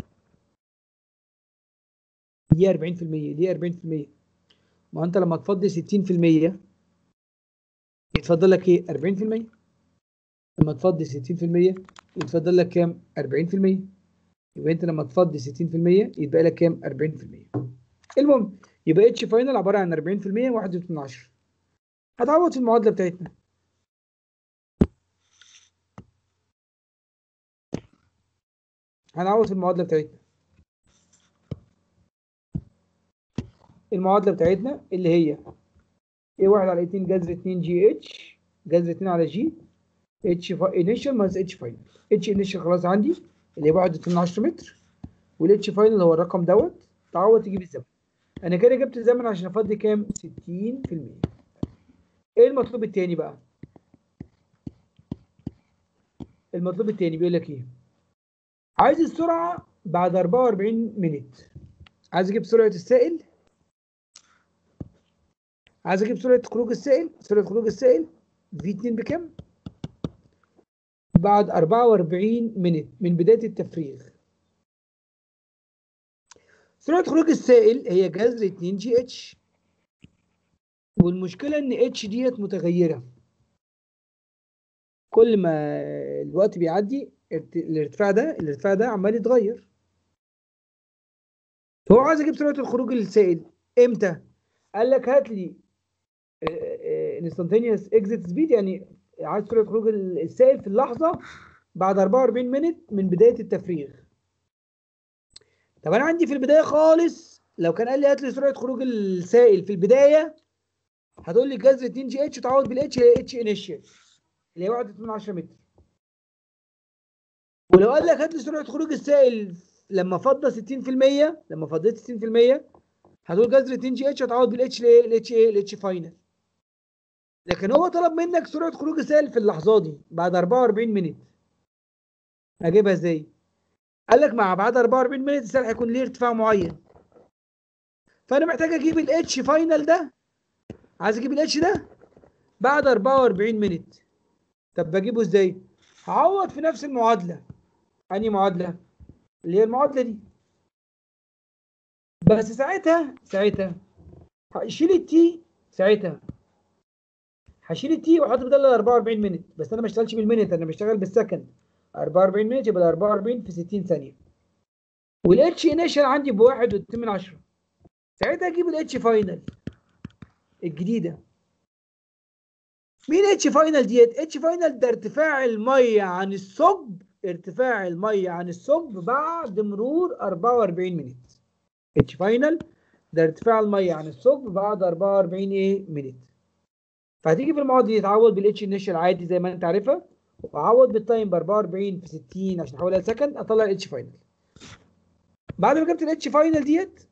دي 40% دي 40% ما انت لما تفضي 60% يتفضل لك ايه 40% لما تفضي 60% يتفضل لك كام 40% يبقى انت لما تفضي 60% يتبقى لك كام 40% المهم يبقى اتش فاينل عباره عن 40% واحد من عشرة هتعوض في المعادله بتاعتنا هنعوض في المعادله بتاعتنا المعادله بتاعتنا اللي هي a واحد على 2 جذر 2 جي اتش جذر 2 على جي اتش انيشال ماينس اتش فاينل اتش انيشال خلاص عندي اللي هي 1 10 متر والاتش فاينل هو الرقم دوت تعوض تجيب الزمن انا كده جبت الزمن عشان افضي كام 60% ايه المطلوب التاني بقى المطلوب التاني بيقول لك ايه عايز السرعه بعد 44 مينت عايز اجيب سرعه السائل عايز اجيب سرعه خروج السائل سرعه خروج السائل في 2 بكام بعد 44 مينت من بدايه التفريغ سرعه خروج السائل هي جذر 2 جي اتش والمشكله ان اتش ديت متغيره كل ما الوقت بيعدي ارت- الارتفاع ده الارتفاع ده عمال يتغير فهو عايز اجيب سرعه الخروج السائل امتى قال لك هات لي انستنتينيوس اكزيت سبيد يعني عايز سرعه خروج السائل في اللحظه بعد 44 مينت من بدايه التفريغ طب انا عندي في البدايه خالص لو كان قال لي هات لي سرعه خروج السائل في البدايه هتقول لي جذر 2 جي اتش وتعوض بالاتش اللي هي اتش انيشال اللي هي 1 10 متر ولو قال لك هات لي سرعه خروج السائل لما فضى 60% لما فضيت 60% هتقول جذر 2 جي اتش هتعوض بالاتش الايه الاتش ايه الاتش فاينل لكن هو طلب منك سرعه خروج السائل في اللحظه دي بعد 44 مينت هجيبها ازاي قال لك مع بعد 44 مينت السائل هيكون ليه ارتفاع معين فانا محتاج اجيب الاتش فاينل ده عايز اجيب الاتش ده بعد 44 مينت طب بجيبه ازاي هعوض في نفس المعادله انهي معادله اللي هي المعادله دي بس ساعتها ساعتها هشيل التي ساعتها هشيل التي واحط بدل 44 مينت بس انا ما اشتغلش بالمينت انا بشتغل بالسكند 44 مينت يبقى 44 في 60 ثانيه والاتش انيشال عندي ب 1.2 من 10 ساعتها اجيب الاتش فاينل الجديده مين اتش فاينل ديت اتش فاينل ده ارتفاع الميه عن الثقب ارتفاع الميه عن الثقب بعد مرور 44 مينت اتش فاينل ده ارتفاع الميه عن الثقب بعد 44 ايه مينت فهتيجي في المعادله دي تعوض بالاتش انيشال عادي زي ما انت عارفها واعوض بالتايم ب 44 في 60 عشان احولها لسكند اطلع الاتش فاينل بعد ما جبت الاتش فاينل ديت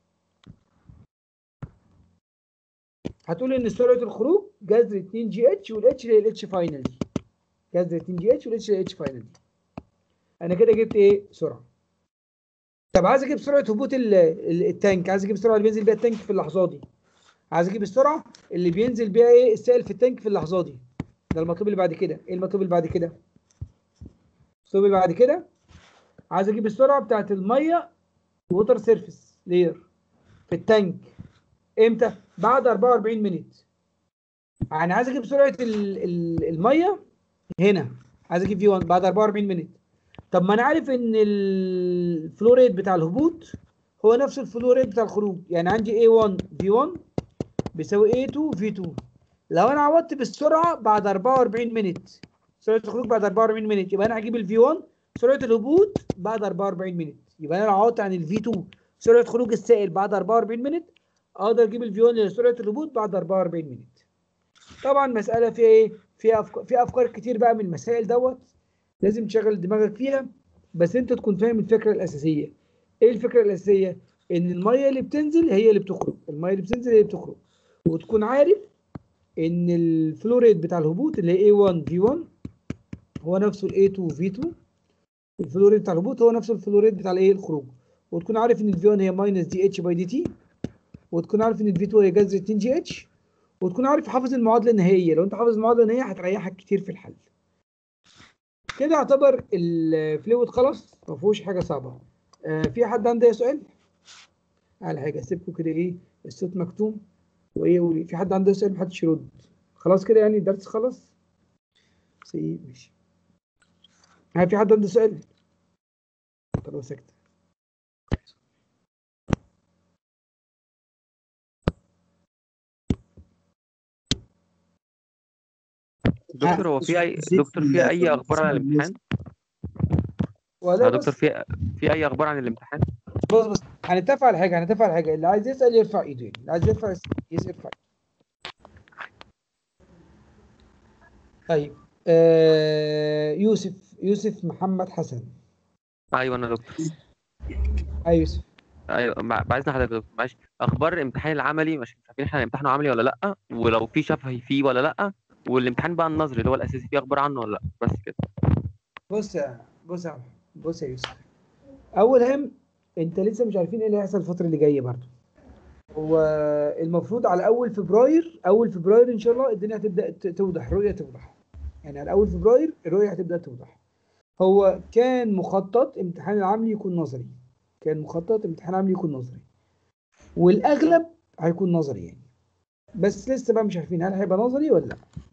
هتقول ان سرعه الخروج جذر 2 جي اتش والاتش اللي هي الاتش فاينل دي جذر 2 جي اتش والاتش اللي هي الاتش فاينل دي انا كده جبت ايه سرعه طب عايز اجيب سرعه هبوط ال- ال- التانك عايز اجيب السرعه اللي بينزل بيها التانك في اللحظه دي عايز اجيب السرعه اللي بينزل بيها ايه السائل في التانك في اللحظه دي ده المطلوب اللي بعد كده ايه المطلوب اللي بعد كده الاسلوب اللي بعد كده عايز اجيب السرعه بتاعت الميه ووتر سيرفيس لير في التانك امتى بعد 44 مينيت يعني عايز اجيب سرعه ال- ال- الميه هنا عايز اجيب في 1 بعد 44 مينيت طب ما انا عارف ان الفلو ريت بتاع الهبوط هو نفس الفلو ريت بتاع الخروج يعني عندي A1 V1 بيساوي A2 V2 لو انا عوضت بالسرعه بعد 44 مينيت سرعه الخروج بعد 44 مينيت يبقى انا هجيب الفي 1 سرعه الهبوط بعد 44 مينيت يبقى انا لو عوضت عن الفي 2 سرعه خروج السائل بعد 44 مينيت اقدر اجيب الفي 1 لسرعه الهبوط بعد 44 مينيت طبعا مساله فيها ايه فيها أفكار فيها افكار كتير بقى من المسائل دوت لازم تشغل دماغك فيها بس انت تكون فاهم الفكره الاساسيه ايه الفكره الاساسيه ان الميه اللي بتنزل هي اللي بتخرج الميه اللي بتنزل هي اللي بتخرج وتكون عارف ان الفلو ريت بتاع الهبوط اللي هي A1 V1 هو نفسه ال A2 V2 الفلو ريت بتاع الهبوط هو نفسه الفلو ريت بتاع الايه الخروج وتكون عارف ان ال V1 هي ماينس دي اتش باي دي تي وتكون عارف ان ال V2 هي جذر 2 جي اتش وتكون عارف حافظ المعادله النهائيه لو انت حافظ المعادله النهائيه هتريحك كتير في الحل كده يعتبر الفلويد خلاص ما فيهوش حاجه صعبه آه في حد عنده أي سؤال على حاجه سيبكم كده ايه الصوت مكتوم وايه قولي في حد عنده سؤال محدش يرد خلاص كده يعني الدرس خلص سيب ماشي ها في حد عنده سؤال طب سكت دكتور هو في اي دكتور في اي اخبار عن الامتحان؟ ولا يا بس دكتور في في اي اخبار عن الامتحان؟ بص بص هنتفق على حاجه هنتفق على حاجه اللي عايز يسال يرفع ايده يعني اللي عايز يرفع يسال يرفع طيب آه يوسف يوسف محمد حسن ايوه انا دكتور اي يوسف ايوه مع- بعد حضرتك يا دكتور معلش اخبار الامتحان العملي مش مش عارفين احنا هنمتحنه عملي ولا لا ولو في شفهي فيه ولا لا والامتحان بقى النظري اللي هو الاساسي فيه اخبار عنه ولا لا بس كده بص يا بص يا بص يا يوسف اول هم انت لسه مش عارفين ايه اللي هيحصل الفتره اللي جايه برضه هو المفروض على اول فبراير اول فبراير ان شاء الله الدنيا هتبدا ت- توضح الرؤيه توضح يعني على اول فبراير الرؤيه هتبدا توضح هو كان مخطط امتحان العملي يكون نظري كان مخطط امتحان عملي يكون نظري والاغلب هيكون نظري يعني بس لسه بقى مش عارفين هل هيبقى نظري ولا لا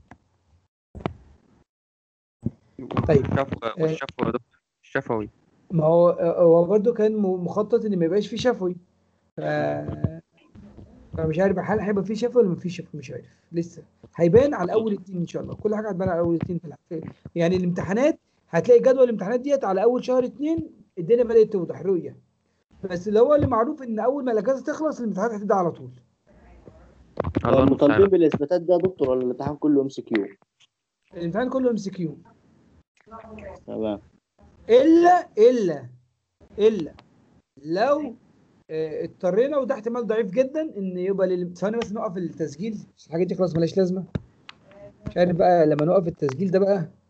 طيب الشفوي آه. والشفوي يا دكتور الشفوي ما هو هو برضه كان م- مخطط ان ما يبقاش فيه شفوي ف... فمش عارف هل هيبقى فيه شفوي ولا ما فيش شفوي مش عارف لسه هيبان على اول اتنين ان شاء الله كل حاجه هتبان على اول اتنين في الح- يعني الامتحانات هتلاقي جدول الامتحانات ديت على اول شهر اتنين الدنيا بدات توضح رؤيه بس اللي هو اللي معروف ان اول ما الاجازه تخلص الامتحانات هتبدا على طول الله المستعان مطالبين بالاثباتات ده يا دكتور ولا الامتحان كله ام سي كيو الامتحان كله ام سي كيو تمام الا الا الا لو آه، اضطرينا وده احتمال ضعيف جدا ان يبقى لل... ثواني بس نوقف التسجيل عشان الحاجات دي خلاص ملهاش لازمه مش عارف بقى لما نوقف التسجيل ده بقى